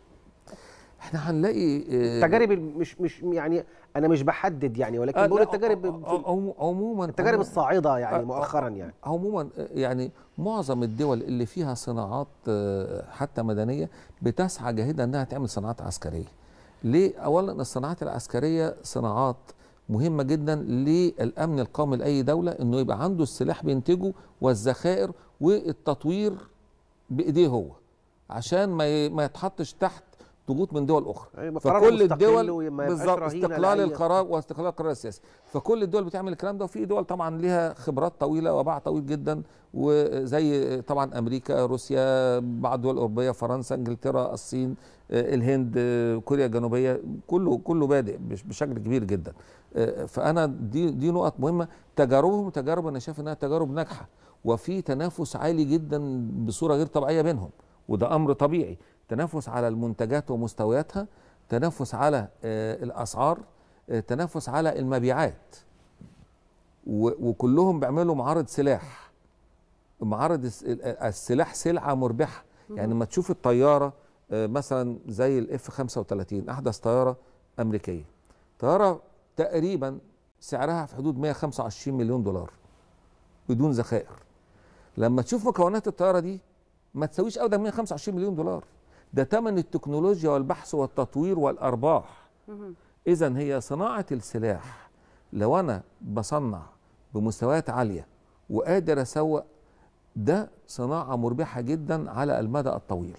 احنا هنلاقي آه، تجارب مش مش يعني انا مش بحدد يعني ولكن آه، بقول لا، التجارب عم- عم- عموما التجارب عموماً- الصاعده آه، يعني آه، مؤخرا يعني عموما يعني معظم الدول اللي فيها صناعات آه، حتى مدنيه بتسعى جاهده انها تعمل صناعات عسكريه. ليه؟ اولا الصناعات العسكريه صناعات مهمه جدا للامن القومي لاي دوله انه يبقى عنده السلاح بينتجه والذخائر والتطوير بايديه هو عشان ما ي- ما يتحطش تحت ضغوط من دول اخرى يبقى قرار فكل مستقل الدول وما يبقاش بالظبط رهينة استقلال لأي- القرار واستقلال القرار السياسي فكل الدول بتعمل الكلام ده وفي دول طبعا ليها خبرات طويله وباع طويل جدا وزي طبعا امريكا روسيا بعض الدول الاوروبيه فرنسا انجلترا الصين آه، الهند آه، كوريا الجنوبيه كله كله بادئ بش- بشكل كبير جدا آه، فانا دي دي نقط مهمه تجاربهم تجارب انا شايف انها تجارب ناجحه وفي تنافس عالي جدا بصوره غير طبيعيه بينهم وده امر طبيعي تنافس على المنتجات ومستوياتها تنافس على آه، الاسعار آه، تنافس على المبيعات و- وكلهم بيعملوا معارض سلاح معارض الس- ال- السلاح سلعه مربحه يعني لما تشوف الطياره آه، مثلا زي الاف 35 احدث طياره امريكيه طياره تقريبا سعرها في حدود 125 مليون دولار بدون ذخائر لما تشوف مكونات الطياره دي ما تساويش ابدا 125 مليون دولار ده ثمن التكنولوجيا والبحث والتطوير والارباح اذا هي صناعه السلاح لو انا بصنع بمستويات عاليه وقادر اسوق ده صناعه مربحه جدا على المدى الطويل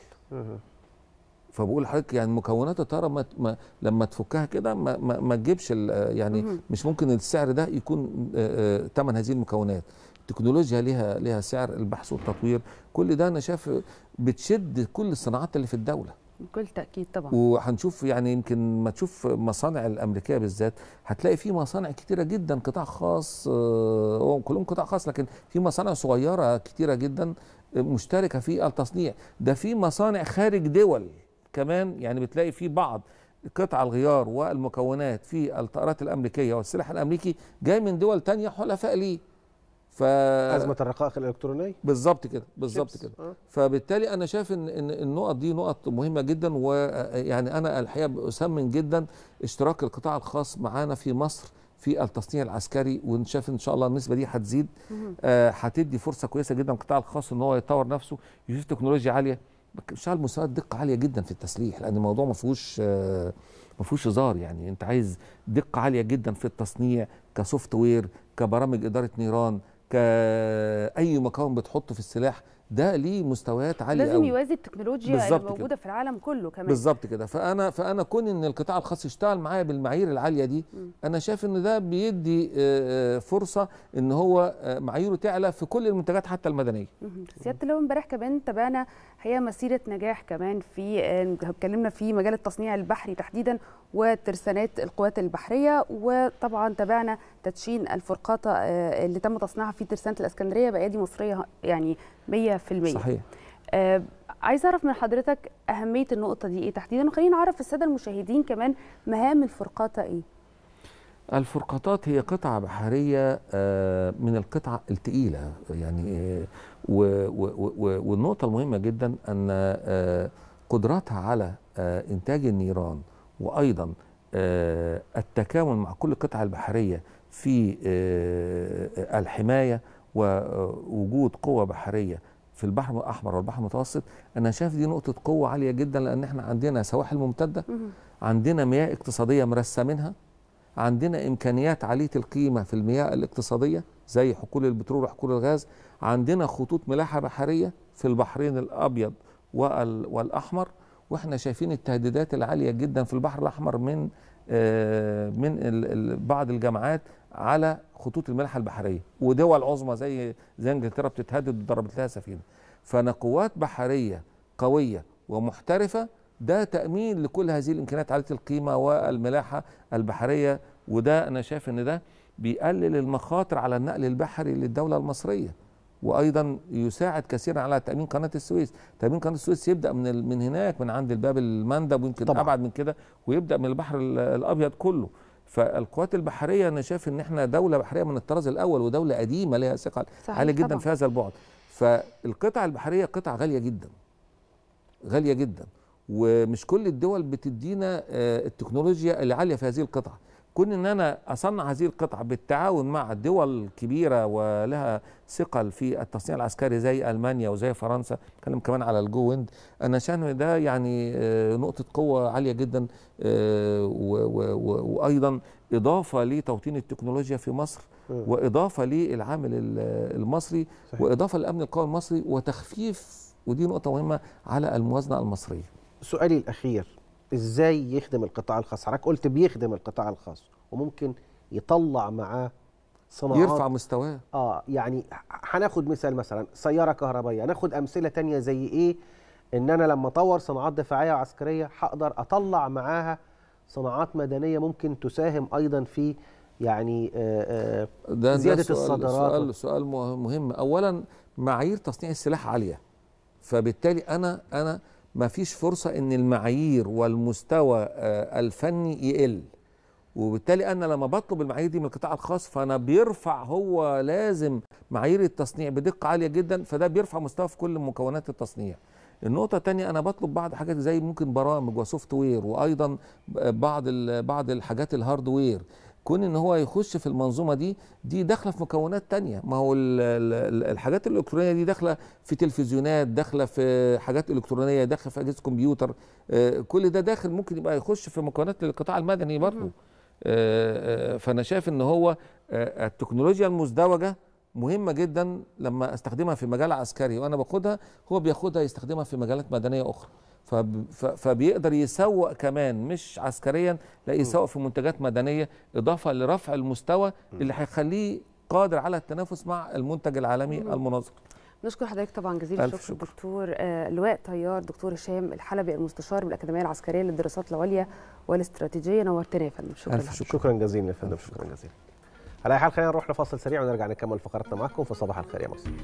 فبقول لحضرتك يعني مكونات الطياره ما ما لما تفكها كده ما, ما, ما تجيبش ال- يعني مهم. مش ممكن السعر ده يكون ثمن هذه المكونات التكنولوجيا ليها ليها سعر البحث والتطوير كل ده انا شايف بتشد كل الصناعات اللي في الدوله بكل تاكيد طبعا وهنشوف يعني يمكن ما تشوف مصانع الامريكيه بالذات هتلاقي في مصانع كتيره جدا قطاع خاص آه، هو كلهم قطاع خاص لكن في مصانع صغيره كتيره جدا آه، مشتركه في التصنيع ده في مصانع خارج دول كمان يعني بتلاقي في بعض قطع الغيار والمكونات في الطائرات الامريكيه والسلاح الامريكي جاي من دول تانية حلفاء ليه ف ازمه الرقائق الالكترونيه بالظبط كده بالظبط chips. كده آه. فبالتالي انا شايف ان ان النقط دي نقط مهمه جدا ويعني انا الحقيقه اثمن جدا اشتراك القطاع الخاص معانا في مصر في التصنيع العسكري ونشاف ان شاء الله النسبه دي هتزيد آه، هتدي فرصه كويسه جدا للقطاع الخاص ان هو يطور نفسه يشوف تكنولوجيا عاليه بيشتغل مستويات دقه عاليه جدا في التسليح لان الموضوع ما فيهوش آه، ما فيهوش هزار يعني انت عايز دقه عاليه جدا في التصنيع كسوفت وير كبرامج اداره نيران كاي مكون بتحطه في السلاح ده ليه مستويات عاليه لازم قوي يوازي التكنولوجيا بالظبط اللي كده. موجوده في العالم كله كمان بالظبط كده فانا فانا كون ان القطاع الخاص يشتغل معايا بالمعايير العاليه دي انا شايف ان ده بيدي آه، آه، فرصه ان هو آه، معاييره تعلى في كل المنتجات حتى المدنيه مهم. سياده اللواء امبارح كمان تابعنا هي مسيره نجاح كمان في آه، اتكلمنا في مجال التصنيع البحري تحديدا وترسانات القوات البحريه وطبعا تابعنا تدشين الفرقاطه آه، اللي تم تصنيعها في ترسانه الاسكندريه بايادي مصريه يعني 100% صحيح آه عايز اعرف من حضرتك اهميه النقطه دي ايه تحديدا وخلينا نعرف الساده المشاهدين كمان مهام الفرقاطه ايه الفرقاطات هي قطعة بحرية آه، من القطع التقيلة يعني آه، و- و- و- والنقطة المهمة جدا أن آه، قدراتها على آه، إنتاج النيران وأيضا آه، التكامل مع كل القطع البحرية في آه، الحماية ووجود قوة بحرية في البحر الأحمر والبحر المتوسط أنا شايف دي نقطة قوة عالية جدا لأن احنا عندنا سواحل ممتدة مهم. عندنا مياه اقتصادية مرسى منها عندنا امكانيات عاليه القيمه في المياه الاقتصاديه زي حقول البترول وحقول الغاز عندنا خطوط ملاحه بحريه في البحرين الابيض وال- والاحمر واحنا شايفين التهديدات العاليه جدا في البحر الاحمر من آه، من ال- ال- بعض الجامعات على خطوط الملاحه البحريه ودول عظمى زي زي انجلترا بتتهدد وضربت لها سفينه فانا قوات بحريه قويه ومحترفه ده تامين لكل هذه الامكانيات عاليه القيمه والملاحه البحريه وده انا شايف ان ده بيقلل المخاطر على النقل البحري للدوله المصريه وايضا يساعد كثيرا على تامين قناه السويس تامين قناه السويس يبدا من ال- من هناك من عند الباب المندب ويمكن طبعاً. ابعد من كده ويبدا من البحر ال- الابيض كله فالقوات البحريه انا شايف ان احنا دوله بحريه من الطراز الاول ودوله قديمه لها ثقل صحيح عالي جدا طبعاً. في هذا البعد فالقطع البحريه قطع غاليه جدا غاليه جدا ومش كل الدول بتدينا آه، التكنولوجيا اللي عاليه في هذه القطع كون ان انا اصنع هذه القطع بالتعاون مع دول كبيره ولها ثقل في التصنيع العسكري زي المانيا وزي فرنسا اتكلم كمان على الجو ويند انا شايف إن ده يعني آه، نقطه قوه عاليه جدا آه، و- و- و- وايضا اضافه لتوطين التكنولوجيا في مصر مم. واضافه للعامل ال- المصري صحيح. واضافه للامن القومي المصري وتخفيف ودي نقطه مهمه على الموازنه المصريه سؤالي الاخير ازاي يخدم القطاع الخاص حضرتك قلت بيخدم القطاع الخاص وممكن يطلع معاه صناعات يرفع مستواه اه يعني ح- هناخد مثال مثلا سياره كهربائيه ناخد امثله تانية زي ايه ان انا لما اطور صناعات دفاعيه وعسكريه هقدر اطلع معاها صناعات مدنيه ممكن تساهم ايضا في يعني آه آه ده زيادة ده سؤال الصادرات سؤال, سؤال مه- مهم اولا معايير تصنيع السلاح عاليه فبالتالي انا انا ما فيش فرصه ان المعايير والمستوى آه، الفني يقل وبالتالي انا لما بطلب المعايير دي من القطاع الخاص فانا بيرفع هو لازم معايير التصنيع بدقه عاليه جدا فده بيرفع مستوى في كل مكونات التصنيع النقطة الثانية أنا بطلب بعض حاجات زي ممكن برامج وسوفت وير وأيضا بعض ال- بعض الحاجات الهاردوير كون ان هو يخش في المنظومه دي دي داخله في مكونات تانية ما هو ال- ال- ال- الحاجات الالكترونيه دي داخله في تلفزيونات داخله في حاجات الكترونيه داخله في اجهزه كمبيوتر آه، كل ده داخل ممكن يبقى يخش في مكونات للقطاع المدني برضه آه، آه، فانا شايف ان هو آه، التكنولوجيا المزدوجه مهمه جدا لما استخدمها في مجال عسكري وانا باخدها هو بياخدها يستخدمها في مجالات مدنيه اخرى فب- ف- فبيقدر يسوق كمان مش عسكريا لا يسوق في منتجات مدنيه اضافه لرفع المستوى اللي هيخليه قادر على التنافس مع المنتج العالمي المناظر نشكر حضرتك طبعا جزيل ألف الشكر شكر. دكتور آه، لواء طيار دكتور هشام الحلبي المستشار بالاكاديميه العسكريه للدراسات العليا والاستراتيجيه نورتنا يا فندم شكرا ألف لحضرتك. شكر. شكرا جزيلا يا فندم شكرا جزيلا على اي حال خلينا نروح لفاصل سريع ونرجع نكمل فقرتنا معكم في صباح الخير يا مصر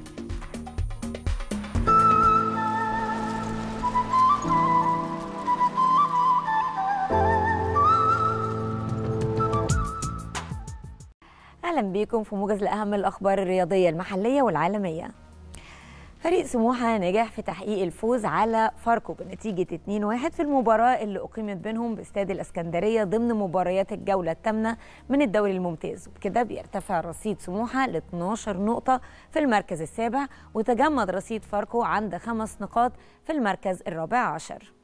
اهلا بيكم في موجز لاهم الاخبار الرياضيه المحليه والعالميه فريق سموحه نجح في تحقيق الفوز على فاركو بنتيجه 2-1 في المباراه اللي اقيمت بينهم باستاد الاسكندريه ضمن مباريات الجوله الثامنه من الدوري الممتاز وبكده بيرتفع رصيد سموحه ل 12 نقطه في المركز السابع وتجمد رصيد فاركو عند خمس نقاط في المركز الرابع عشر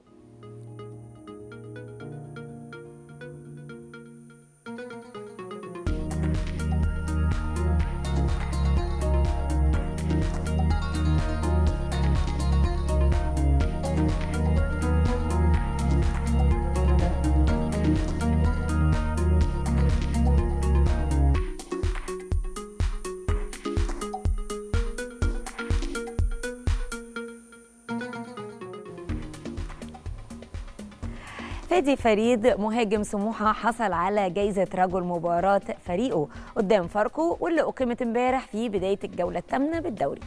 فادي فريد مهاجم سموحه حصل على جائزه رجل مباراه فريقه قدام فاركو واللي اقيمت امبارح في بدايه الجوله الثامنه بالدوري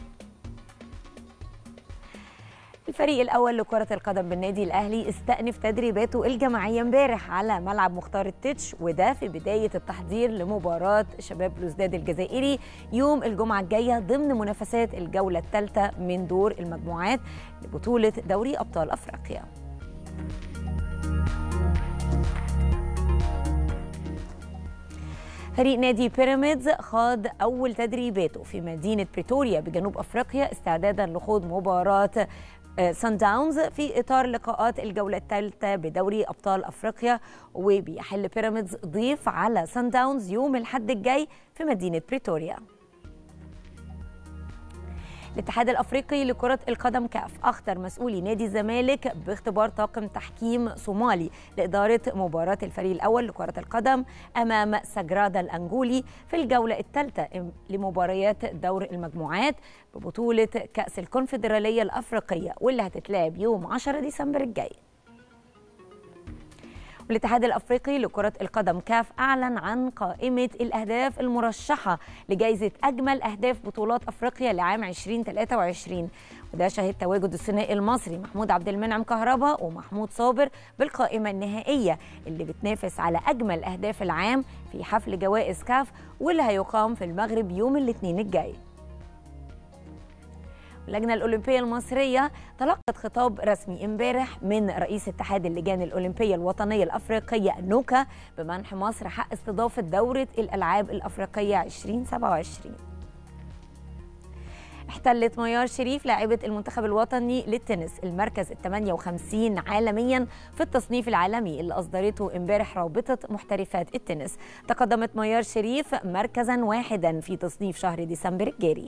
الفريق الاول لكره القدم بالنادي الاهلي استأنف تدريباته الجماعيه امبارح على ملعب مختار التتش وده في بدايه التحضير لمباراه شباب بلوزداد الجزائري يوم الجمعه الجايه ضمن منافسات الجوله الثالثه من دور المجموعات لبطوله دوري ابطال افريقيا فريق نادي بيراميدز خاض أول تدريباته في مدينة بريتوريا بجنوب أفريقيا استعدادا لخوض مباراة سان داونز في إطار لقاءات الجولة الثالثة بدوري أبطال أفريقيا وبيحل بيراميدز ضيف على سان داونز يوم الحد الجاي في مدينة بريتوريا الاتحاد الافريقي لكره القدم كاف اخطر مسؤولي نادي الزمالك باختبار طاقم تحكيم صومالي لاداره مباراه الفريق الاول لكره القدم امام سجرادا الانجولي في الجوله الثالثه لمباريات دور المجموعات ببطوله كاس الكونفدراليه الافريقيه واللي هتتلعب يوم 10 ديسمبر الجاي والاتحاد الافريقي لكره القدم كاف اعلن عن قائمه الاهداف المرشحه لجائزه اجمل اهداف بطولات افريقيا لعام 2023 وده شهد تواجد الثنائي المصري محمود عبد المنعم كهربا ومحمود صابر بالقائمه النهائيه اللي بتنافس على اجمل اهداف العام في حفل جوائز كاف واللي هيقام في المغرب يوم الاثنين الجاي اللجنة الأولمبية المصرية تلقت خطاب رسمي امبارح من رئيس اتحاد اللجان الأولمبية الوطنية الأفريقية نوكا بمنح مصر حق استضافة دورة الألعاب الأفريقية 2027 احتلت ميار شريف لاعبة المنتخب الوطني للتنس المركز ال 58 عالميا في التصنيف العالمي اللي أصدرته امبارح رابطة محترفات التنس تقدمت ميار شريف مركزا واحدا في تصنيف شهر ديسمبر الجاري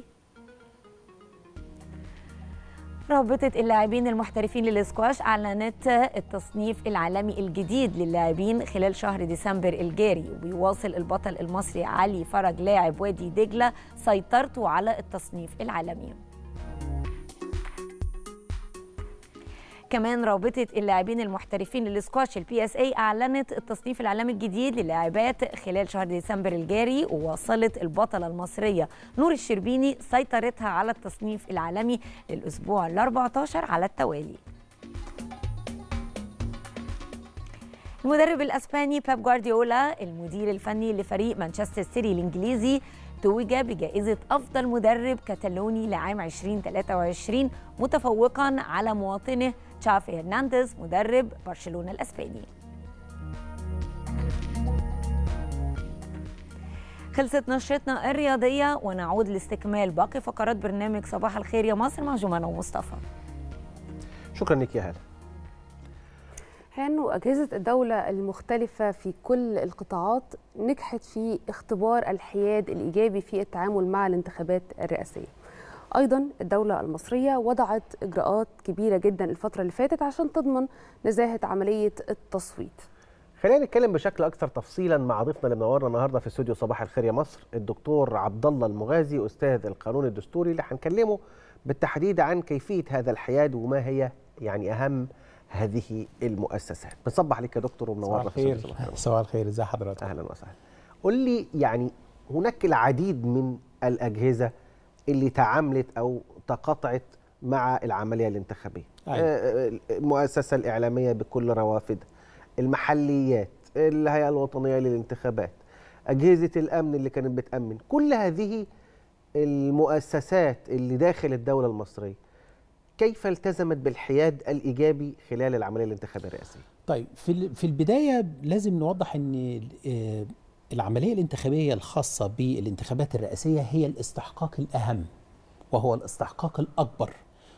رابطة اللاعبين المحترفين للسكواش أعلنت التصنيف العالمي الجديد للاعبين خلال شهر ديسمبر الجاري وبيواصل البطل المصري علي فرج لاعب وادي دجلة سيطرته على التصنيف العالمي كمان رابطة اللاعبين المحترفين للسكواش البي اس اي اعلنت التصنيف العالمي الجديد للاعبات خلال شهر ديسمبر الجاري وواصلت البطلة المصرية نور الشربيني سيطرتها على التصنيف العالمي للاسبوع ال 14 على التوالي. المدرب الاسباني بيب جوارديولا المدير الفني لفريق مانشستر سيتي الانجليزي توج بجائزة أفضل مدرب كتالوني لعام 2023 متفوقا على مواطنه تشافي هرنانديز مدرب برشلونة الأسباني خلصت نشرتنا الرياضيه ونعود لاستكمال باقي فقرات برنامج صباح الخير يا مصر مع جمانه ومصطفى شكرا لك يا هاله هانو أجهزة الدولة المختلفة في كل القطاعات نجحت في اختبار الحياد الإيجابي في التعامل مع الانتخابات الرئاسية أيضا الدولة المصرية وضعت إجراءات كبيرة جدا الفترة اللي فاتت عشان تضمن نزاهة عملية التصويت خلينا نتكلم بشكل اكثر تفصيلا مع ضيفنا اللي منورنا النهارده في استوديو صباح الخير يا مصر الدكتور عبد الله المغازي استاذ القانون الدستوري اللي هنكلمه بالتحديد عن كيفيه هذا الحياد وما هي يعني اهم هذه المؤسسات بنصبح عليك يا دكتور صباح ومنورنا في الخير استوديو صباح الخير صباح الخير ازي حضرتك اهلا وسهلا قول لي يعني هناك العديد من الاجهزه اللي تعاملت او تقاطعت مع العمليه الانتخابيه أيوة. آه، آه، المؤسسه الاعلاميه بكل روافدها المحليات الهيئه الوطنيه للانتخابات اجهزه الامن اللي كانت بتامن كل هذه المؤسسات اللي داخل الدوله المصريه كيف التزمت بالحياد الايجابي خلال العمليه الانتخابيه الرئاسيه طيب في ال- في البدايه لازم نوضح ان آه، العمليه الانتخابيه الخاصه بالانتخابات الرئاسيه هي الاستحقاق الاهم وهو الاستحقاق الاكبر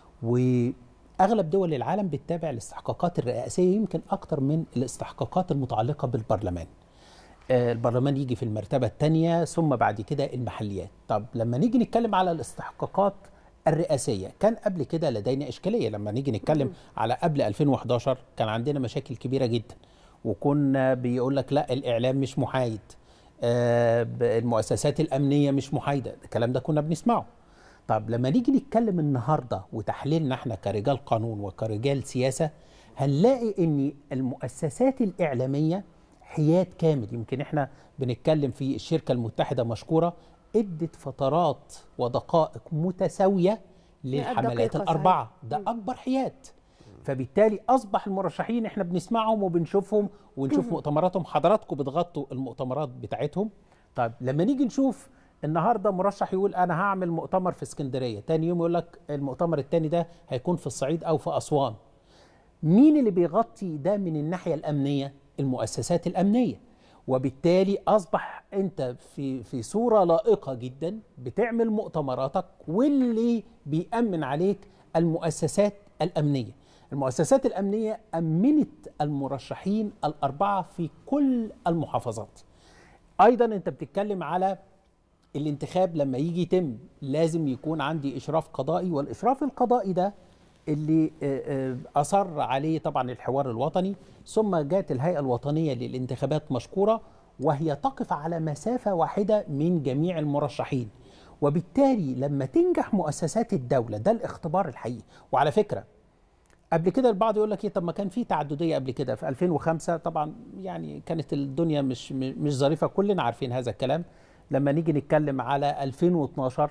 واغلب دول العالم بتتابع الاستحقاقات الرئاسيه يمكن اكتر من الاستحقاقات المتعلقه بالبرلمان آه، البرلمان يجي في المرتبة الثانية ثم بعد كده المحليات طب لما نيجي نتكلم على الاستحقاقات الرئاسية كان قبل كده لدينا إشكالية لما نيجي نتكلم على قبل 2011 كان عندنا مشاكل كبيرة جدا وكنا بيقول لك لا الإعلام مش محايد آه، ب- المؤسسات الأمنية مش محايدة الكلام ده كنا بنسمعه طب لما نيجي نتكلم النهارده وتحليلنا احنا كرجال قانون وكرجال سياسه هنلاقي ان المؤسسات الاعلاميه حياد كامل يمكن احنا بنتكلم في الشركه المتحده مشكوره ادت فترات ودقائق متساويه للحملات دقيقة، الاربعه صحيح. ده اكبر حياد فبالتالي اصبح المرشحين احنا بنسمعهم وبنشوفهم ونشوف مؤتمراتهم حضراتكم بتغطوا المؤتمرات بتاعتهم طيب لما نيجي نشوف النهارده مرشح يقول انا هعمل مؤتمر في اسكندريه تاني يوم يقول لك المؤتمر التاني ده هيكون في الصعيد او في اسوان مين اللي بيغطي ده من الناحيه الامنيه المؤسسات الامنيه وبالتالي اصبح انت في في صوره لائقه جدا بتعمل مؤتمراتك واللي بيامن عليك المؤسسات الامنيه المؤسسات الامنيه امنت المرشحين الاربعه في كل المحافظات ايضا انت بتتكلم على الانتخاب لما يجي يتم لازم يكون عندي اشراف قضائي والاشراف القضائي ده اللي آه، آه، اصر عليه طبعا الحوار الوطني ثم جاءت الهيئه الوطنيه للانتخابات مشكوره وهي تقف على مسافه واحده من جميع المرشحين وبالتالي لما تنجح مؤسسات الدوله ده الاختبار الحقيقي وعلى فكره قبل كده البعض يقول لك ايه طب ما كان في تعدديه قبل كده في 2005 طبعا يعني كانت الدنيا مش مش ظريفه كلنا عارفين هذا الكلام لما نيجي نتكلم على 2012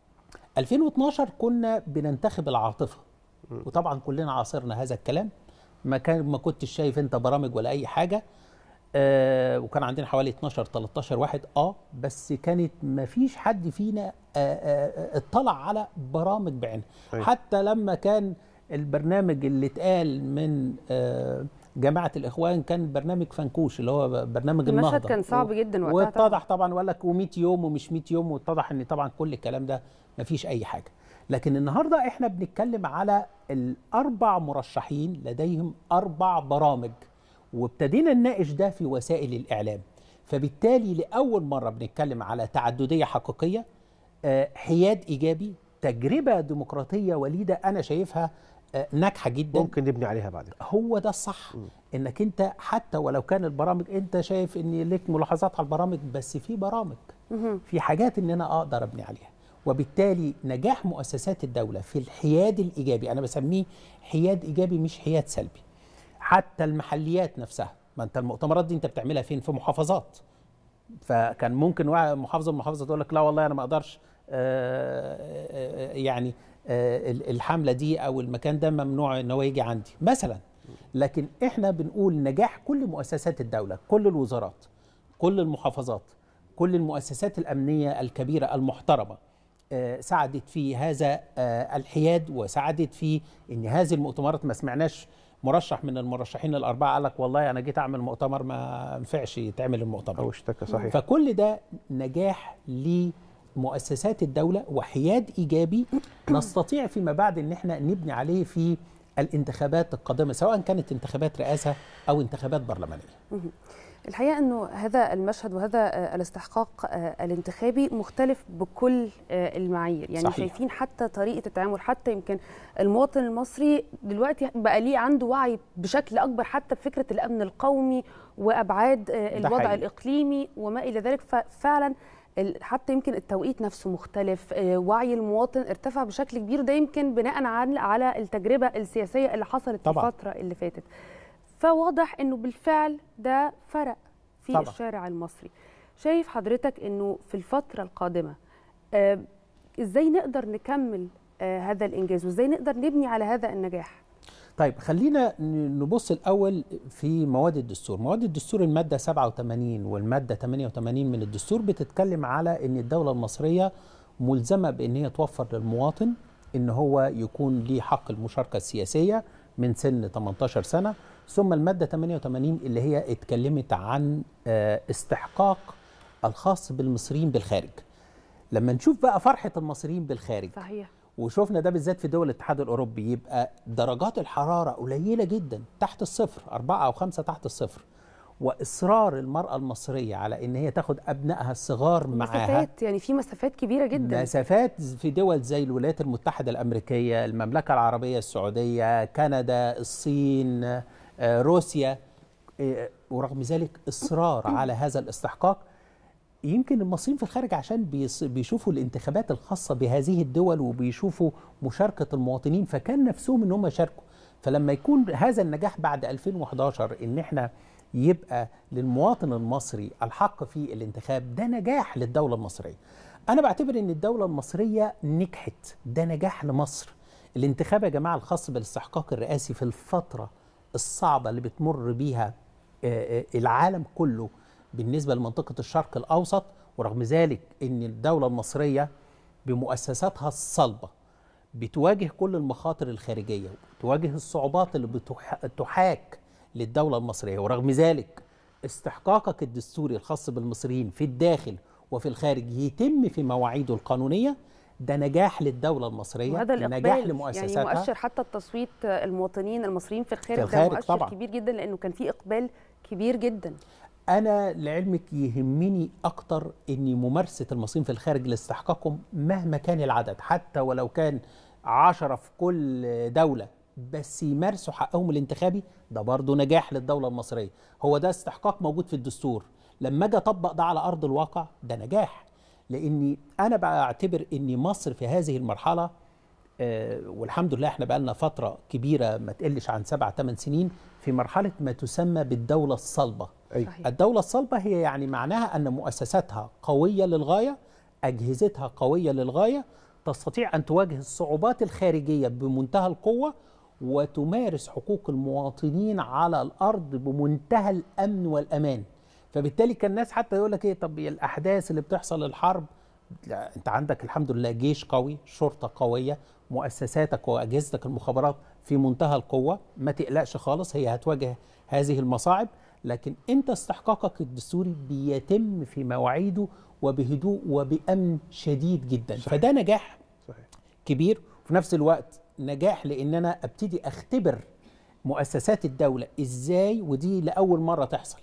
2012 كنا بننتخب العاطفه وطبعا كلنا عاصرنا هذا الكلام ما كان ما كنتش شايف انت برامج ولا اي حاجه آه وكان عندنا حوالي 12 13 واحد اه بس كانت ما فيش حد فينا آه آه اطلع على برامج بعينها أيوة. حتى لما كان البرنامج اللي اتقال من آه جماعه الاخوان كان برنامج فنكوش اللي هو برنامج المشهد النهضه كان صعب و- جدا وقتها طبعاً. واتضح طبعا وقال لك و100 يوم ومش 100 يوم واتضح ان طبعا كل الكلام ده ما فيش اي حاجه لكن النهارده احنا بنتكلم على الاربع مرشحين لديهم اربع برامج وابتدينا نناقش ده في وسائل الاعلام فبالتالي لاول مره بنتكلم على تعدديه حقيقيه آه، حياد ايجابي تجربه ديمقراطيه وليده انا شايفها آه، ناجحه جدا ممكن نبني عليها بعد كده هو ده الصح انك انت حتى ولو كان البرامج انت شايف ان ليك ملاحظات على البرامج بس في برامج في حاجات ان انا اقدر ابني عليها وبالتالي نجاح مؤسسات الدوله في الحياد الايجابي انا بسميه حياد ايجابي مش حياد سلبي حتى المحليات نفسها ما انت المؤتمرات دي انت بتعملها فين في محافظات فكان ممكن واحد- محافظه من المحافظه تقول لك لا والله انا ما اقدرش آه، آه، آه، يعني آه، ال- الحمله دي او المكان ده ممنوع ان هو يجي عندي مثلا لكن احنا بنقول نجاح كل مؤسسات الدوله كل الوزارات كل المحافظات كل المؤسسات الامنيه الكبيره المحترمه آه، ساعدت في هذا آه، الحياد وساعدت في ان هذه المؤتمرات ما سمعناش مرشح من المرشحين الاربعه قال لك والله انا جيت اعمل مؤتمر ما ينفعش يتعمل المؤتمر او اشتكى صحيح فكل ده نجاح لمؤسسات الدولة وحياد إيجابي نستطيع فيما بعد أن احنا نبني عليه في الانتخابات القادمة سواء كانت انتخابات رئاسة أو انتخابات برلمانية الحقيقه انه هذا المشهد وهذا آه، الاستحقاق آه، الانتخابي مختلف بكل آه، المعايير يعني صحيح. شايفين حتى طريقه التعامل حتى يمكن المواطن المصري دلوقتي بقى ليه عنده وعي بشكل اكبر حتى بفكره الامن القومي وابعاد آه، الوضع حقيقي. الاقليمي وما الى ذلك ففعلا ال- حتى يمكن التوقيت نفسه مختلف آه، وعي المواطن ارتفع بشكل كبير ده يمكن بناء على على التجربه السياسيه اللي حصلت في طبعاً. الفتره اللي فاتت فواضح انه بالفعل ده فرق في طبعاً. الشارع المصري شايف حضرتك انه في الفتره القادمه آه، ازاي نقدر نكمل آه، هذا الانجاز وازاي نقدر نبني على هذا النجاح طيب خلينا ن- نبص الأول في مواد الدستور مواد الدستور المادة 87 والمادة 88 من الدستور بتتكلم على أن الدولة المصرية ملزمة بأن هي توفر للمواطن أن هو يكون ليه حق المشاركة السياسية من سن 18 سنة ثم المادة 88 اللي هي اتكلمت عن آه، استحقاق الخاص بالمصريين بالخارج لما نشوف بقى فرحة المصريين بالخارج صحيح وشفنا ده بالذات في دول الاتحاد الاوروبي يبقى درجات الحراره قليله جدا تحت الصفر أربعة او خمسة تحت الصفر واصرار المراه المصريه على ان هي تاخد ابنائها الصغار معاها مسافات يعني في مسافات كبيره جدا مسافات في دول زي الولايات المتحده الامريكيه المملكه العربيه السعوديه كندا الصين آه، روسيا آه، ورغم ذلك اصرار على هذا الاستحقاق يمكن المصريين في الخارج عشان بيص- بيشوفوا الانتخابات الخاصة بهذه الدول وبيشوفوا مشاركة المواطنين فكان نفسهم ان هم يشاركوا فلما يكون هذا النجاح بعد 2011 ان احنا يبقى للمواطن المصري الحق في الانتخاب ده نجاح للدولة المصرية انا بعتبر ان الدولة المصرية نجحت ده نجاح لمصر الانتخاب يا جماعة الخاص بالاستحقاق الرئاسي في الفترة الصعبة اللي بتمر بيها آه، آه، العالم كله بالنسبة لمنطقة الشرق الأوسط ورغم ذلك أن الدولة المصرية بمؤسساتها الصلبة بتواجه كل المخاطر الخارجية بتواجه الصعوبات اللي بتح- تحاك للدولة المصرية ورغم ذلك استحقاقك الدستوري الخاص بالمصريين في الداخل وفي الخارج يتم في مواعيده القانونية ده نجاح للدولة المصرية وهذا الإقبال نجاح يعني لمؤسساتها مؤشر حتى التصويت المواطنين المصريين في الخارج, في الخارج ده مؤشر طبعاً. كبير جدا لانه كان في اقبال كبير جدا انا لعلمك يهمني اكتر ان ممارسه المصريين في الخارج لاستحقاقهم مهما كان العدد حتى ولو كان عشرة في كل دولة بس يمارسوا حقهم الانتخابي ده برضه نجاح للدولة المصرية هو ده استحقاق موجود في الدستور لما اجي اطبق ده على ارض الواقع ده نجاح لاني انا بعتبر ان مصر في هذه المرحلة آه، والحمد لله احنا بقالنا فترة كبيرة ما تقلش عن سبع ثمان سنين في مرحلة ما تسمى بالدولة الصلبة أي. صحيح. الدولة الصلبة هي يعني معناها أن مؤسساتها قوية للغاية أجهزتها قوية للغاية تستطيع أن تواجه الصعوبات الخارجية بمنتهى القوة وتمارس حقوق المواطنين على الأرض بمنتهى الأمن والأمان فبالتالي كان الناس حتى يقول لك ايه طب الاحداث اللي بتحصل الحرب لا انت عندك الحمد لله جيش قوي شرطه قويه مؤسساتك واجهزتك المخابرات في منتهى القوه ما تقلقش خالص هي هتواجه هذه المصاعب لكن انت استحقاقك الدستوري بيتم في مواعيده وبهدوء وبامن شديد جدا صحيح. فده نجاح صحيح كبير وفي نفس الوقت نجاح لان انا ابتدي اختبر مؤسسات الدوله ازاي ودي لاول مره تحصل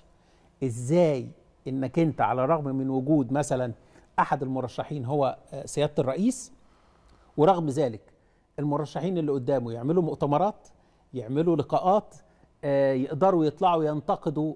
ازاي انك انت على الرغم من وجود مثلا احد المرشحين هو آه، سياده الرئيس ورغم ذلك المرشحين اللي قدامه يعملوا مؤتمرات يعملوا لقاءات آه، يقدروا يطلعوا ينتقدوا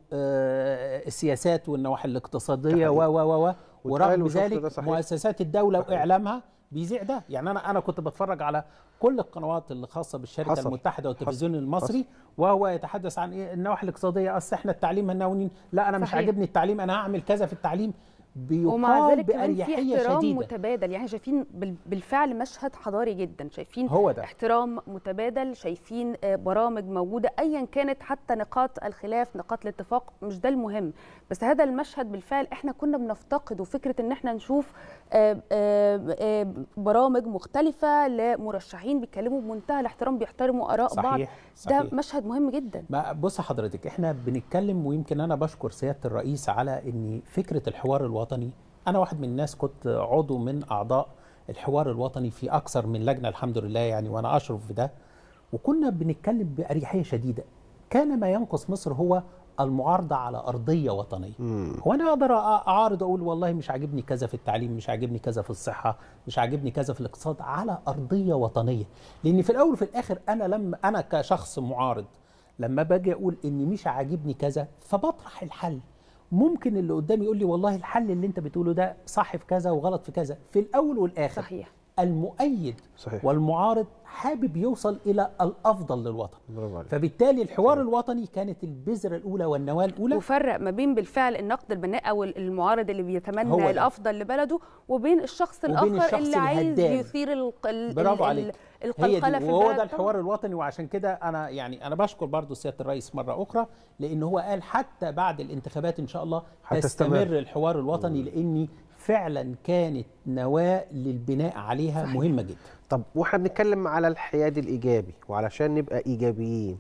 آه، السياسات والنواحي الاقتصاديه ده و حقيقي. و و و واتقال ورغم وشفنا ده ذلك صحيح. مؤسسات الدوله ده حقيقي. واعلامها بيذيع ده يعني انا انا كنت بتفرج على كل القنوات اللي خاصه بالشركه حصل. المتحده والتلفزيون حصل. المصري وهو يتحدث عن ايه النواحي الاقتصاديه اصل احنا التعليم هنونين لا انا مش صحيح. عاجبني التعليم انا هعمل كذا في التعليم ومع بيقال ذلك كمان في باريحيه احترام شديده متبادل يعني شايفين بال- بالفعل مشهد حضاري جدا شايفين هو ده احترام متبادل شايفين آه، برامج موجوده ايا كانت حتى نقاط الخلاف نقاط الاتفاق مش ده المهم بس هذا المشهد بالفعل احنا كنا بنفتقده فكره ان احنا نشوف آه، آه، آه، برامج مختلفه لمرشحين بيتكلموا بمنتهى الاحترام بيحترموا اراء بعض صحيح ده صحيح. مشهد مهم جدا ما بص حضرتك احنا بنتكلم ويمكن انا بشكر سياده الرئيس على ان فكره الحوار الوطني انا واحد من الناس كنت عضو من اعضاء الحوار الوطني في اكثر من لجنه الحمد لله يعني وانا اشرف في ده وكنا بنتكلم باريحيه شديده كان ما ينقص مصر هو المعارضه على ارضيه وطنيه هو انا اقدر أ- اعارض اقول والله مش عاجبني كذا في التعليم مش عاجبني كذا في الصحه مش عاجبني كذا في الاقتصاد على ارضيه وطنيه لان في الاول وفي الاخر انا لما انا كشخص معارض لما باجي اقول ان مش عاجبني كذا فبطرح الحل ممكن اللي قدامي يقول لي والله الحل اللي انت بتقوله ده صح في كذا وغلط في كذا في الاول والاخر صحيح المؤيد صحيح. والمعارض حابب يوصل الى الافضل للوطن برافو عليك. فبالتالي الحوار الوطني كانت البذره الاولى والنواه الاولى وفرق ما بين بالفعل النقد البناء او المعارض اللي هو بيتمنى ده. الافضل لبلده وبين الشخص وبين الاخر الشخص اللي عايز الهدام. يثير الق- ال- برافو ال- عليك. هي القلقله دي في وهو البلد ده الحوار الوطني وعشان كده انا يعني انا بشكر برضو سياده الرئيس مره اخرى لان هو قال حتى بعد الانتخابات ان شاء الله هتستمر. تستمر الحوار الوطني لاني فعلا كانت نواه للبناء عليها صحيح. مهمه جدا طب واحنا بنتكلم على الحياد الايجابي وعلشان نبقى ايجابيين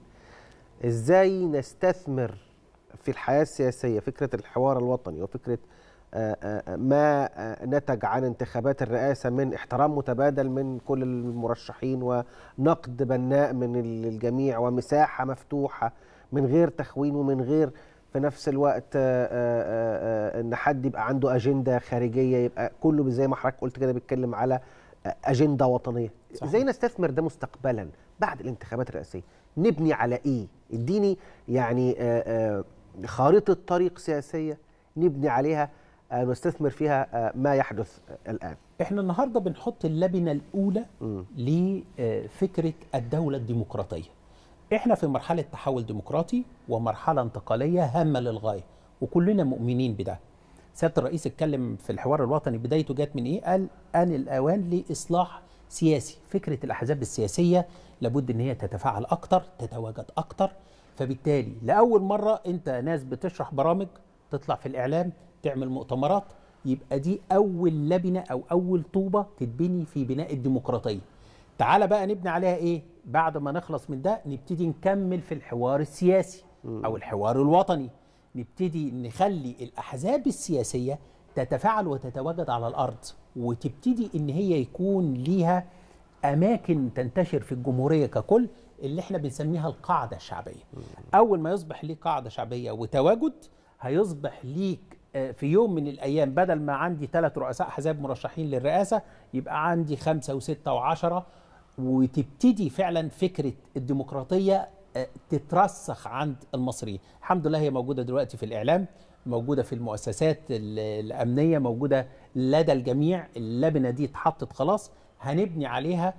ازاي نستثمر في الحياه السياسيه فكره الحوار الوطني وفكره آه، آه، ما آه، نتج عن انتخابات الرئاسه من احترام متبادل من كل المرشحين ونقد بناء من الجميع ومساحه مفتوحه من غير تخوين ومن غير في نفس الوقت آه، آه، آه، ان حد يبقى عنده اجنده خارجيه يبقى كله زي ما حضرتك قلت كده بيتكلم على اجنده وطنيه صحيح. ازاي نستثمر ده مستقبلا بعد الانتخابات الرئاسيه نبني على ايه اديني يعني آه، آه، خارطه طريق سياسيه نبني عليها آه، نستثمر فيها آه، ما يحدث آه، الان احنا النهارده بنحط اللبنه الاولى مم. لفكره الدوله الديمقراطيه احنا في مرحله تحول ديمقراطي ومرحله انتقاليه هامه للغايه وكلنا مؤمنين بده سياده الرئيس اتكلم في الحوار الوطني بدايته جت من ايه قال ان الاوان لاصلاح سياسي فكره الاحزاب السياسيه لابد ان هي تتفاعل اكتر تتواجد اكتر فبالتالي لاول مره انت ناس بتشرح برامج تطلع في الاعلام تعمل مؤتمرات يبقى دي اول لبنه او اول طوبه تتبني في بناء الديمقراطيه تعال بقى نبني عليها ايه بعد ما نخلص من ده نبتدي نكمل في الحوار السياسي او الحوار الوطني نبتدي نخلي الاحزاب السياسيه تتفاعل وتتواجد على الارض وتبتدي ان هي يكون ليها اماكن تنتشر في الجمهوريه ككل اللي احنا بنسميها القاعده الشعبيه اول ما يصبح ليك قاعده شعبيه وتواجد هيصبح ليك آه، في يوم من الايام بدل ما عندي ثلاث رؤساء احزاب مرشحين للرئاسه يبقى عندي خمسه وسته وعشره وتبتدي فعلا فكره الديمقراطيه آه، تترسخ عند المصريين الحمد لله هي موجوده دلوقتي في الاعلام موجوده في المؤسسات ال- الامنيه موجوده لدى الجميع اللبنه دي اتحطت خلاص هنبني عليها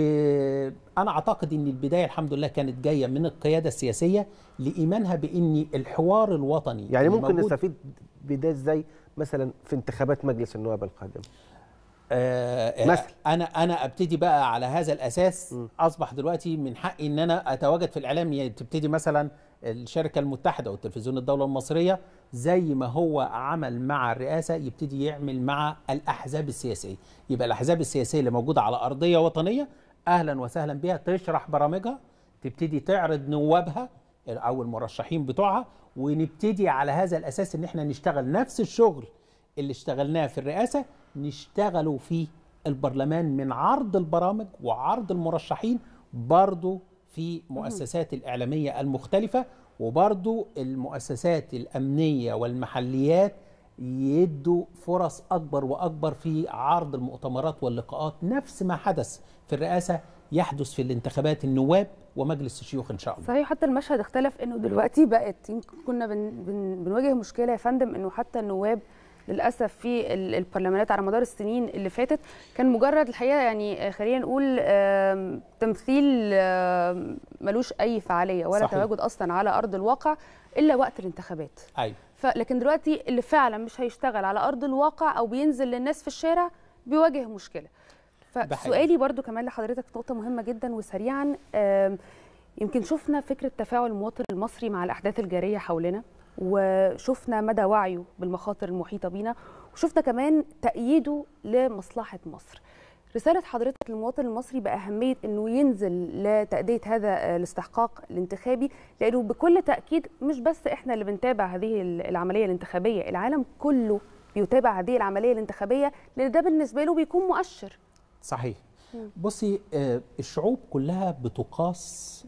وانا اعتقد ان البدايه الحمد لله كانت جايه من القياده السياسيه لايمانها بان الحوار الوطني يعني اللي ممكن موجود- نستفيد بده ازاي مثلا في انتخابات مجلس النواب القادم آه مثلا. انا انا ابتدي بقى على هذا الاساس اصبح دلوقتي من حقي ان انا اتواجد في الاعلام يعني تبتدي مثلا الشركه المتحده والتلفزيون الدوله المصريه زي ما هو عمل مع الرئاسه يبتدي يعمل مع الاحزاب السياسيه يبقى الاحزاب السياسيه اللي موجوده على ارضيه وطنيه اهلا وسهلا بها تشرح برامجها تبتدي تعرض نوابها او المرشحين بتوعها ونبتدي على هذا الاساس ان احنا نشتغل نفس الشغل اللي اشتغلناه في الرئاسه نشتغلوا في البرلمان من عرض البرامج وعرض المرشحين برضو في مؤسسات الإعلامية المختلفة وبرضو المؤسسات الأمنية والمحليات يدوا فرص أكبر وأكبر في عرض المؤتمرات واللقاءات نفس ما حدث في الرئاسة يحدث في الانتخابات النواب ومجلس الشيوخ إن شاء الله صحيح حتى المشهد اختلف انه دلوقتي بقت يمكن كنا بن بن بنواجه مشكله يا فندم انه حتى النواب للاسف في ال- البرلمانات على مدار السنين اللي فاتت كان مجرد الحقيقه يعني آه، خلينا نقول آم، تمثيل آم، ملوش اي فعاليه ولا صحيح. تواجد اصلا على ارض الواقع الا وقت الانتخابات أيوة لكن دلوقتي اللي فعلا مش هيشتغل على ارض الواقع او بينزل للناس في الشارع بيواجه مشكله فسؤالي برضو كمان لحضرتك نقطه مهمه جدا وسريعا يمكن شفنا فكره تفاعل المواطن المصري مع الاحداث الجاريه حولنا وشفنا مدى وعيه بالمخاطر المحيطه بينا وشفنا كمان تأييده لمصلحه مصر رسالة حضرتك للمواطن المصري بأهمية أنه ينزل لتأدية هذا الاستحقاق الانتخابي لأنه بكل تأكيد مش بس إحنا اللي بنتابع هذه العملية الانتخابية العالم كله بيتابع هذه العملية الانتخابية لأن ده بالنسبة له بيكون مؤشر صحيح بصي الشعوب كلها بتقاس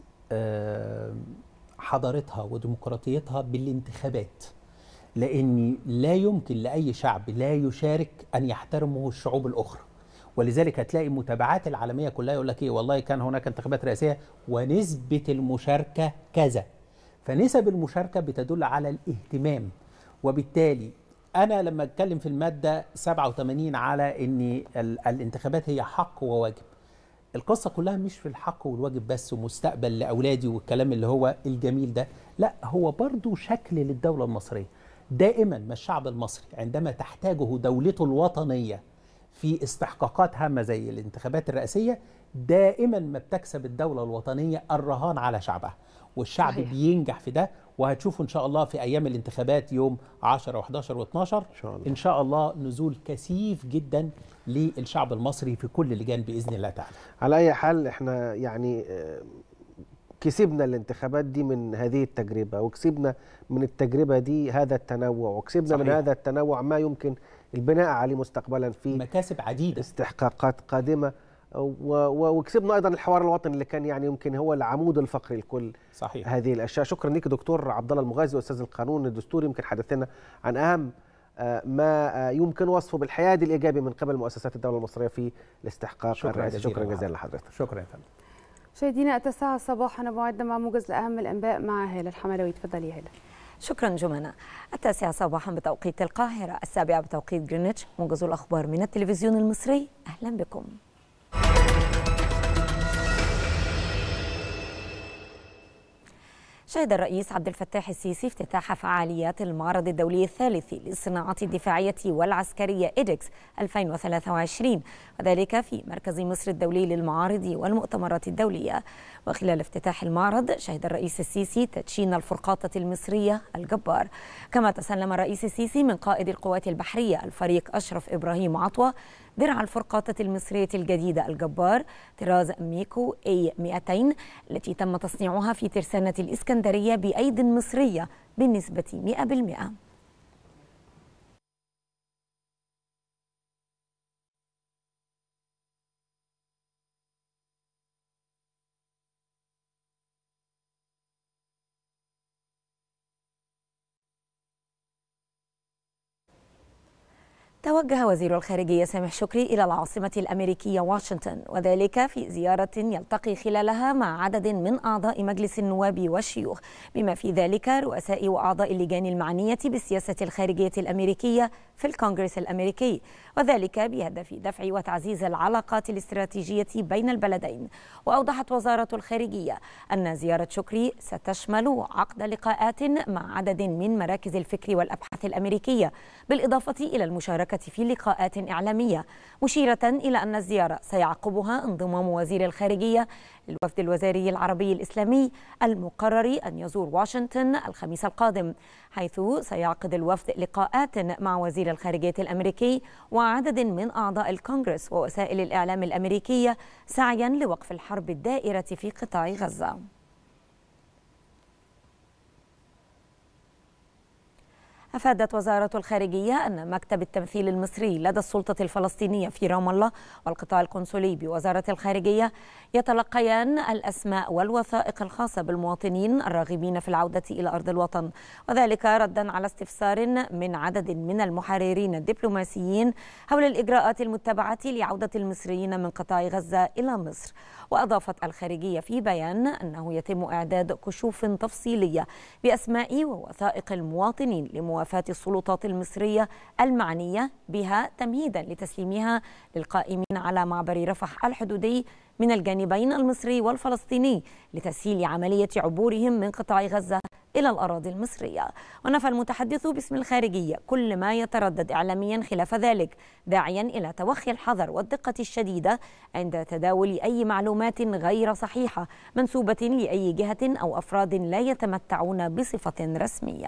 حضارتها وديمقراطيتها بالانتخابات لأن لا يمكن لأي شعب لا يشارك أن يحترمه الشعوب الأخرى ولذلك هتلاقي المتابعات العالميه كلها يقول لك ايه والله كان هناك انتخابات رئاسيه ونسبه المشاركه كذا فنسب المشاركه بتدل على الاهتمام وبالتالي انا لما اتكلم في الماده 87 على ان الانتخابات هي حق وواجب القصه كلها مش في الحق والواجب بس ومستقبل لاولادي والكلام اللي هو الجميل ده لا هو برضو شكل للدوله المصريه دائما ما الشعب المصري عندما تحتاجه دولته الوطنيه في استحقاقات هامه زي الانتخابات الرئاسيه دائما ما بتكسب الدوله الوطنيه الرهان على شعبها والشعب صحيح. بينجح في ده وهتشوفوا ان شاء الله في ايام الانتخابات يوم 10 و11 و12 ان شاء الله ان شاء الله نزول كثيف جدا للشعب المصري في كل لجان باذن الله تعالى على اي حال احنا يعني كسبنا الانتخابات دي من هذه التجربه وكسبنا من التجربه دي هذا التنوع وكسبنا صحيح. من هذا التنوع ما يمكن البناء عليه مستقبلا في مكاسب عديده استحقاقات قادمه وكسبنا ايضا الحوار الوطني اللي كان يعني يمكن هو العمود الفقري لكل صحيح. هذه الاشياء شكرا لك دكتور عبد الله المغازي استاذ القانون الدستوري يمكن حدثنا عن اهم ما يمكن وصفه بالحياد الايجابي من قبل مؤسسات الدوله المصريه في الاستحقاق الرئاسي شكرا جزيلا لحضرتك شكرا يا فندم مشاهدينا التاسعة صباحا موعدنا مع موجز لاهم الانباء مع هاله الحملاوي تفضلي هاله شكرا جمانة التاسعة صباحا بتوقيت القاهرة السابعة بتوقيت جرينتش موجز الأخبار من التلفزيون المصري أهلا بكم شهد الرئيس عبد الفتاح السيسي افتتاح فعاليات المعرض الدولي الثالث للصناعات الدفاعية والعسكرية إيدكس 2023 وذلك في مركز مصر الدولي للمعارض والمؤتمرات الدولية وخلال افتتاح المعرض شهد الرئيس السيسي تدشين الفرقاطة المصرية الجبار كما تسلم الرئيس السيسي من قائد القوات البحرية الفريق أشرف إبراهيم عطوة درع الفرقاطة المصرية الجديدة الجبار طراز ميكو اي 200 التي تم تصنيعها في ترسانة الإسكندرية بأيد مصرية بنسبة 100% توجه وزير الخارجية سامح شكري إلى العاصمة الأمريكية واشنطن وذلك في زيارة يلتقي خلالها مع عدد من أعضاء مجلس النواب والشيوخ بما في ذلك رؤساء وأعضاء اللجان المعنية بالسياسة الخارجية الأمريكية في الكونغرس الأمريكي وذلك بهدف دفع وتعزيز العلاقات الاستراتيجية بين البلدين وأوضحت وزارة الخارجية أن زيارة شكري ستشمل عقد لقاءات مع عدد من مراكز الفكر والأبحاث الأمريكية بالإضافة إلى المشاركة في لقاءات إعلامية مشيرة إلى أن الزيارة سيعقبها انضمام وزير الخارجية للوفد الوزاري العربي الإسلامي المقرر أن يزور واشنطن الخميس القادم حيث سيعقد الوفد لقاءات مع وزير الخارجية الأمريكي وعدد من أعضاء الكونغرس ووسائل الإعلام الأمريكية سعيا لوقف الحرب الدائرة في قطاع غزة أفادت وزارة الخارجية أن مكتب التمثيل المصري لدى السلطة الفلسطينية في رام الله والقطاع القنصلي بوزارة الخارجية يتلقيان الأسماء والوثائق الخاصة بالمواطنين الراغبين في العودة إلى أرض الوطن وذلك ردا على استفسار من عدد من المحررين الدبلوماسيين حول الإجراءات المتبعة لعودة المصريين من قطاع غزة إلى مصر وأضافت الخارجية في بيان أنه يتم إعداد كشوف تفصيلية بأسماء ووثائق المواطنين لموافاة السلطات المصرية المعنية بها تمهيدا لتسليمها للقائمين على معبر رفح الحدودي من الجانبين المصري والفلسطيني لتسهيل عملية عبورهم من قطاع غزة إلى الأراضي المصرية ونفى المتحدث باسم الخارجية كل ما يتردد إعلاميا خلاف ذلك داعيا إلى توخي الحذر والدقة الشديدة عند تداول أي معلومات غير صحيحة منسوبة لأي جهة أو أفراد لا يتمتعون بصفة رسمية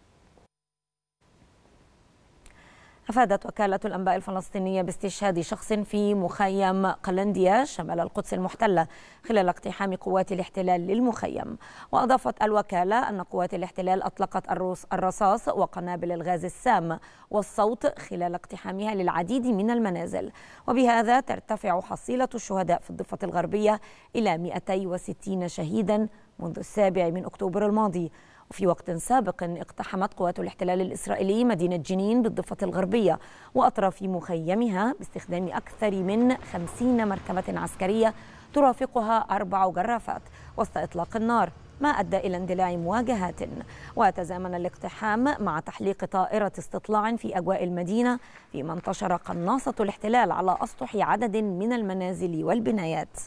أفادت وكالة الأنباء الفلسطينية باستشهاد شخص في مخيم قلنديا شمال القدس المحتلة خلال اقتحام قوات الاحتلال للمخيم وأضافت الوكالة أن قوات الاحتلال أطلقت الرصاص وقنابل الغاز السام والصوت خلال اقتحامها للعديد من المنازل وبهذا ترتفع حصيلة الشهداء في الضفة الغربية إلى 260 شهيدا منذ السابع من أكتوبر الماضي وفي وقت سابق اقتحمت قوات الاحتلال الإسرائيلي مدينة جنين بالضفة الغربية وأطراف مخيمها باستخدام أكثر من خمسين مركبة عسكرية ترافقها أربع جرافات وسط إطلاق النار ما أدى إلى اندلاع مواجهات وتزامن الاقتحام مع تحليق طائرة استطلاع في أجواء المدينة فيما انتشر قناصة الاحتلال على أسطح عدد من المنازل والبنايات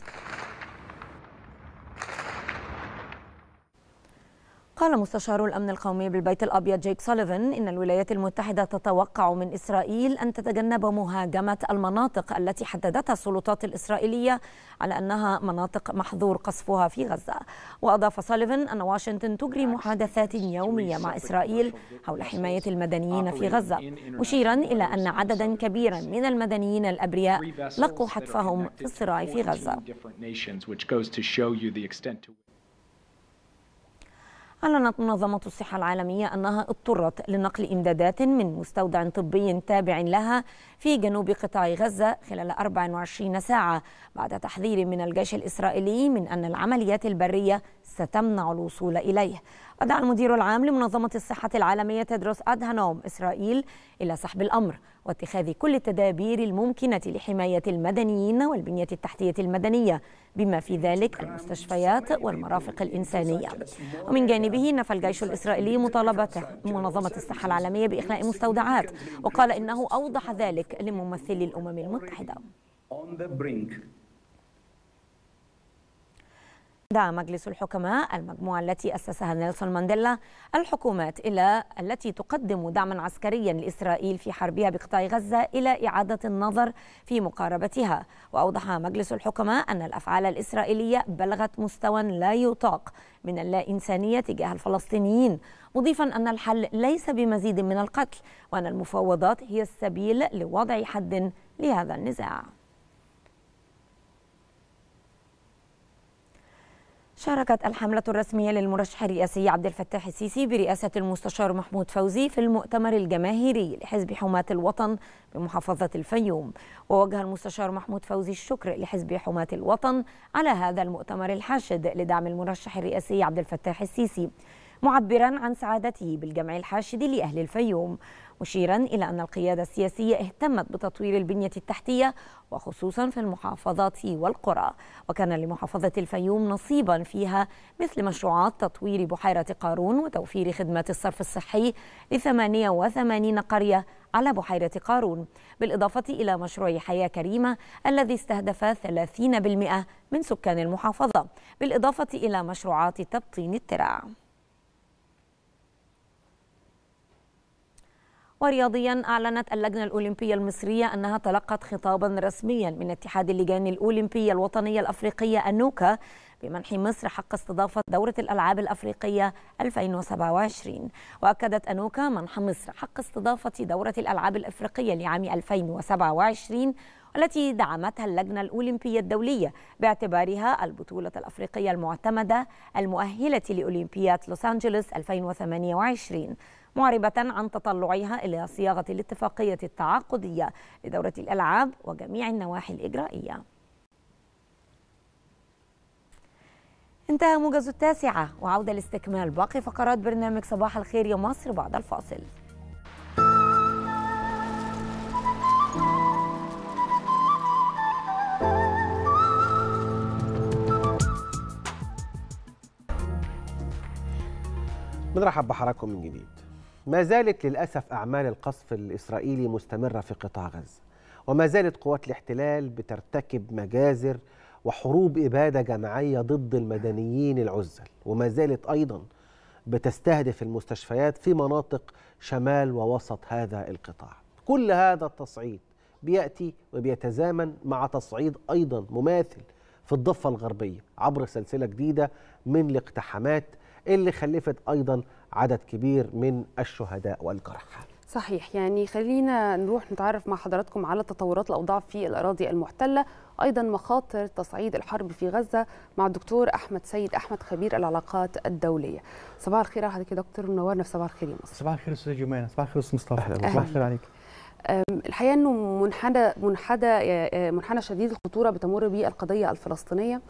قال مستشار الأمن القومي بالبيت الأبيض جيك سوليفان إن الولايات المتحدة تتوقع من إسرائيل أن تتجنب مهاجمة المناطق التي حددتها السلطات الإسرائيلية على أنها مناطق محظور قصفها في غزة وأضاف سوليفان أن واشنطن تجري محادثات يومية مع إسرائيل حول حماية المدنيين في غزة مشيرا إلى أن عددا كبيرا من المدنيين الأبرياء لقوا حتفهم في الصراع في غزة أعلنت منظمة الصحة العالمية أنها اضطرت لنقل إمدادات من مستودع طبي تابع لها في جنوب قطاع غزة خلال 24 ساعة بعد تحذير من الجيش الإسرائيلي من أن العمليات البرية ستمنع الوصول إليه ودعا المدير العام لمنظمة الصحة العالمية تدرس أدهانوم إسرائيل إلى سحب الأمر واتخاذ كل التدابير الممكنة لحماية المدنيين والبنية التحتية المدنية بما في ذلك المستشفيات والمرافق الإنسانية ومن جانبه نفى الجيش الإسرائيلي مطالبة منظمة الصحة العالمية بإخلاء مستودعات وقال إنه أوضح ذلك لممثلي الأمم المتحدة دعا مجلس الحكماء المجموعة التي أسسها نيلسون مانديلا الحكومات إلى التي تقدم دعما عسكريا لإسرائيل في حربها بقطاع غزة إلى إعادة النظر في مقاربتها وأوضح مجلس الحكماء أن الأفعال الإسرائيلية بلغت مستوى لا يطاق من اللا إنسانية تجاه الفلسطينيين مضيفا أن الحل ليس بمزيد من القتل وأن المفاوضات هي السبيل لوضع حد لهذا النزاع شاركت الحملة الرسمية للمرشح الرئاسي عبد الفتاح السيسي برئاسة المستشار محمود فوزي في المؤتمر الجماهيري لحزب حماة الوطن بمحافظة الفيوم ووجه المستشار محمود فوزي الشكر لحزب حماة الوطن على هذا المؤتمر الحاشد لدعم المرشح الرئاسي عبد الفتاح السيسي معبرا عن سعادته بالجمع الحاشد لأهل الفيوم مشيرا إلى أن القيادة السياسية اهتمت بتطوير البنية التحتية وخصوصا في المحافظات والقرى وكان لمحافظة الفيوم نصيبا فيها مثل مشروعات تطوير بحيرة قارون وتوفير خدمات الصرف الصحي ل 88 قرية على بحيرة قارون بالإضافة إلى مشروع حياة كريمة الذي استهدف 30% من سكان المحافظة بالإضافة إلى مشروعات تبطين الترع ورياضيا أعلنت اللجنة الأولمبية المصرية أنها تلقت خطابا رسميا من اتحاد اللجان الأولمبية الوطنية الأفريقية أنوكا بمنح مصر حق استضافة دورة الألعاب الأفريقية 2027 وأكدت أنوكا منح مصر حق استضافة دورة الألعاب الأفريقية لعام 2027 والتي دعمتها اللجنة الأولمبية الدولية باعتبارها البطولة الأفريقية المعتمدة المؤهلة لأولمبياد لوس أنجلوس 2028 معربة عن تطلعها إلى صياغة الاتفاقية التعاقدية لدورة الألعاب وجميع النواحي الإجرائية انتهى موجز التاسعة وعودة لاستكمال باقي فقرات برنامج صباح الخير يا مصر بعد الفاصل بنرحب بحضراتكم من جديد ما زالت للأسف أعمال القصف الإسرائيلي مستمرة في قطاع غزة وما زالت قوات الاحتلال بترتكب مجازر وحروب اباده جماعيه ضد المدنيين العزل وما زالت ايضا بتستهدف المستشفيات في مناطق شمال ووسط هذا القطاع كل هذا التصعيد بياتي وبيتزامن مع تصعيد ايضا مماثل في الضفه الغربيه عبر سلسله جديده من الاقتحامات اللي خلفت ايضا عدد كبير من الشهداء والجرحى صحيح يعني خلينا نروح نتعرف مع حضراتكم على تطورات الأوضاع في الأراضي المحتلة أيضا مخاطر تصعيد الحرب في غزة مع الدكتور أحمد سيد أحمد خبير العلاقات الدولية صباح الخير على حضرتك يا دكتور منورنا في صباح الخير يا مصر صباح الخير استاذ جمانه صباح الخير استاذ مصطفى أهلا صباح الخير عليك أم، الحقيقه انه منحنى منحدى آه، منحنى شديد الخطوره بتمر به القضيه الفلسطينيه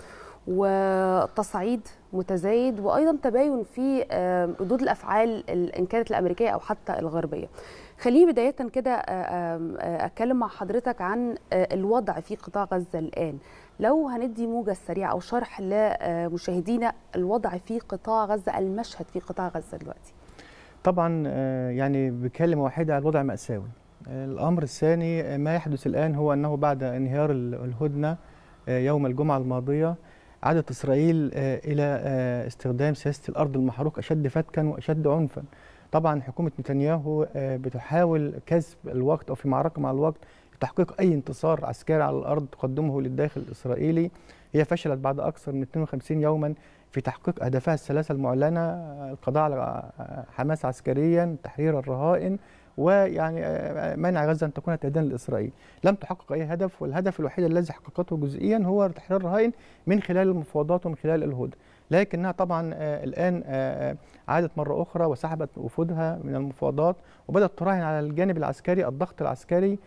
وتصعيد متزايد وايضا تباين في آم، ردود الافعال ال- ان كانت الامريكيه او حتى الغربيه. خليني بدايه كده آه، آم، آه، اتكلم مع حضرتك عن آه، الوضع في قطاع غزه الان. لو هندي موجز سريع او شرح لمشاهدينا الوضع في قطاع غزه المشهد في قطاع غزه دلوقتي. طبعا آه، يعني بكلمه واحده الوضع ماساوي آه، الامر الثاني آه، ما يحدث الان هو انه بعد انهيار ال- الهدنه آه، يوم الجمعه الماضيه عادت اسرائيل آه، الى آه، استخدام سياسه الارض المحروق اشد فتكا واشد عنفا طبعا حكومه نتنياهو آه، بتحاول كسب الوقت او في معركه مع الوقت لتحقيق اي انتصار عسكري على الارض تقدمه للداخل الاسرائيلي هي فشلت بعد اكثر من 52 يوما في تحقيق اهدافها الثلاثه المعلنه آه، القضاء على آه، حماس عسكريا تحرير الرهائن ويعني آه، منع غزه ان تكون تهديدا لاسرائيل لم تحقق اي هدف والهدف الوحيد الذي حققته جزئيا هو تحرير الرهائن من خلال المفاوضات ومن خلال الهدى لكنها طبعا آه، الان آه، عادت مره اخرى وسحبت وفودها من المفاوضات وبدات تراهن على الجانب العسكري الضغط العسكري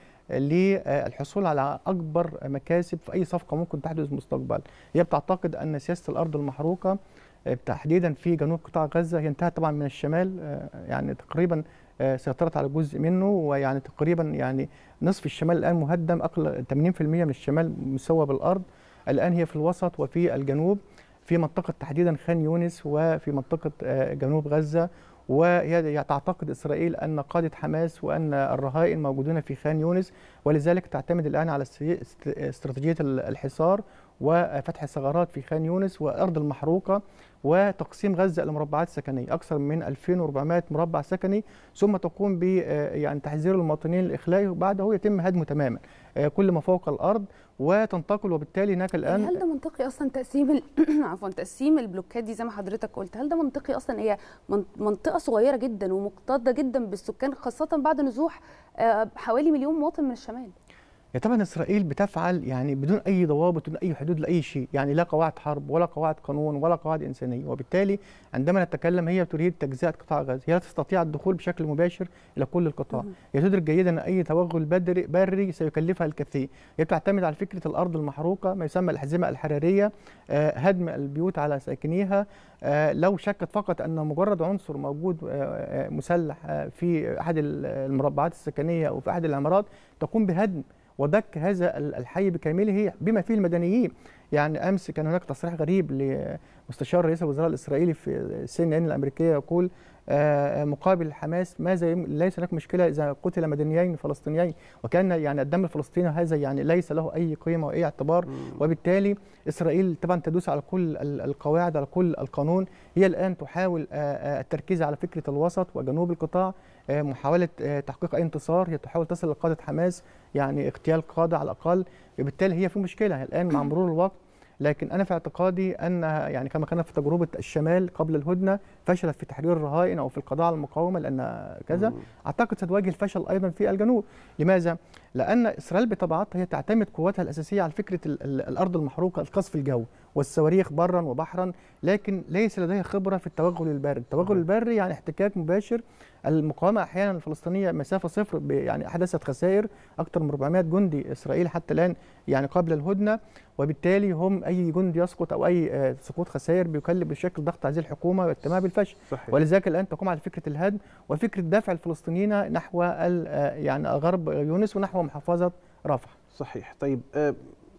للحصول على اكبر مكاسب في اي صفقه ممكن تحدث مستقبلا هي بتعتقد ان سياسه الارض المحروقه آه، تحديدا في جنوب قطاع غزه هي انتهت طبعا من الشمال آه، يعني تقريبا آه، سيطرت على جزء منه ويعني تقريبا يعني نصف الشمال الان مهدم اقل 80% من الشمال مسوى بالارض الان هي في الوسط وفي الجنوب في منطقه تحديدا خان يونس وفي منطقه آه، جنوب غزه وهي تعتقد اسرائيل ان قاده حماس وان الرهائن موجودون في خان يونس ولذلك تعتمد الان على استي- است- استراتيجيه ال- الحصار وفتح ثغرات في خان يونس والارض المحروقه وتقسيم غزه الى مربعات سكنيه اكثر من 2400 مربع سكني ثم تقوم ب آه، يعني تحذير المواطنين الاخلاء وبعده يتم هدمه تماما آه، كل ما فوق الارض وتنتقل وبالتالي هناك الان هل ده منطقي اصلا تقسيم ال... عفوا تقسيم البلوكات دي زي ما حضرتك قلت هل ده منطقي اصلا هي من- منطقه صغيره جدا ومكتظه جدا بالسكان خاصه بعد نزوح آه، حوالي مليون مواطن من الشمال يا طبعا اسرائيل بتفعل يعني بدون اي ضوابط بدون اي حدود لاي شيء يعني لا قواعد حرب ولا قواعد قانون ولا قواعد انسانيه وبالتالي عندما نتكلم هي تريد تجزئه قطاع غزه هي لا تستطيع الدخول بشكل مباشر الى كل القطاع هي تدرك جيدا ان اي توغل بدري بري سيكلفها الكثير هي تعتمد على فكره الارض المحروقه ما يسمى الاحزمه الحراريه آه، هدم البيوت على ساكنيها آه، لو شكت فقط ان مجرد عنصر موجود آه، آه، مسلح آه، في احد المربعات السكنيه او في احد العمارات تقوم بهدم ودك هذا ال- الحي بكامله بما فيه المدنيين يعني امس كان هناك تصريح غريب لمستشار رئيس الوزراء الاسرائيلي في السي ان ان الامريكيه يقول آه، مقابل حماس ماذا يم- ليس هناك مشكله اذا قتل مدنيين فلسطينيين وكان يعني الدم الفلسطيني هذا يعني ليس له اي قيمه واي اعتبار وبالتالي اسرائيل طبعا تدوس على كل ال- القواعد على كل القانون هي الان تحاول آه، آه، التركيز على فكره الوسط وجنوب القطاع آه، محاوله آه، تحقيق اي انتصار هي تحاول تصل لقاده حماس يعني اغتيال قاده على الاقل بالتالي هي في مشكله الان مع مرور الوقت لكن انا في اعتقادي انها يعني كما كان في تجربه الشمال قبل الهدنه فشلت في تحرير الرهائن او في القضاء على المقاومه لان كذا اعتقد ستواجه الفشل ايضا في الجنوب لماذا لان اسرائيل بطبيعتها هي تعتمد قوتها الاساسيه على فكره ال- ال- الارض المحروقه القصف الجوي والصواريخ برا وبحرا لكن ليس لديها خبره في التوغل البري التوغل البري يعني احتكاك مباشر المقاومه احيانا الفلسطينيه مسافه صفر ب- يعني حدثت خسائر اكثر من 400 جندي اسرائيلي حتى الان يعني قبل الهدنه وبالتالي هم اي جندي يسقط او اي آه، سقوط خسائر بيكلف بشكل ضغط هذه الحكومه واتهامها بالفشل صحيح. ولذلك الان تقوم على فكره الهدم وفكره دفع الفلسطينيين نحو ال- آه، يعني غرب يونس ونحو محافظه رفح صحيح طيب آه،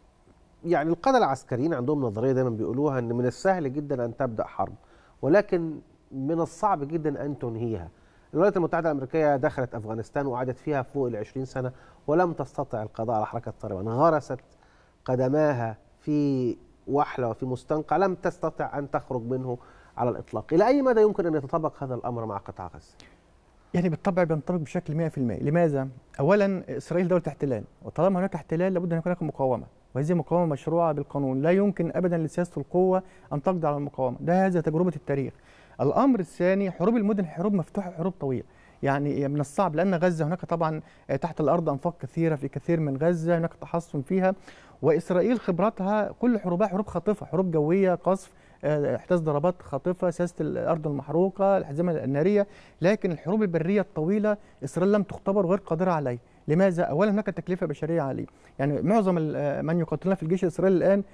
يعني القادة العسكريين عندهم نظرية دايما بيقولوها ان من السهل جدا ان تبدأ حرب ولكن من الصعب جدا ان تنهيها الولايات المتحدة الأمريكية دخلت أفغانستان وقعدت فيها فوق ال 20 سنة ولم تستطع القضاء على حركة طالبان غرست قدماها في وحله وفي مستنقع لم تستطع ان تخرج منه على الاطلاق الى اي مدى يمكن ان يتطابق هذا الامر مع قطاع غزه يعني بالطبع بينطبق بشكل 100% لماذا؟ اولا اسرائيل دوله احتلال وطالما هناك احتلال لابد ان يكون هناك مقاومه وهذه مقاومه مشروعه بالقانون لا يمكن ابدا لسياسه القوه ان تقضي على المقاومه ده هذا تجربه التاريخ الامر الثاني حروب المدن حروب مفتوحه حروب طويله يعني من الصعب لان غزه هناك طبعا تحت الارض انفاق كثيره في كثير من غزه هناك تحصن فيها واسرائيل خبراتها كل حروبها حروب خاطفه حروب جويه قصف احداث ضربات خاطفه سياسه الارض المحروقه الحزمه الناريه لكن الحروب البريه الطويله اسرائيل لم تختبر وغير قادره عليه لماذا اولا هناك تكلفه بشريه عاليه يعني معظم من يقاتلون في الجيش الاسرائيلي الان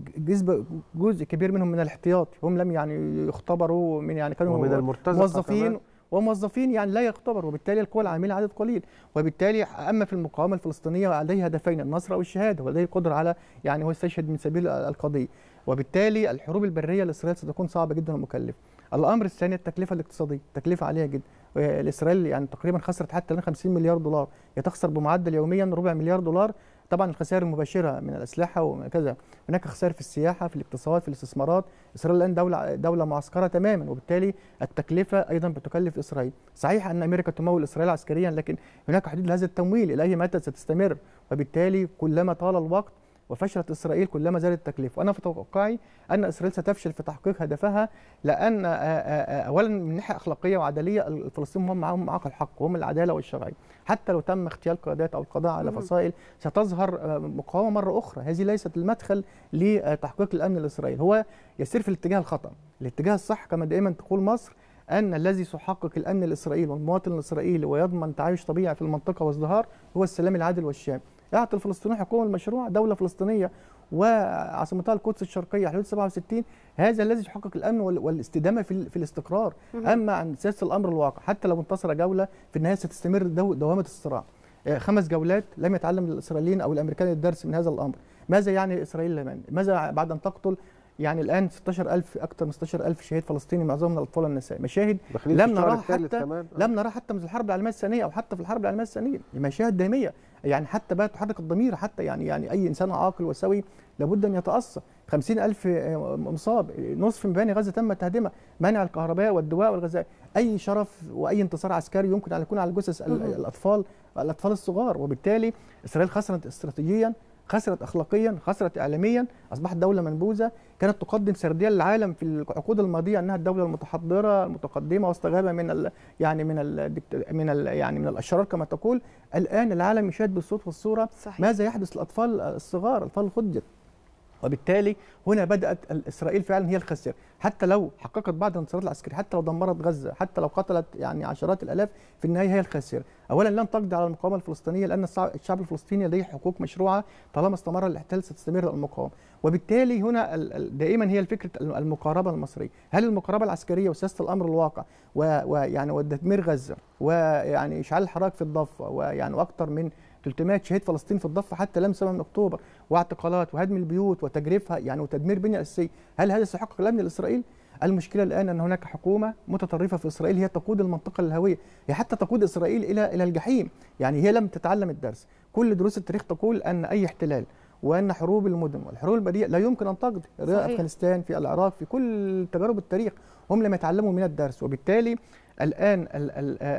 جزء جزء كبير منهم من الاحتياط هم لم يعني يختبروا من يعني كانوا ومن المرتزقة موظفين كمان. وموظفين يعني لا يختبروا وبالتالي القوى العامله عدد قليل وبالتالي اما في المقاومه الفلسطينيه لديه هدفين النصر او الشهاده ولديه القدره على يعني هو يستشهد من سبيل القضيه وبالتالي الحروب البريه لاسرائيل ستكون صعبه جدا ومكلفه الامر الثاني التكلفه الاقتصاديه تكلفه عاليه جدا اسرائيل يعني تقريبا خسرت حتى 50 مليار دولار تخسر بمعدل يوميا ربع مليار دولار طبعا الخسائر المباشره من الاسلحه وكذا هناك خسائر في السياحه في الاقتصاد في الاستثمارات اسرائيل الان دوله دوله معسكره تماما وبالتالي التكلفه ايضا بتكلف اسرائيل صحيح ان امريكا تمول اسرائيل عسكريا لكن هناك حدود لهذا التمويل الى اي متى ستستمر وبالتالي كلما طال الوقت وفشلت اسرائيل كلما زادت التكلفه وانا في توقعي ان اسرائيل ستفشل في تحقيق هدفها لان اولا من ناحيه اخلاقيه وعدليه الفلسطينيين هم معهم معاق الحق وهم العداله والشرعيه حتى لو تم اغتيال قيادات او القضاء على فصائل ستظهر مقاومه مره اخرى هذه ليست المدخل لتحقيق الامن الاسرائيلي هو يسير في الاتجاه الخطا الاتجاه الصح كما دائما تقول مصر ان الذي سيحقق الامن الاسرائيلي والمواطن الاسرائيلي ويضمن تعايش طبيعي في المنطقه وازدهار هو السلام العادل والشامل يعطي الفلسطينيين حقوقهم المشروع دوله فلسطينيه وعاصمتها القدس الشرقيه حدود 67 هذا الذي يحقق الامن والاستدامه في, في الاستقرار اما عن سياسه الامر الواقع حتى لو انتصر جوله في النهايه ستستمر دو دوامه الصراع خمس جولات لم يتعلم الاسرائيليين او الامريكان الدرس من هذا الامر ماذا يعني اسرائيل لمن ماذا بعد ان تقتل يعني الان 16000 اكثر من 16000 شهيد فلسطيني معظمهم من الاطفال والنساء مشاهد لم نراها حتى كمان. لم نراها حتى من الحرب العالميه الثانيه او حتى في الحرب العالميه الثانيه مشاهد داميه يعني حتى بقى تحرك الضمير حتى يعني يعني اي انسان عاقل وسوي لابد ان يتاثر 50000 مصاب نصف مباني غزه تم تهديمها منع الكهرباء والدواء والغذاء اي شرف واي انتصار عسكري يمكن ان يكون على جثث الاطفال الاطفال الصغار وبالتالي اسرائيل خسرت استراتيجيا خسرت اخلاقيا خسرت اعلاميا اصبحت دوله منبوذه كانت تقدم سرديه للعالم في العقود الماضيه انها الدوله المتحضره المتقدمه واستغابه من ال يعني من ال من ال يعني من الاشرار كما تقول الان العالم يشاهد بالصوت والصوره صحيح. ماذا يحدث للاطفال الصغار الاطفال الخدج وبالتالي هنا بدات اسرائيل فعلا هي الخاسره حتى لو حققت بعض الانتصارات العسكريه حتى لو دمرت غزه حتى لو قتلت يعني عشرات الالاف في النهايه هي الخاسره اولا لن تقضي على المقاومه الفلسطينيه لان الشعب الفلسطيني لديه حقوق مشروعه طالما استمر الاحتلال ستستمر المقاومه وبالتالي هنا دائما هي الفكره المقاربه المصريه هل المقاربه العسكريه وسياسه الامر الواقع ويعني وتدمير غزه ويعني اشعال الحراك في الضفه ويعني واكثر من 300 شهيد فلسطين في الضفه حتى لم 7 من اكتوبر واعتقالات وهدم البيوت وتجريفها يعني وتدمير بنيه اساسيه هل هذا سيحقق الامن لاسرائيل المشكله الان ان هناك حكومه متطرفه في اسرائيل هي تقود المنطقه الهويه هي حتى تقود اسرائيل الى الى الجحيم يعني هي لم تتعلم الدرس كل دروس التاريخ تقول ان اي احتلال وان حروب المدن والحروب البريئه لا يمكن ان تقضي افغانستان في العراق في كل تجارب التاريخ هم لم يتعلموا من الدرس وبالتالي الان ال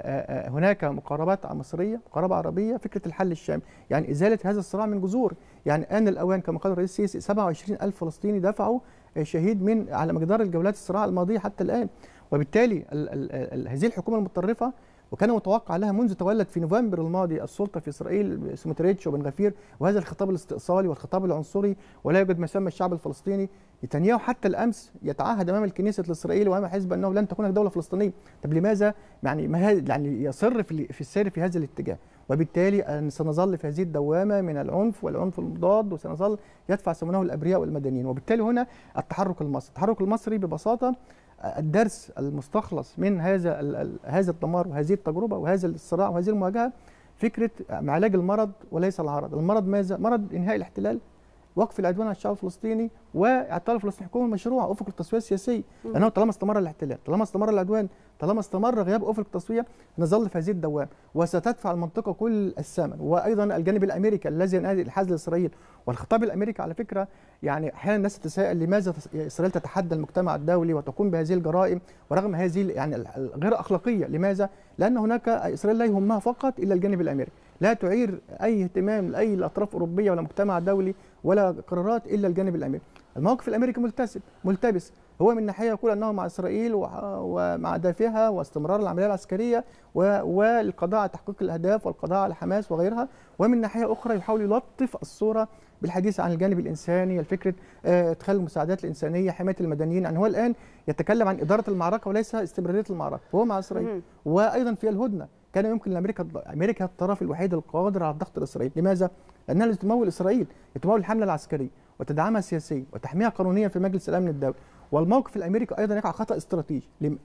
ال هناك مقاربات مصريه مقاربه عربيه فكره الحل الشامل يعني ازاله هذا الصراع من جذور يعني ان الاوان كما قال الرئيس السيسي 27 الف فلسطيني دفعوا شهيد من على مقدار الجولات الصراع الماضيه حتى الان وبالتالي ال ال هذه الحكومه المتطرفه وكان متوقع لها منذ تولت في نوفمبر الماضي السلطه في اسرائيل سموتريتش وبن غفير وهذا الخطاب الاستئصالي والخطاب العنصري ولا يوجد ما يسمى الشعب الفلسطيني نتنياهو حتى الامس يتعهد امام الكنيسه الاسرائيليه وامام حزب انه لن تكون دوله فلسطينيه طب لماذا يعني ما يعني يصر في في السير في هذا الاتجاه وبالتالي سنظل في هذه الدوامه من العنف والعنف المضاد وسنظل يدفع ثمنه الابرياء والمدنيين وبالتالي هنا التحرك المصري التحرك المصري ببساطه الدرس المستخلص من هذا هذا الدمار وهذه التجربه وهذا الصراع وهذه المواجهه فكره علاج المرض وليس العرض، المرض ماذا؟ مرض انهاء الاحتلال وقف العدوان على الشعب الفلسطيني واعطاء الفلسطينيين حكومه مشروعه افق التسويه السياسيه لانه طالما استمر الاحتلال طالما استمر العدوان طالما استمر غياب افق التسويه نظل في هذه الدوامه وستدفع المنطقه كل الثمن وايضا الجانب الامريكي الذي ينادي الحاز لاسرائيل والخطاب الامريكي على فكره يعني احيانا الناس تتساءل لماذا تس- اسرائيل تتحدى المجتمع الدولي وتقوم بهذه الجرائم ورغم هذه ال- يعني ال- الغير اخلاقيه لماذا؟ لان هناك اسرائيل لا يهمها فقط الا الجانب الامريكي لا تعير اي اهتمام لاي الاطراف الاوروبيه ولا مجتمع دولي ولا قرارات الا الجانب الامريكي الموقف الامريكي ملتزم ملتبس هو من ناحيه يقول انه مع اسرائيل وع- ومع اهدافها واستمرار العمليه العسكريه و- والقضاء على تحقيق الاهداف والقضاء على حماس وغيرها ومن ناحيه اخرى يحاول يلطف الصوره بالحديث عن الجانب الانساني الفكره آه، ادخال المساعدات الانسانيه حمايه المدنيين يعني هو الان يتكلم عن اداره المعركه وليس استمراريه المعركه هو مع اسرائيل مهم. وايضا في الهدنه كان يمكن لامريكا امريكا الطرف الوحيد القادر على الضغط الاسرائيلي لماذا لانها التي تمول اسرائيل تمول الحمله العسكريه وتدعمها سياسيا وتحميها قانونيا في مجلس الامن الدولي والموقف الامريكي ايضا يقع خطا استراتيجي لم-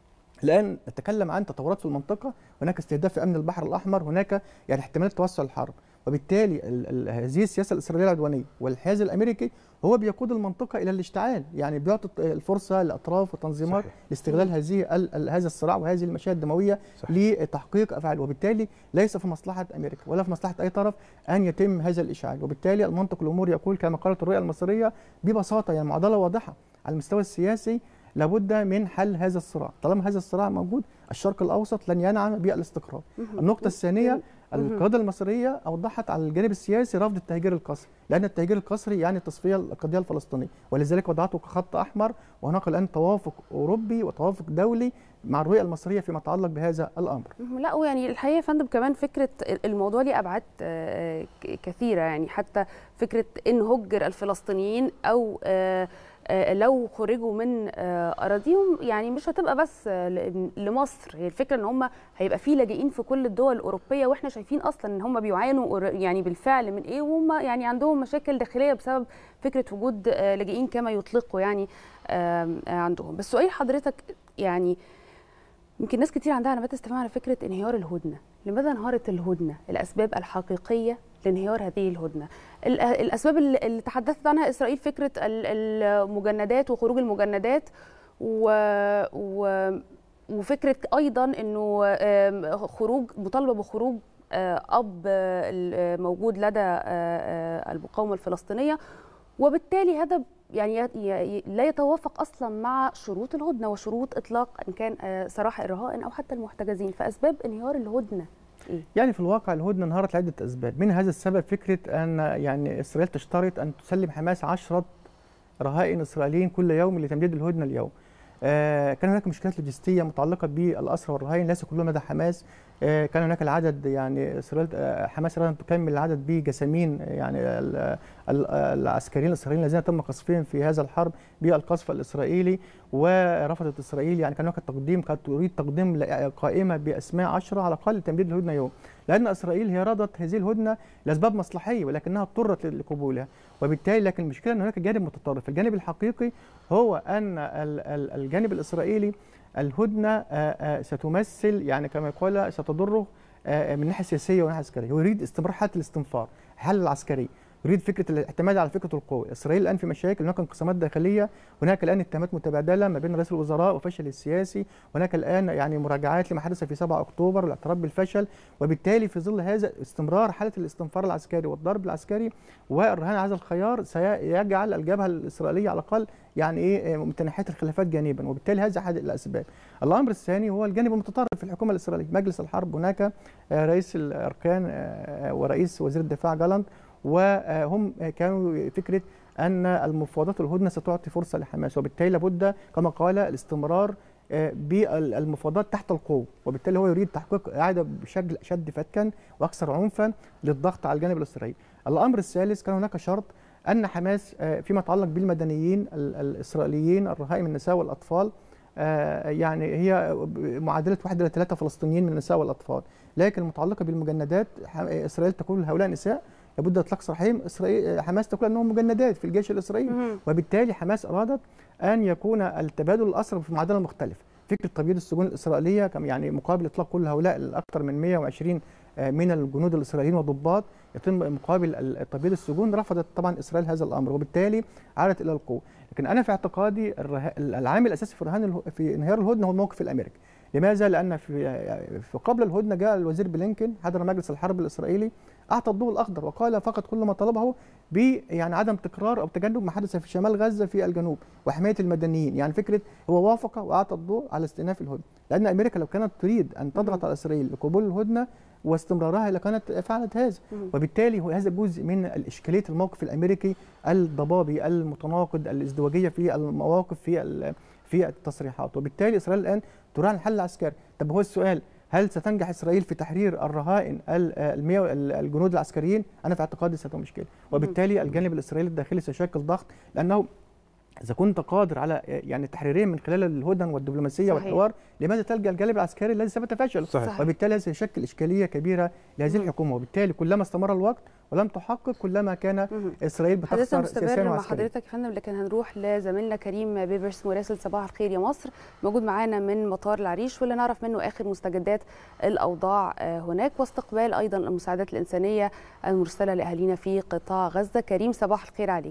الان نتكلم عن تطورات في المنطقه هناك استهداف في امن البحر الاحمر هناك يعني احتمالات توسع الحرب وبالتالي ال ال هذه السياسه الاسرائيليه العدوانيه والحياز الامريكي هو بيقود المنطقه الى الاشتعال يعني بيعطي الفرصه لاطراف وتنظيمات صحيح. لاستغلال هذه ال ال هذا الصراع وهذه المشاهد الدمويه صحيح. لتحقيق افعال وبالتالي ليس في مصلحه امريكا ولا في مصلحه اي طرف ان يتم هذا الاشعال وبالتالي المنطق الامور يقول كما قالت الرؤيه المصريه ببساطه يعني معضله واضحه على المستوى السياسي لابد من حل هذا الصراع طالما هذا الصراع موجود الشرق الاوسط لن ينعم بالاستقرار النقطه الثانيه القياده المصريه اوضحت على الجانب السياسي رفض التهجير القسري لان التهجير القسري يعني تصفيه القضيه الفلسطينيه ولذلك وضعته كخط احمر وهناك الان توافق اوروبي وتوافق دولي مع الرؤيه المصريه فيما يتعلق بهذا الامر لا ويعني الحقيقه يا فندم كمان فكره الموضوع ليه ابعاد آه، ك- كثيره يعني حتى فكره ان هجر الفلسطينيين او آه، آه، لو خرجوا من آه، اراضيهم يعني مش هتبقى بس آه، ل- لمصر هي الفكره ان هم هيبقى في لاجئين في كل الدول الاوروبيه واحنا شايفين اصلا ان هم بيعانوا قر- يعني بالفعل من ايه وهم يعني عندهم مشاكل داخليه بسبب فكره وجود آه، لاجئين كما يطلقوا يعني آم، آه، عندهم بس سؤال حضرتك يعني يمكن ناس كتير عندها علامات استفهام على فكره انهيار الهدنه، لماذا انهارت الهدنه؟ الاسباب الحقيقيه لانهيار هذه الهدنه. ال- الاسباب اللي اللي تحدثت عنها اسرائيل فكره ال- المجندات وخروج المجندات و, و وفكره ايضا انه آم، خروج مطالبه بخروج آه، اب آه، موجود لدى آه، آه، المقاومه الفلسطينيه وبالتالي هذا يعني ي- ي- لا يتوافق اصلا مع شروط الهدنه وشروط اطلاق ان كان آه، سراح الرهائن او حتى المحتجزين فاسباب انهيار الهدنه ايه؟ يعني في الواقع الهدنه انهارت لعده اسباب من هذا السبب فكره ان يعني اسرائيل تشترط ان تسلم حماس عشرة رهائن اسرائيليين كل يوم لتمديد الهدنه اليوم آه، كان هناك مشكلات لوجستيه متعلقه بالاسرى والرهائن ليس كلهم لدى حماس آه، كان هناك العدد يعني اسرائيل آه، حماس اراد ان تكمل العدد بجسامين آه، يعني ال- ال- العسكريين الاسرائيليين الذين تم قصفهم في هذا الحرب بالقصف الاسرائيلي ورفضت اسرائيل يعني كان هناك تقديم كانت تريد تقديم ل- قائمه باسماء عشرة على الاقل لتمديد الهدنه يوم لان اسرائيل هي رضت هذه الهدنه لاسباب مصلحيه ولكنها اضطرت لقبولها وبالتالي لكن المشكله ان هناك جانب متطرف الجانب الحقيقي هو ان ال- ال- الجانب الاسرائيلي الهدنه آه، آه، ستمثل يعني كما يقال ستضره آه، من الناحيه السياسيه والناحيه العسكريه هو يريد استمرار حاله الاستنفار الحل العسكري يريد فكره الاعتماد على فكره القوه اسرائيل الان في مشاكل هناك انقسامات داخليه هناك الان اتهامات متبادله ما بين رئيس الوزراء وفشل السياسي هناك الان يعني مراجعات لما حدث في 7 اكتوبر والاعتراف بالفشل وبالتالي في ظل هذا استمرار حاله الاستنفار العسكري والضرب العسكري والرهان على هذا الخيار سيجعل الجبهه الاسرائيليه على الاقل يعني ايه متناحيه الخلافات جانبا وبالتالي هذا احد الاسباب. الامر الثاني هو الجانب المتطرف في الحكومه الاسرائيليه، مجلس الحرب هناك آه، رئيس الاركان آه، ورئيس وزير الدفاع جالانت وهم كانوا فكره ان المفاوضات الهدنه ستعطي فرصه لحماس وبالتالي لابد كما قال الاستمرار آه، بالمفاوضات تحت القوه وبالتالي هو يريد تحقيق اعاده بشكل اشد فتكا واكثر عنفا للضغط على الجانب الاسرائيلي. الامر الثالث كان هناك شرط ان حماس آه، فيما يتعلق بالمدنيين ال- الاسرائيليين الرهائن من النساء والاطفال آه، يعني هي معادله واحد الى ثلاثه فلسطينيين من النساء والاطفال لكن المتعلقه بالمجندات ح- اسرائيل تقول هؤلاء نساء لابد اطلاق سراحهم اسرائيل حماس تقول انهم مجندات في الجيش الاسرائيلي مهم. وبالتالي حماس ارادت ان يكون التبادل الاسرى في معادله مختلفه فكره تبييض السجون الاسرائيليه كم يعني مقابل اطلاق كل هؤلاء الاكثر من 120 من الجنود الاسرائيليين وضباط يتم مقابل تبييض السجون رفضت طبعا اسرائيل هذا الامر وبالتالي عادت الى القوه لكن انا في اعتقادي العامل الاساسي في رهان في انهيار الهدنه هو الموقف الامريكي لماذا؟ لان في في قبل الهدنه جاء الوزير بلينكن حضر مجلس الحرب الاسرائيلي اعطى الضوء الاخضر وقال فقط كل ما طلبه ب يعني عدم تكرار او تجنب ما حدث في شمال غزه في الجنوب وحمايه المدنيين يعني فكره هو وافق واعطى الضوء على استئناف الهدنه لان امريكا لو كانت تريد ان تضغط على اسرائيل لقبول الهدنه واستمرارها لكانت فعلت هذا وبالتالي هو هذا جزء من اشكاليه الموقف الامريكي الضبابي المتناقض الازدواجيه في المواقف في في التصريحات وبالتالي اسرائيل الان تراعي الحل العسكري طب هو السؤال هل ستنجح اسرائيل في تحرير الرهائن الجنود العسكريين؟ انا في اعتقادي ستكون مشكله، وبالتالي الجانب الاسرائيلي الداخلي سيشكل ضغط لانه اذا كنت قادر على يعني تحريرين من خلال الهدن والدبلوماسيه صحيح. والحوار لماذا تلجا الجانب العسكري الذي ثبت فشله صحيح. وبالتالي هذا سيشكل اشكاليه كبيره لهذه الحكومه وبالتالي كلما استمر الوقت ولم تحقق كلما كان اسرائيل بتخسر سياسيا مع حضرتك يا فندم لكن هنروح لزميلنا كريم بيبرس مراسل صباح الخير يا مصر موجود معانا من مطار العريش واللي نعرف منه اخر مستجدات الاوضاع هناك واستقبال ايضا المساعدات الانسانيه المرسله لاهالينا في قطاع غزه كريم صباح الخير عليك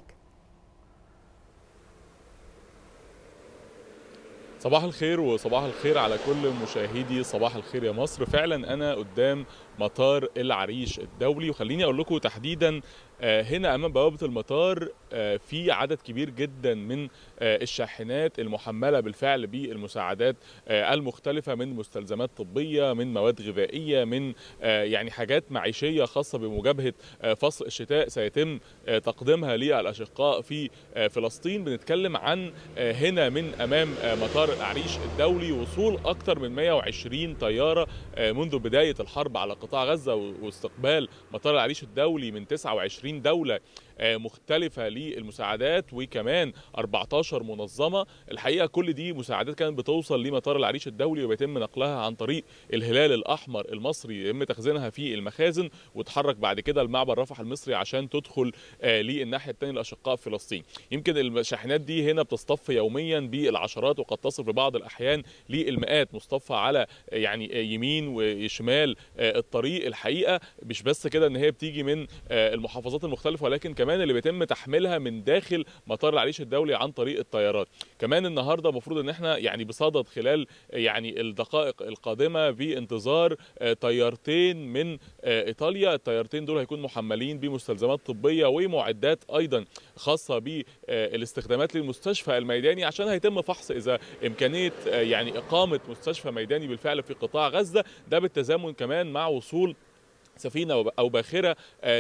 صباح الخير وصباح الخير على كل مشاهدي صباح الخير يا مصر فعلا انا قدام مطار العريش الدولي وخليني اقول لكم تحديدا هنا امام بوابه المطار في عدد كبير جدا من الشاحنات المحمله بالفعل بالمساعدات المختلفه من مستلزمات طبيه من مواد غذائيه من يعني حاجات معيشيه خاصه بمجابهه فصل الشتاء سيتم تقديمها للاشقاء في فلسطين بنتكلم عن هنا من امام مطار العريش الدولي وصول اكثر من 120 طياره منذ بدايه الحرب على قطاع غزه واستقبال مطار العريش الدولي من 29 دولة مختلفة للمساعدات وكمان 14 منظمة الحقيقة كل دي مساعدات كانت بتوصل لمطار العريش الدولي وبيتم نقلها عن طريق الهلال الأحمر المصري يتم تخزينها في المخازن وتحرك بعد كده المعبر رفح المصري عشان تدخل للناحية الثانية الأشقاء في فلسطين يمكن الشاحنات دي هنا بتصطف يوميا بالعشرات وقد تصل في بعض الأحيان للمئات مصطفى على يعني يمين وشمال الطريق الحقيقة مش بس كده ان هي بتيجي من المحافظات المختلفة ولكن كمان كمان اللي بيتم تحميلها من داخل مطار العريش الدولي عن طريق الطيارات كمان النهارده المفروض ان احنا يعني بصدد خلال يعني الدقائق القادمه بانتظار طيارتين من ايطاليا الطيارتين دول هيكونوا محملين بمستلزمات طبيه ومعدات ايضا خاصه بالاستخدامات للمستشفى الميداني عشان هيتم فحص اذا امكانيه يعني اقامه مستشفى ميداني بالفعل في قطاع غزه ده بالتزامن كمان مع وصول سفينه او باخره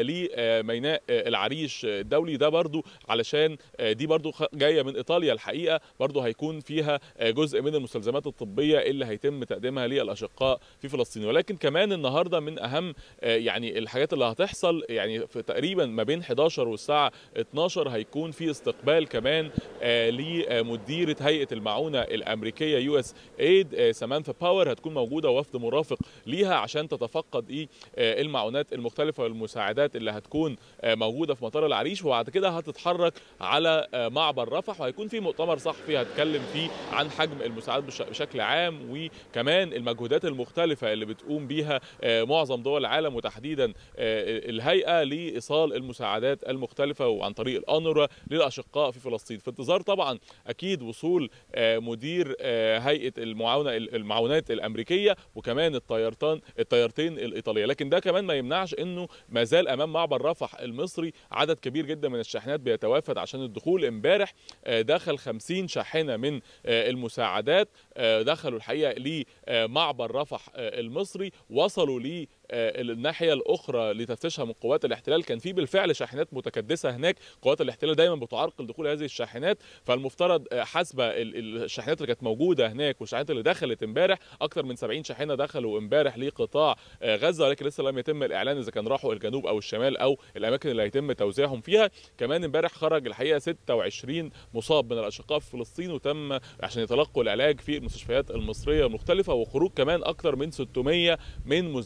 لميناء العريش الدولي ده برضو علشان دي برضو جايه من ايطاليا الحقيقه برضو هيكون فيها جزء من المستلزمات الطبيه اللي هيتم تقديمها للاشقاء في فلسطين ولكن كمان النهارده من اهم يعني الحاجات اللي هتحصل يعني في تقريبا ما بين 11 والساعه 12 هيكون في استقبال كمان لمديره هيئه المعونه الامريكيه يو اس ايد سامانثا باور هتكون موجوده وفد مرافق ليها عشان تتفقد ايه المعونات المختلفه والمساعدات اللي هتكون موجوده في مطار العريش وبعد كده هتتحرك على معبر رفح وهيكون في مؤتمر صحفي هتكلم فيه عن حجم المساعدات بشكل عام وكمان المجهودات المختلفه اللي بتقوم بيها معظم دول العالم وتحديدا الهيئه لايصال المساعدات المختلفه وعن طريق الانورا للاشقاء في فلسطين في انتظار طبعا اكيد وصول مدير هيئه المعاونه المعونات الامريكيه وكمان الطيارتان الطيارتين الايطاليه لكن ده كمان ما يمنعش انه ما زال امام معبر رفح المصري عدد كبير جدا من الشاحنات بيتوافد عشان الدخول امبارح دخل 50 شاحنه من المساعدات دخلوا الحقيقه لمعبر رفح المصري وصلوا ل الناحيه الاخرى لتفتيشها من قوات الاحتلال كان في بالفعل شاحنات متكدسه هناك قوات الاحتلال دايما بتعرقل دخول هذه الشاحنات فالمفترض حسب الشاحنات اللي كانت موجوده هناك والشاحنات اللي دخلت امبارح اكثر من 70 شاحنه دخلوا امبارح لقطاع غزه ولكن لسه لم يتم الاعلان اذا كان راحوا الجنوب او الشمال او الاماكن اللي هيتم توزيعهم فيها كمان امبارح خرج الحقيقه 26 مصاب من الاشقاء في فلسطين وتم عشان يتلقوا العلاج في المستشفيات المصريه المختلفه وخروج كمان اكثر من 600 من مزدوج الجنسيه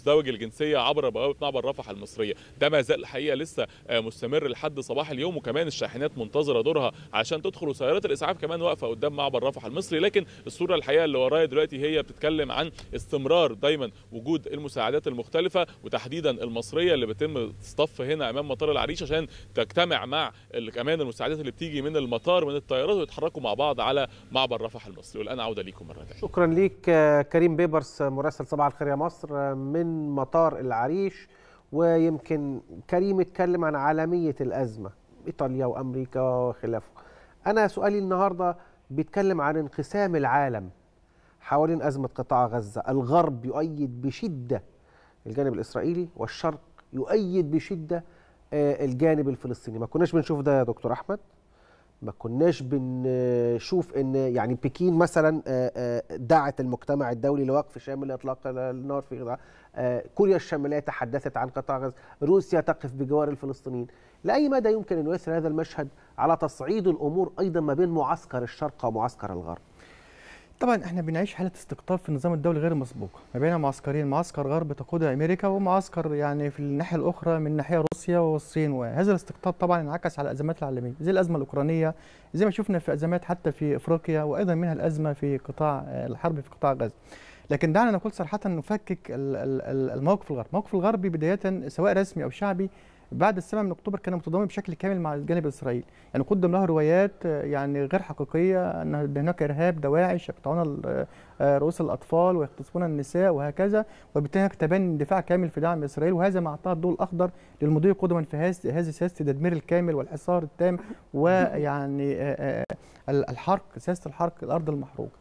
الجنسيه عبر بوابه معبر رفح المصريه ده ما زال الحقيقه لسه مستمر لحد صباح اليوم وكمان الشاحنات منتظره دورها عشان تدخل وسيارات الاسعاف كمان واقفه قدام معبر رفح المصري لكن الصوره الحقيقه اللي ورايا دلوقتي هي بتتكلم عن استمرار دايما وجود المساعدات المختلفه وتحديدا المصريه اللي بيتم تصطف هنا امام مطار العريش عشان تجتمع مع كمان المساعدات اللي بتيجي من المطار من الطيارات ويتحركوا مع بعض على معبر رفح المصري والان عوده ليكم مره ثانيه شكرا ليك كريم بيبرس مراسل صباح الخير يا مصر من مطار العريش ويمكن كريم اتكلم عن عالميه الازمه ايطاليا وامريكا وخلافه انا سؤالي النهارده بيتكلم عن انقسام العالم حوالين ازمه قطاع غزه الغرب يؤيد بشده الجانب الاسرائيلي والشرق يؤيد بشده الجانب الفلسطيني ما كناش بنشوف ده يا دكتور احمد ما كناش بنشوف ان يعني بكين مثلا دعت المجتمع الدولي لوقف شامل اطلاق النار في كوريا الشماليه تحدثت عن قطاع غزه روسيا تقف بجوار الفلسطينيين لاي مدى يمكن ان يؤثر هذا المشهد على تصعيد الامور ايضا ما بين معسكر الشرق ومعسكر الغرب طبعا احنا بنعيش حاله استقطاب في النظام الدولي غير مسبوقه ما بين معسكرين معسكر غرب تقودها امريكا ومعسكر يعني في الناحيه الاخرى من ناحيه روسيا والصين وهذا الاستقطاب طبعا انعكس على الازمات العالميه زي الازمه الاوكرانيه زي ما شفنا في ازمات حتى في افريقيا وايضا منها الازمه في قطاع الحرب في قطاع غزه لكن دعنا نقول صراحه نفكك الموقف الغربي الموقف الغربي بدايه سواء رسمي او شعبي بعد السبعة من اكتوبر كان متضامن بشكل كامل مع الجانب الاسرائيلي يعني قدم له روايات يعني غير حقيقيه ان هناك ارهاب دواعش يقطعون رؤوس الاطفال ويغتصبون النساء وهكذا وبالتالي هناك تبني دفاع كامل في دعم اسرائيل وهذا ما اعطاه الضوء الاخضر للمضي قدما في هذه سياسه التدمير الكامل والحصار التام ويعني الحرق سياسه الحرق الارض المحروقه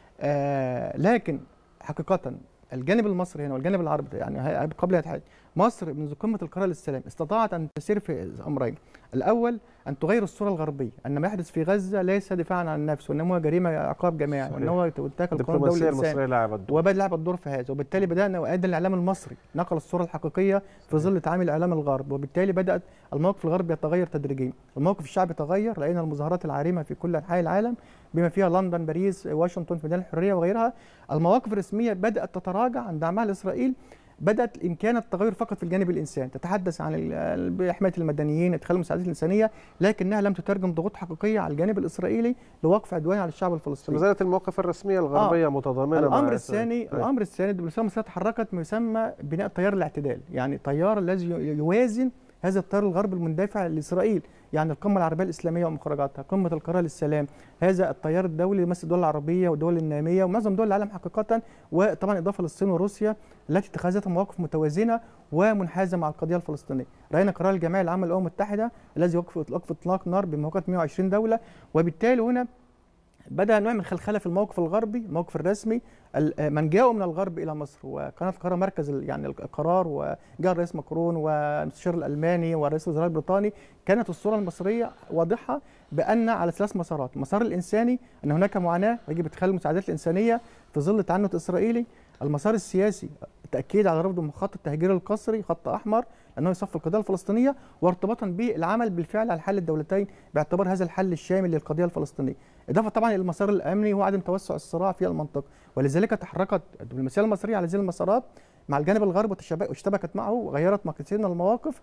لكن حقيقه الجانب المصري هنا والجانب العربي يعني قبل الاتحاد مصر منذ قمه القرار للسلام استطاعت ان تسير في امرين الاول ان تغير الصوره الغربيه ان ما يحدث في غزه ليس دفاعا عن النفس وانما هو جريمه عقاب جماعي وان هو تاكل القانون الدولي المصريه لعبت دور وبدأ لعبت دور في هذا وبالتالي بدانا وايضا الاعلام المصري نقل الصوره الحقيقيه في ظل تعامل اعلام الغرب وبالتالي بدات الموقف الغربي يتغير تدريجيا الموقف الشعبي تغير راينا المظاهرات العارمه في كل انحاء العالم بما فيها لندن باريس واشنطن في ميدان الحريه وغيرها المواقف الرسميه بدات تتراجع عن دعمها لاسرائيل بدات الامكان التغير فقط في الجانب الانساني تتحدث عن حمايه المدنيين ادخال المساعدات الانسانيه لكنها لم تترجم ضغوط حقيقيه على الجانب الاسرائيلي لوقف عدوان على الشعب الفلسطيني ما زالت المواقف الرسميه الغربيه آه. متضامنه الامر الثاني آه. الامر الثاني الدبلوماسيه المصريه تحركت ما يسمى بناء تيار الاعتدال يعني تيار الذي يوازن هذا التيار الغربي المندفع لاسرائيل يعني القمه العربيه الاسلاميه ومخرجاتها قمه القرار للسلام هذا التيار الدولي يمثل الدول العربيه والدول الناميه ومعظم دول العالم حقيقه وطبعا اضافه للصين وروسيا التي اتخذت مواقف متوازنه ومنحازه مع القضيه الفلسطينيه راينا قرار الجمعيه العامه للامم المتحده الذي وقف وقف اطلاق نار بموافقه 120 دوله وبالتالي هنا بدا نوع من الخلخله في الموقف الغربي الموقف الرسمي من جاءوا من الغرب الى مصر وكانت القرار مركز يعني القرار وجاء الرئيس ماكرون والمستشار الالماني ورئيس الوزراء البريطاني كانت الصوره المصريه واضحه بان على ثلاث مسارات المسار الانساني ان هناك معاناه يجب ادخال المساعدات الانسانيه في ظل تعنت اسرائيلي المسار السياسي التاكيد على رفض خط التهجير القسري خط احمر انه يصف القضيه الفلسطينيه وارتباطا بالعمل بالفعل على حل الدولتين باعتبار هذا الحل الشامل للقضيه الفلسطينيه اضافه طبعا الى المسار الامني وعدم توسع الصراع في المنطقه ولذلك تحركت الدبلوماسيه المصريه على هذه المسارات مع الجانب الغربي واشتبكت معه وغيرت كثير من المواقف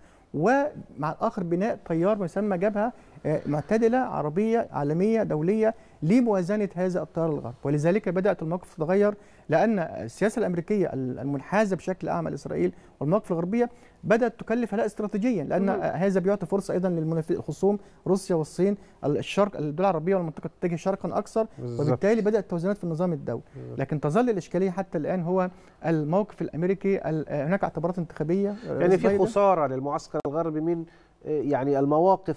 ومع الاخر بناء تيار ما يسمى جبهه معتدله عربيه عالميه دوليه لموازنه هذا التيار الغربي ولذلك بدات الموقف تتغير لان السياسه الامريكيه المنحازه بشكل اعمى لاسرائيل والمواقف الغربيه بدات تكلف هؤلاء استراتيجيا لان هذا بيعطي فرصه ايضا للخصوم روسيا والصين الشرق الدول العربيه والمنطقه تتجه شرقا اكثر وبالتالي بدات التوازنات في النظام الدولي لكن تظل الاشكاليه حتى الان هو الموقف الامريكي هناك اعتبارات انتخابيه يعني في خساره للمعسكر الغربي من يعني المواقف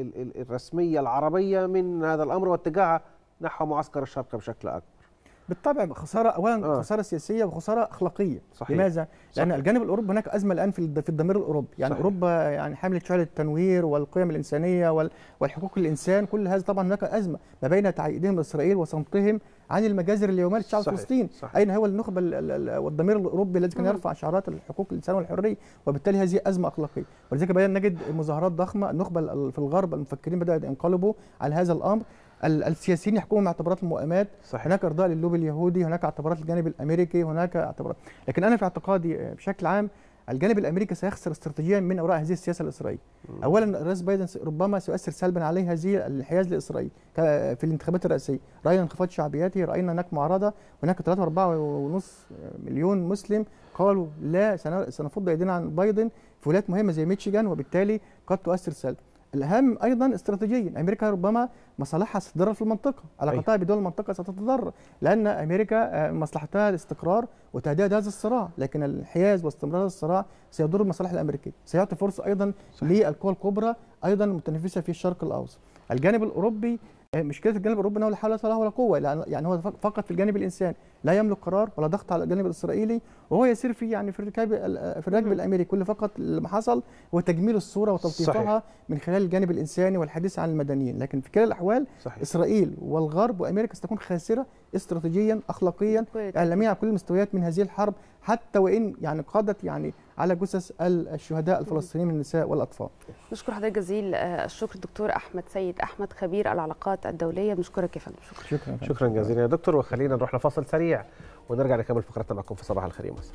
الرسميه العربيه من هذا الامر واتجاهها نحو معسكر الشرق بشكل اكبر بالطبع خساره اولا آه. خساره سياسيه وخساره اخلاقيه صحيح. لماذا لان صحيح. الجانب الاوروبي هناك ازمه الان في في الضمير الاوروبي يعني صحيح. اوروبا يعني حامله شعله التنوير والقيم الانسانيه والحقوق الانسان كل هذا طبعا هناك ازمه ما بين تعييدهم لاسرائيل وصمتهم عن المجازر اليوميه للشعب الفلسطيني اين هو النخبه والضمير الاوروبي الذي كان يرفع شعارات الحقوق الانسان والحريه وبالتالي هذه ازمه اخلاقيه ولذلك بدأنا نجد مظاهرات ضخمه النخبه في الغرب المفكرين بدأوا ينقلبوا على هذا الامر السياسيين يحكموا مع اعتبارات المؤامات صحيح. هناك ارضاء للوبي اليهودي هناك اعتبارات الجانب الامريكي هناك اعتبارات لكن انا في اعتقادي بشكل عام الجانب الامريكي سيخسر استراتيجيا من وراء هذه السياسه الاسرائيليه. اولا الرئيس بايدن ربما سيؤثر سلبا عليه هذه الانحياز لاسرائيل في الانتخابات الرئاسيه، راينا انخفاض شعبيته، راينا هناك معارضه، هناك 3.4 مليون مسلم قالوا لا سنفض ايدينا عن بايدن في ولايات مهمه زي ميشيغان وبالتالي قد تؤثر سلبا. الاهم ايضا استراتيجيا امريكا ربما مصالحها ستتضرر في المنطقه علاقتها بدول المنطقه ستتضرر لان امريكا مصلحتها الاستقرار وتهدئه هذا الصراع لكن الانحياز واستمرار الصراع سيضر المصالح الامريكيه سيعطي فرصه ايضا للقوى الكبرى ايضا المتنافسه في الشرق الاوسط الجانب الاوروبي مشكله الجانب الاوروبي انه لا حول ولا ولا قوه يعني هو فقط في الجانب الانساني لا يملك قرار ولا ضغط على الجانب الاسرائيلي وهو يسير في يعني في الركاب في الركب الامريكي كل فقط اللي حصل هو تجميل الصوره وتلطيفها من خلال الجانب الانساني والحديث عن المدنيين لكن في كلا الاحوال صحيح. اسرائيل والغرب وامريكا ستكون خاسره استراتيجيا اخلاقيا اعلاميا على كل المستويات من هذه الحرب حتى وان يعني قادت يعني على جثث الشهداء الفلسطينيين من النساء والاطفال. نشكر حضرتك جزيل الشكر دكتور احمد سيد احمد خبير العلاقات الدوليه بنشكرك يا فندم شكرا شكرا, شكرا جزيلا يا دكتور وخلينا نروح لفاصل سريع ونرجع نكمل فقرتنا معكم في صباح الخير يا مصر.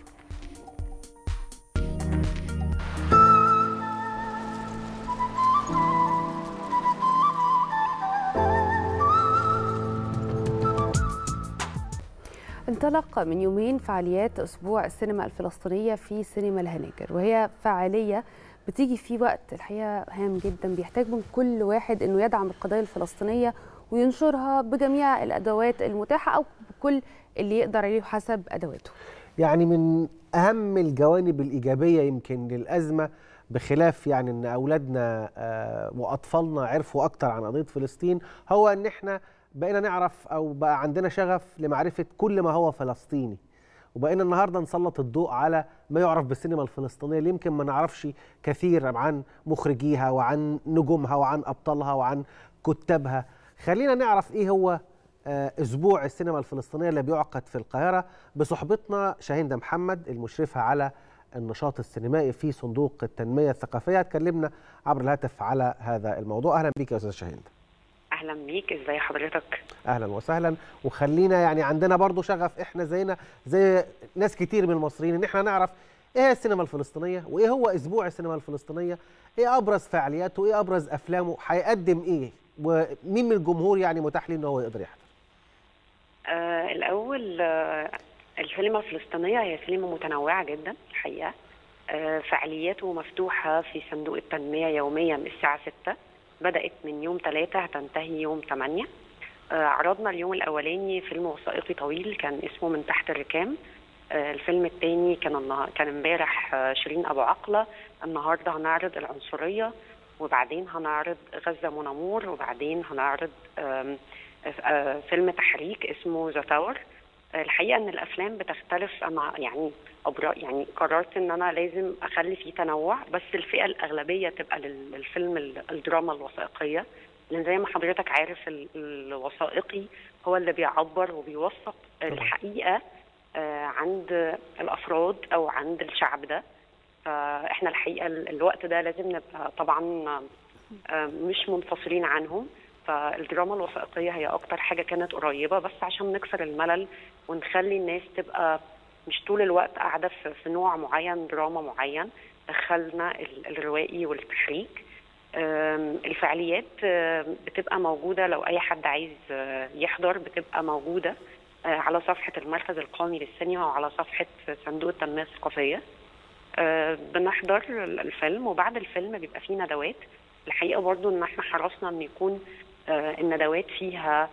انطلق من يومين فعاليات اسبوع السينما الفلسطينيه في سينما الهناجر وهي فعاليه بتيجي في وقت الحقيقه هام جدا بيحتاج من كل واحد انه يدعم القضايا الفلسطينيه وينشرها بجميع الادوات المتاحه او بكل اللي يقدر عليه حسب ادواته. يعني من اهم الجوانب الايجابيه يمكن للازمه بخلاف يعني ان اولادنا واطفالنا عرفوا اكتر عن قضيه فلسطين هو ان احنا بقينا نعرف او بقى عندنا شغف لمعرفه كل ما هو فلسطيني وبقينا النهارده نسلط الضوء على ما يعرف بالسينما الفلسطينيه اللي يمكن ما نعرفش كثير عن مخرجيها وعن نجومها وعن ابطالها وعن كتابها خلينا نعرف ايه هو اسبوع السينما الفلسطينيه اللي بيعقد في القاهره بصحبتنا شاهين محمد المشرفه على النشاط السينمائي في صندوق التنميه الثقافيه اتكلمنا عبر الهاتف على هذا الموضوع اهلا بيك يا استاذ شاهين اهلا بيك ازي حضرتك اهلا وسهلا وخلينا يعني عندنا برضو شغف احنا زينا زي ناس كتير من المصريين ان احنا نعرف ايه هي السينما الفلسطينيه وايه هو اسبوع السينما الفلسطينيه ايه ابرز فعالياته وايه ابرز افلامه هيقدم ايه ومين من الجمهور يعني متاح ليه ان هو يقدر يحضر آه الاول آه السينما الفلسطينيه هي سينما متنوعه جدا الحقيقه آه فعالياته مفتوحه في صندوق التنميه يوميا الساعه 6 بدأت من يوم 3 هتنتهي يوم 8 آه عرضنا اليوم الأولاني فيلم وثائقي طويل كان اسمه من تحت الركام آه الفيلم الثاني كان النهار كان امبارح آه شيرين أبو عقلة النهارده هنعرض العنصرية وبعدين هنعرض غزة منامور وبعدين هنعرض فيلم تحريك اسمه ذا تاور الحقيقه ان الافلام بتختلف انا يعني أبرا يعني قررت ان انا لازم اخلي فيه تنوع بس الفئه الاغلبيه تبقى للفيلم الدراما الوثائقيه لان زي ما حضرتك عارف الوثائقي هو اللي بيعبر وبيوثق الحقيقه عند الافراد او عند الشعب ده فاحنا الحقيقه الوقت ده لازم نبقى طبعا مش منفصلين عنهم فالدراما الوثائقية هي أكتر حاجة كانت قريبة بس عشان نكسر الملل ونخلي الناس تبقى مش طول الوقت قاعدة في نوع معين دراما معين دخلنا الروائي والتحريك الفعاليات بتبقى موجودة لو أي حد عايز يحضر بتبقى موجودة على صفحة المركز القومي للسينما وعلى صفحة صندوق التنمية الثقافية بنحضر الفيلم وبعد الفيلم بيبقى فيه ندوات الحقيقة برضو إن احنا حرصنا إن يكون الندوات فيها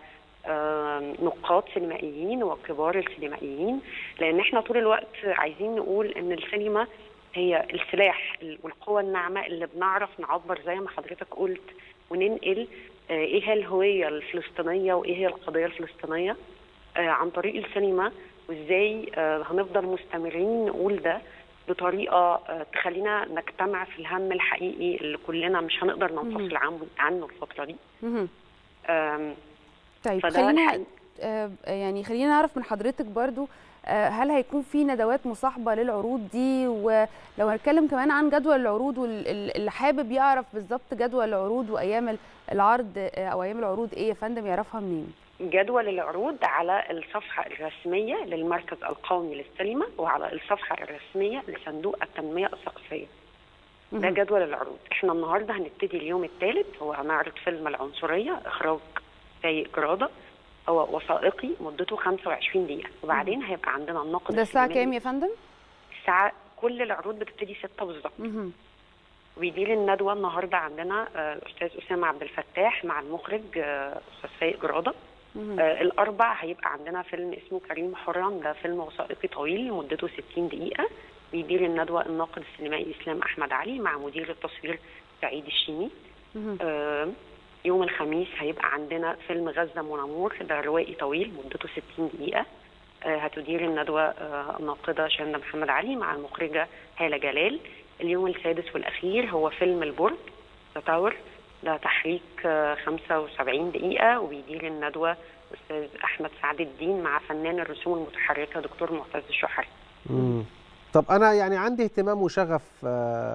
نقاد سينمائيين وكبار السينمائيين لان احنا طول الوقت عايزين نقول ان السينما هي السلاح والقوة الناعمة اللي بنعرف نعبر زي ما حضرتك قلت وننقل ايه هي الهوية الفلسطينية وايه هي القضية الفلسطينية عن طريق السينما وازاي هنفضل مستمرين نقول ده بطريقه تخلينا نجتمع في الهم الحقيقي اللي كلنا مش هنقدر ننفصل عنه الفتره دي. طيب خلينا يعني خلينا نعرف من حضرتك برضو آه، هل هيكون في ندوات مصاحبه للعروض دي ولو هنتكلم كمان عن جدول العروض واللي حابب يعرف بالظبط جدول العروض وايام العرض آه، او ايام العروض ايه يا فندم يعرفها منين جدول العروض على الصفحة الرسمية للمركز القومي للسينما وعلى الصفحة الرسمية لصندوق التنمية الثقافية ده مهم. جدول العروض احنا النهارده هنبتدي اليوم الثالث هو هنعرض فيلم العنصرية اخراج سايق جرادة هو وثائقي مدته 25 دقيقة وبعدين هيبقى عندنا الناقد ده الساعه السينمائي. كام يا فندم الساعة كل العروض بتبتدي 6 بالظبط مهم. ويدير الندوة النهاردة عندنا آه، الأستاذ أسامة عبد الفتاح مع المخرج آه، أستاذ سايق جرادة مهم. آه، الأربع هيبقى عندنا فيلم اسمه كريم حرام ده فيلم وثائقي طويل مدته 60 دقيقة بيدير الندوة الناقد السينمائي إسلام أحمد علي مع مدير التصوير سعيد الشيمي مهم. آه، يوم الخميس هيبقى عندنا فيلم غزة منامور ده روائي طويل مدته 60 دقيقة آه، هتدير الندوة آه، الناقدة شاندة محمد علي مع المخرجة هالة جلال اليوم السادس والأخير هو فيلم البرج ذا تاور ده تحريك آه، 75 دقيقة وبيدير الندوة أستاذ أحمد سعد الدين مع فنان الرسوم المتحركة دكتور معتز الشحري مم. طب انا يعني عندي اهتمام وشغف آه،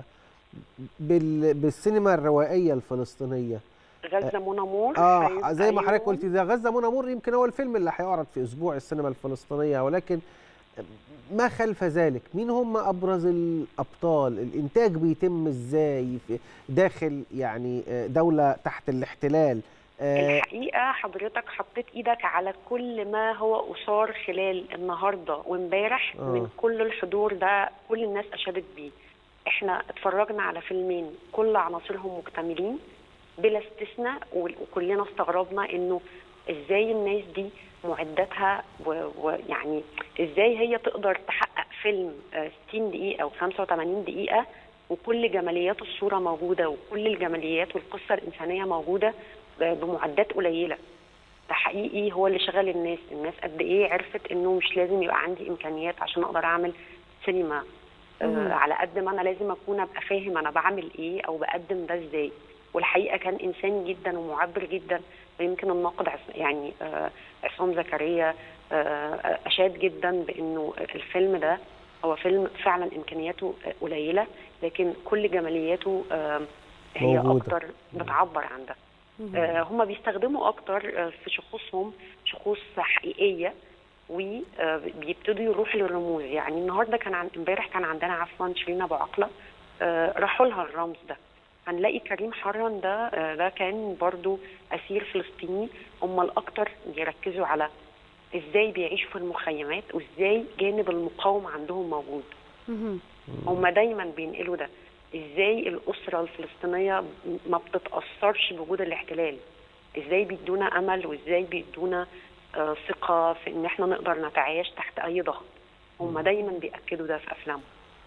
بال- بالسينما الروائيه الفلسطينيه غزة منامور اه هيبقى زي ما حضرتك يوم- قلتي ده غزه منى مر يمكن هو الفيلم اللي هيعرض في اسبوع السينما الفلسطينيه ولكن ما خلف ذلك مين هم ابرز الابطال الانتاج بيتم ازاي في داخل يعني آه، دوله تحت الاحتلال آه، الحقيقه حضرتك حطيت ايدك على كل ما هو اثار خلال النهارده وامبارح آه. من كل الحضور ده كل الناس اشادت بيه احنا اتفرجنا على فيلمين كل عناصرهم مكتملين بلا استثناء وال- وكلنا استغربنا انه ازاي الناس دي معداتها و- ويعني ازاي هي تقدر تحقق فيلم آه، 60 دقيقه او 85 دقيقه وكل جماليات الصوره موجوده وكل الجماليات والقصه الانسانيه موجوده ب- بمعدات قليله ده حقيقي هو اللي شغل الناس الناس قد ايه عرفت انه مش لازم يبقى عندي امكانيات عشان اقدر اعمل سينما مهم. آه على قد ما انا لازم اكون ابقى فاهم انا بعمل ايه او بقدم ده ازاي والحقيقه كان انساني جدا ومعبر جدا ويمكن الناقد عص- يعني آه عصام زكريا آه اشاد جدا بانه الفيلم ده هو فيلم فعلا امكانياته آه، قليله لكن كل جمالياته آه هي موجودة. اكتر بتعبر عن ده آه، هم بيستخدموا اكتر آه، في شخوصهم شخوص حقيقيه وبيبتدوا يروحوا للرموز يعني النهارده كان عن امبارح كان عندنا عفوا شيرين ابو عقله آه، راحوا لها الرمز ده هنلاقي كريم حران ده آه، ده كان برضو اسير فلسطيني هم الاكتر بيركزوا على ازاي بيعيشوا في المخيمات وازاي جانب المقاومه عندهم موجود مهم. هم دايما بينقلوا ده ازاي الاسره الفلسطينيه ما بتتاثرش بوجود الاحتلال ازاي بيدونا امل وازاي بيدونا آه، ثقه في ان احنا نقدر نتعايش تحت اي ضغط هم دايما بياكدوا ده في افلامهم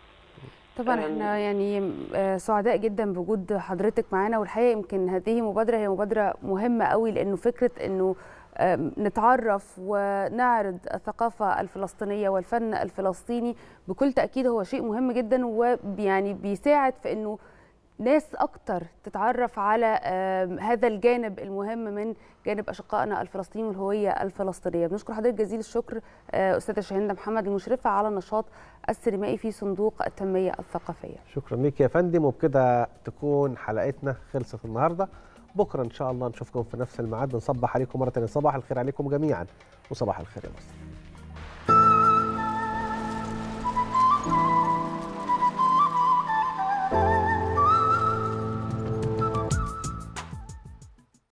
طبعا احنا يعني آه، سعداء جدا بوجود حضرتك معانا والحقيقه يمكن هذه مبادره هي مبادره مهمه قوي لانه فكره انه آم، نتعرف ونعرض الثقافه الفلسطينيه والفن الفلسطيني بكل تاكيد هو شيء مهم جدا ويعني بيساعد في انه ناس اكتر تتعرف على آم، هذا الجانب المهم من جانب اشقائنا الفلسطينيين والهويه الفلسطينيه بنشكر حضرتك جزيل الشكر آه، استاذه شاهين محمد المشرفه على النشاط السينمائي في صندوق التنميه الثقافيه شكرا ليك يا فندم وبكده تكون حلقتنا خلصت النهارده بكره ان شاء الله نشوفكم في نفس الميعاد بنصبح عليكم مره ثانيه صباح الخير عليكم جميعا وصباح الخير يا مصر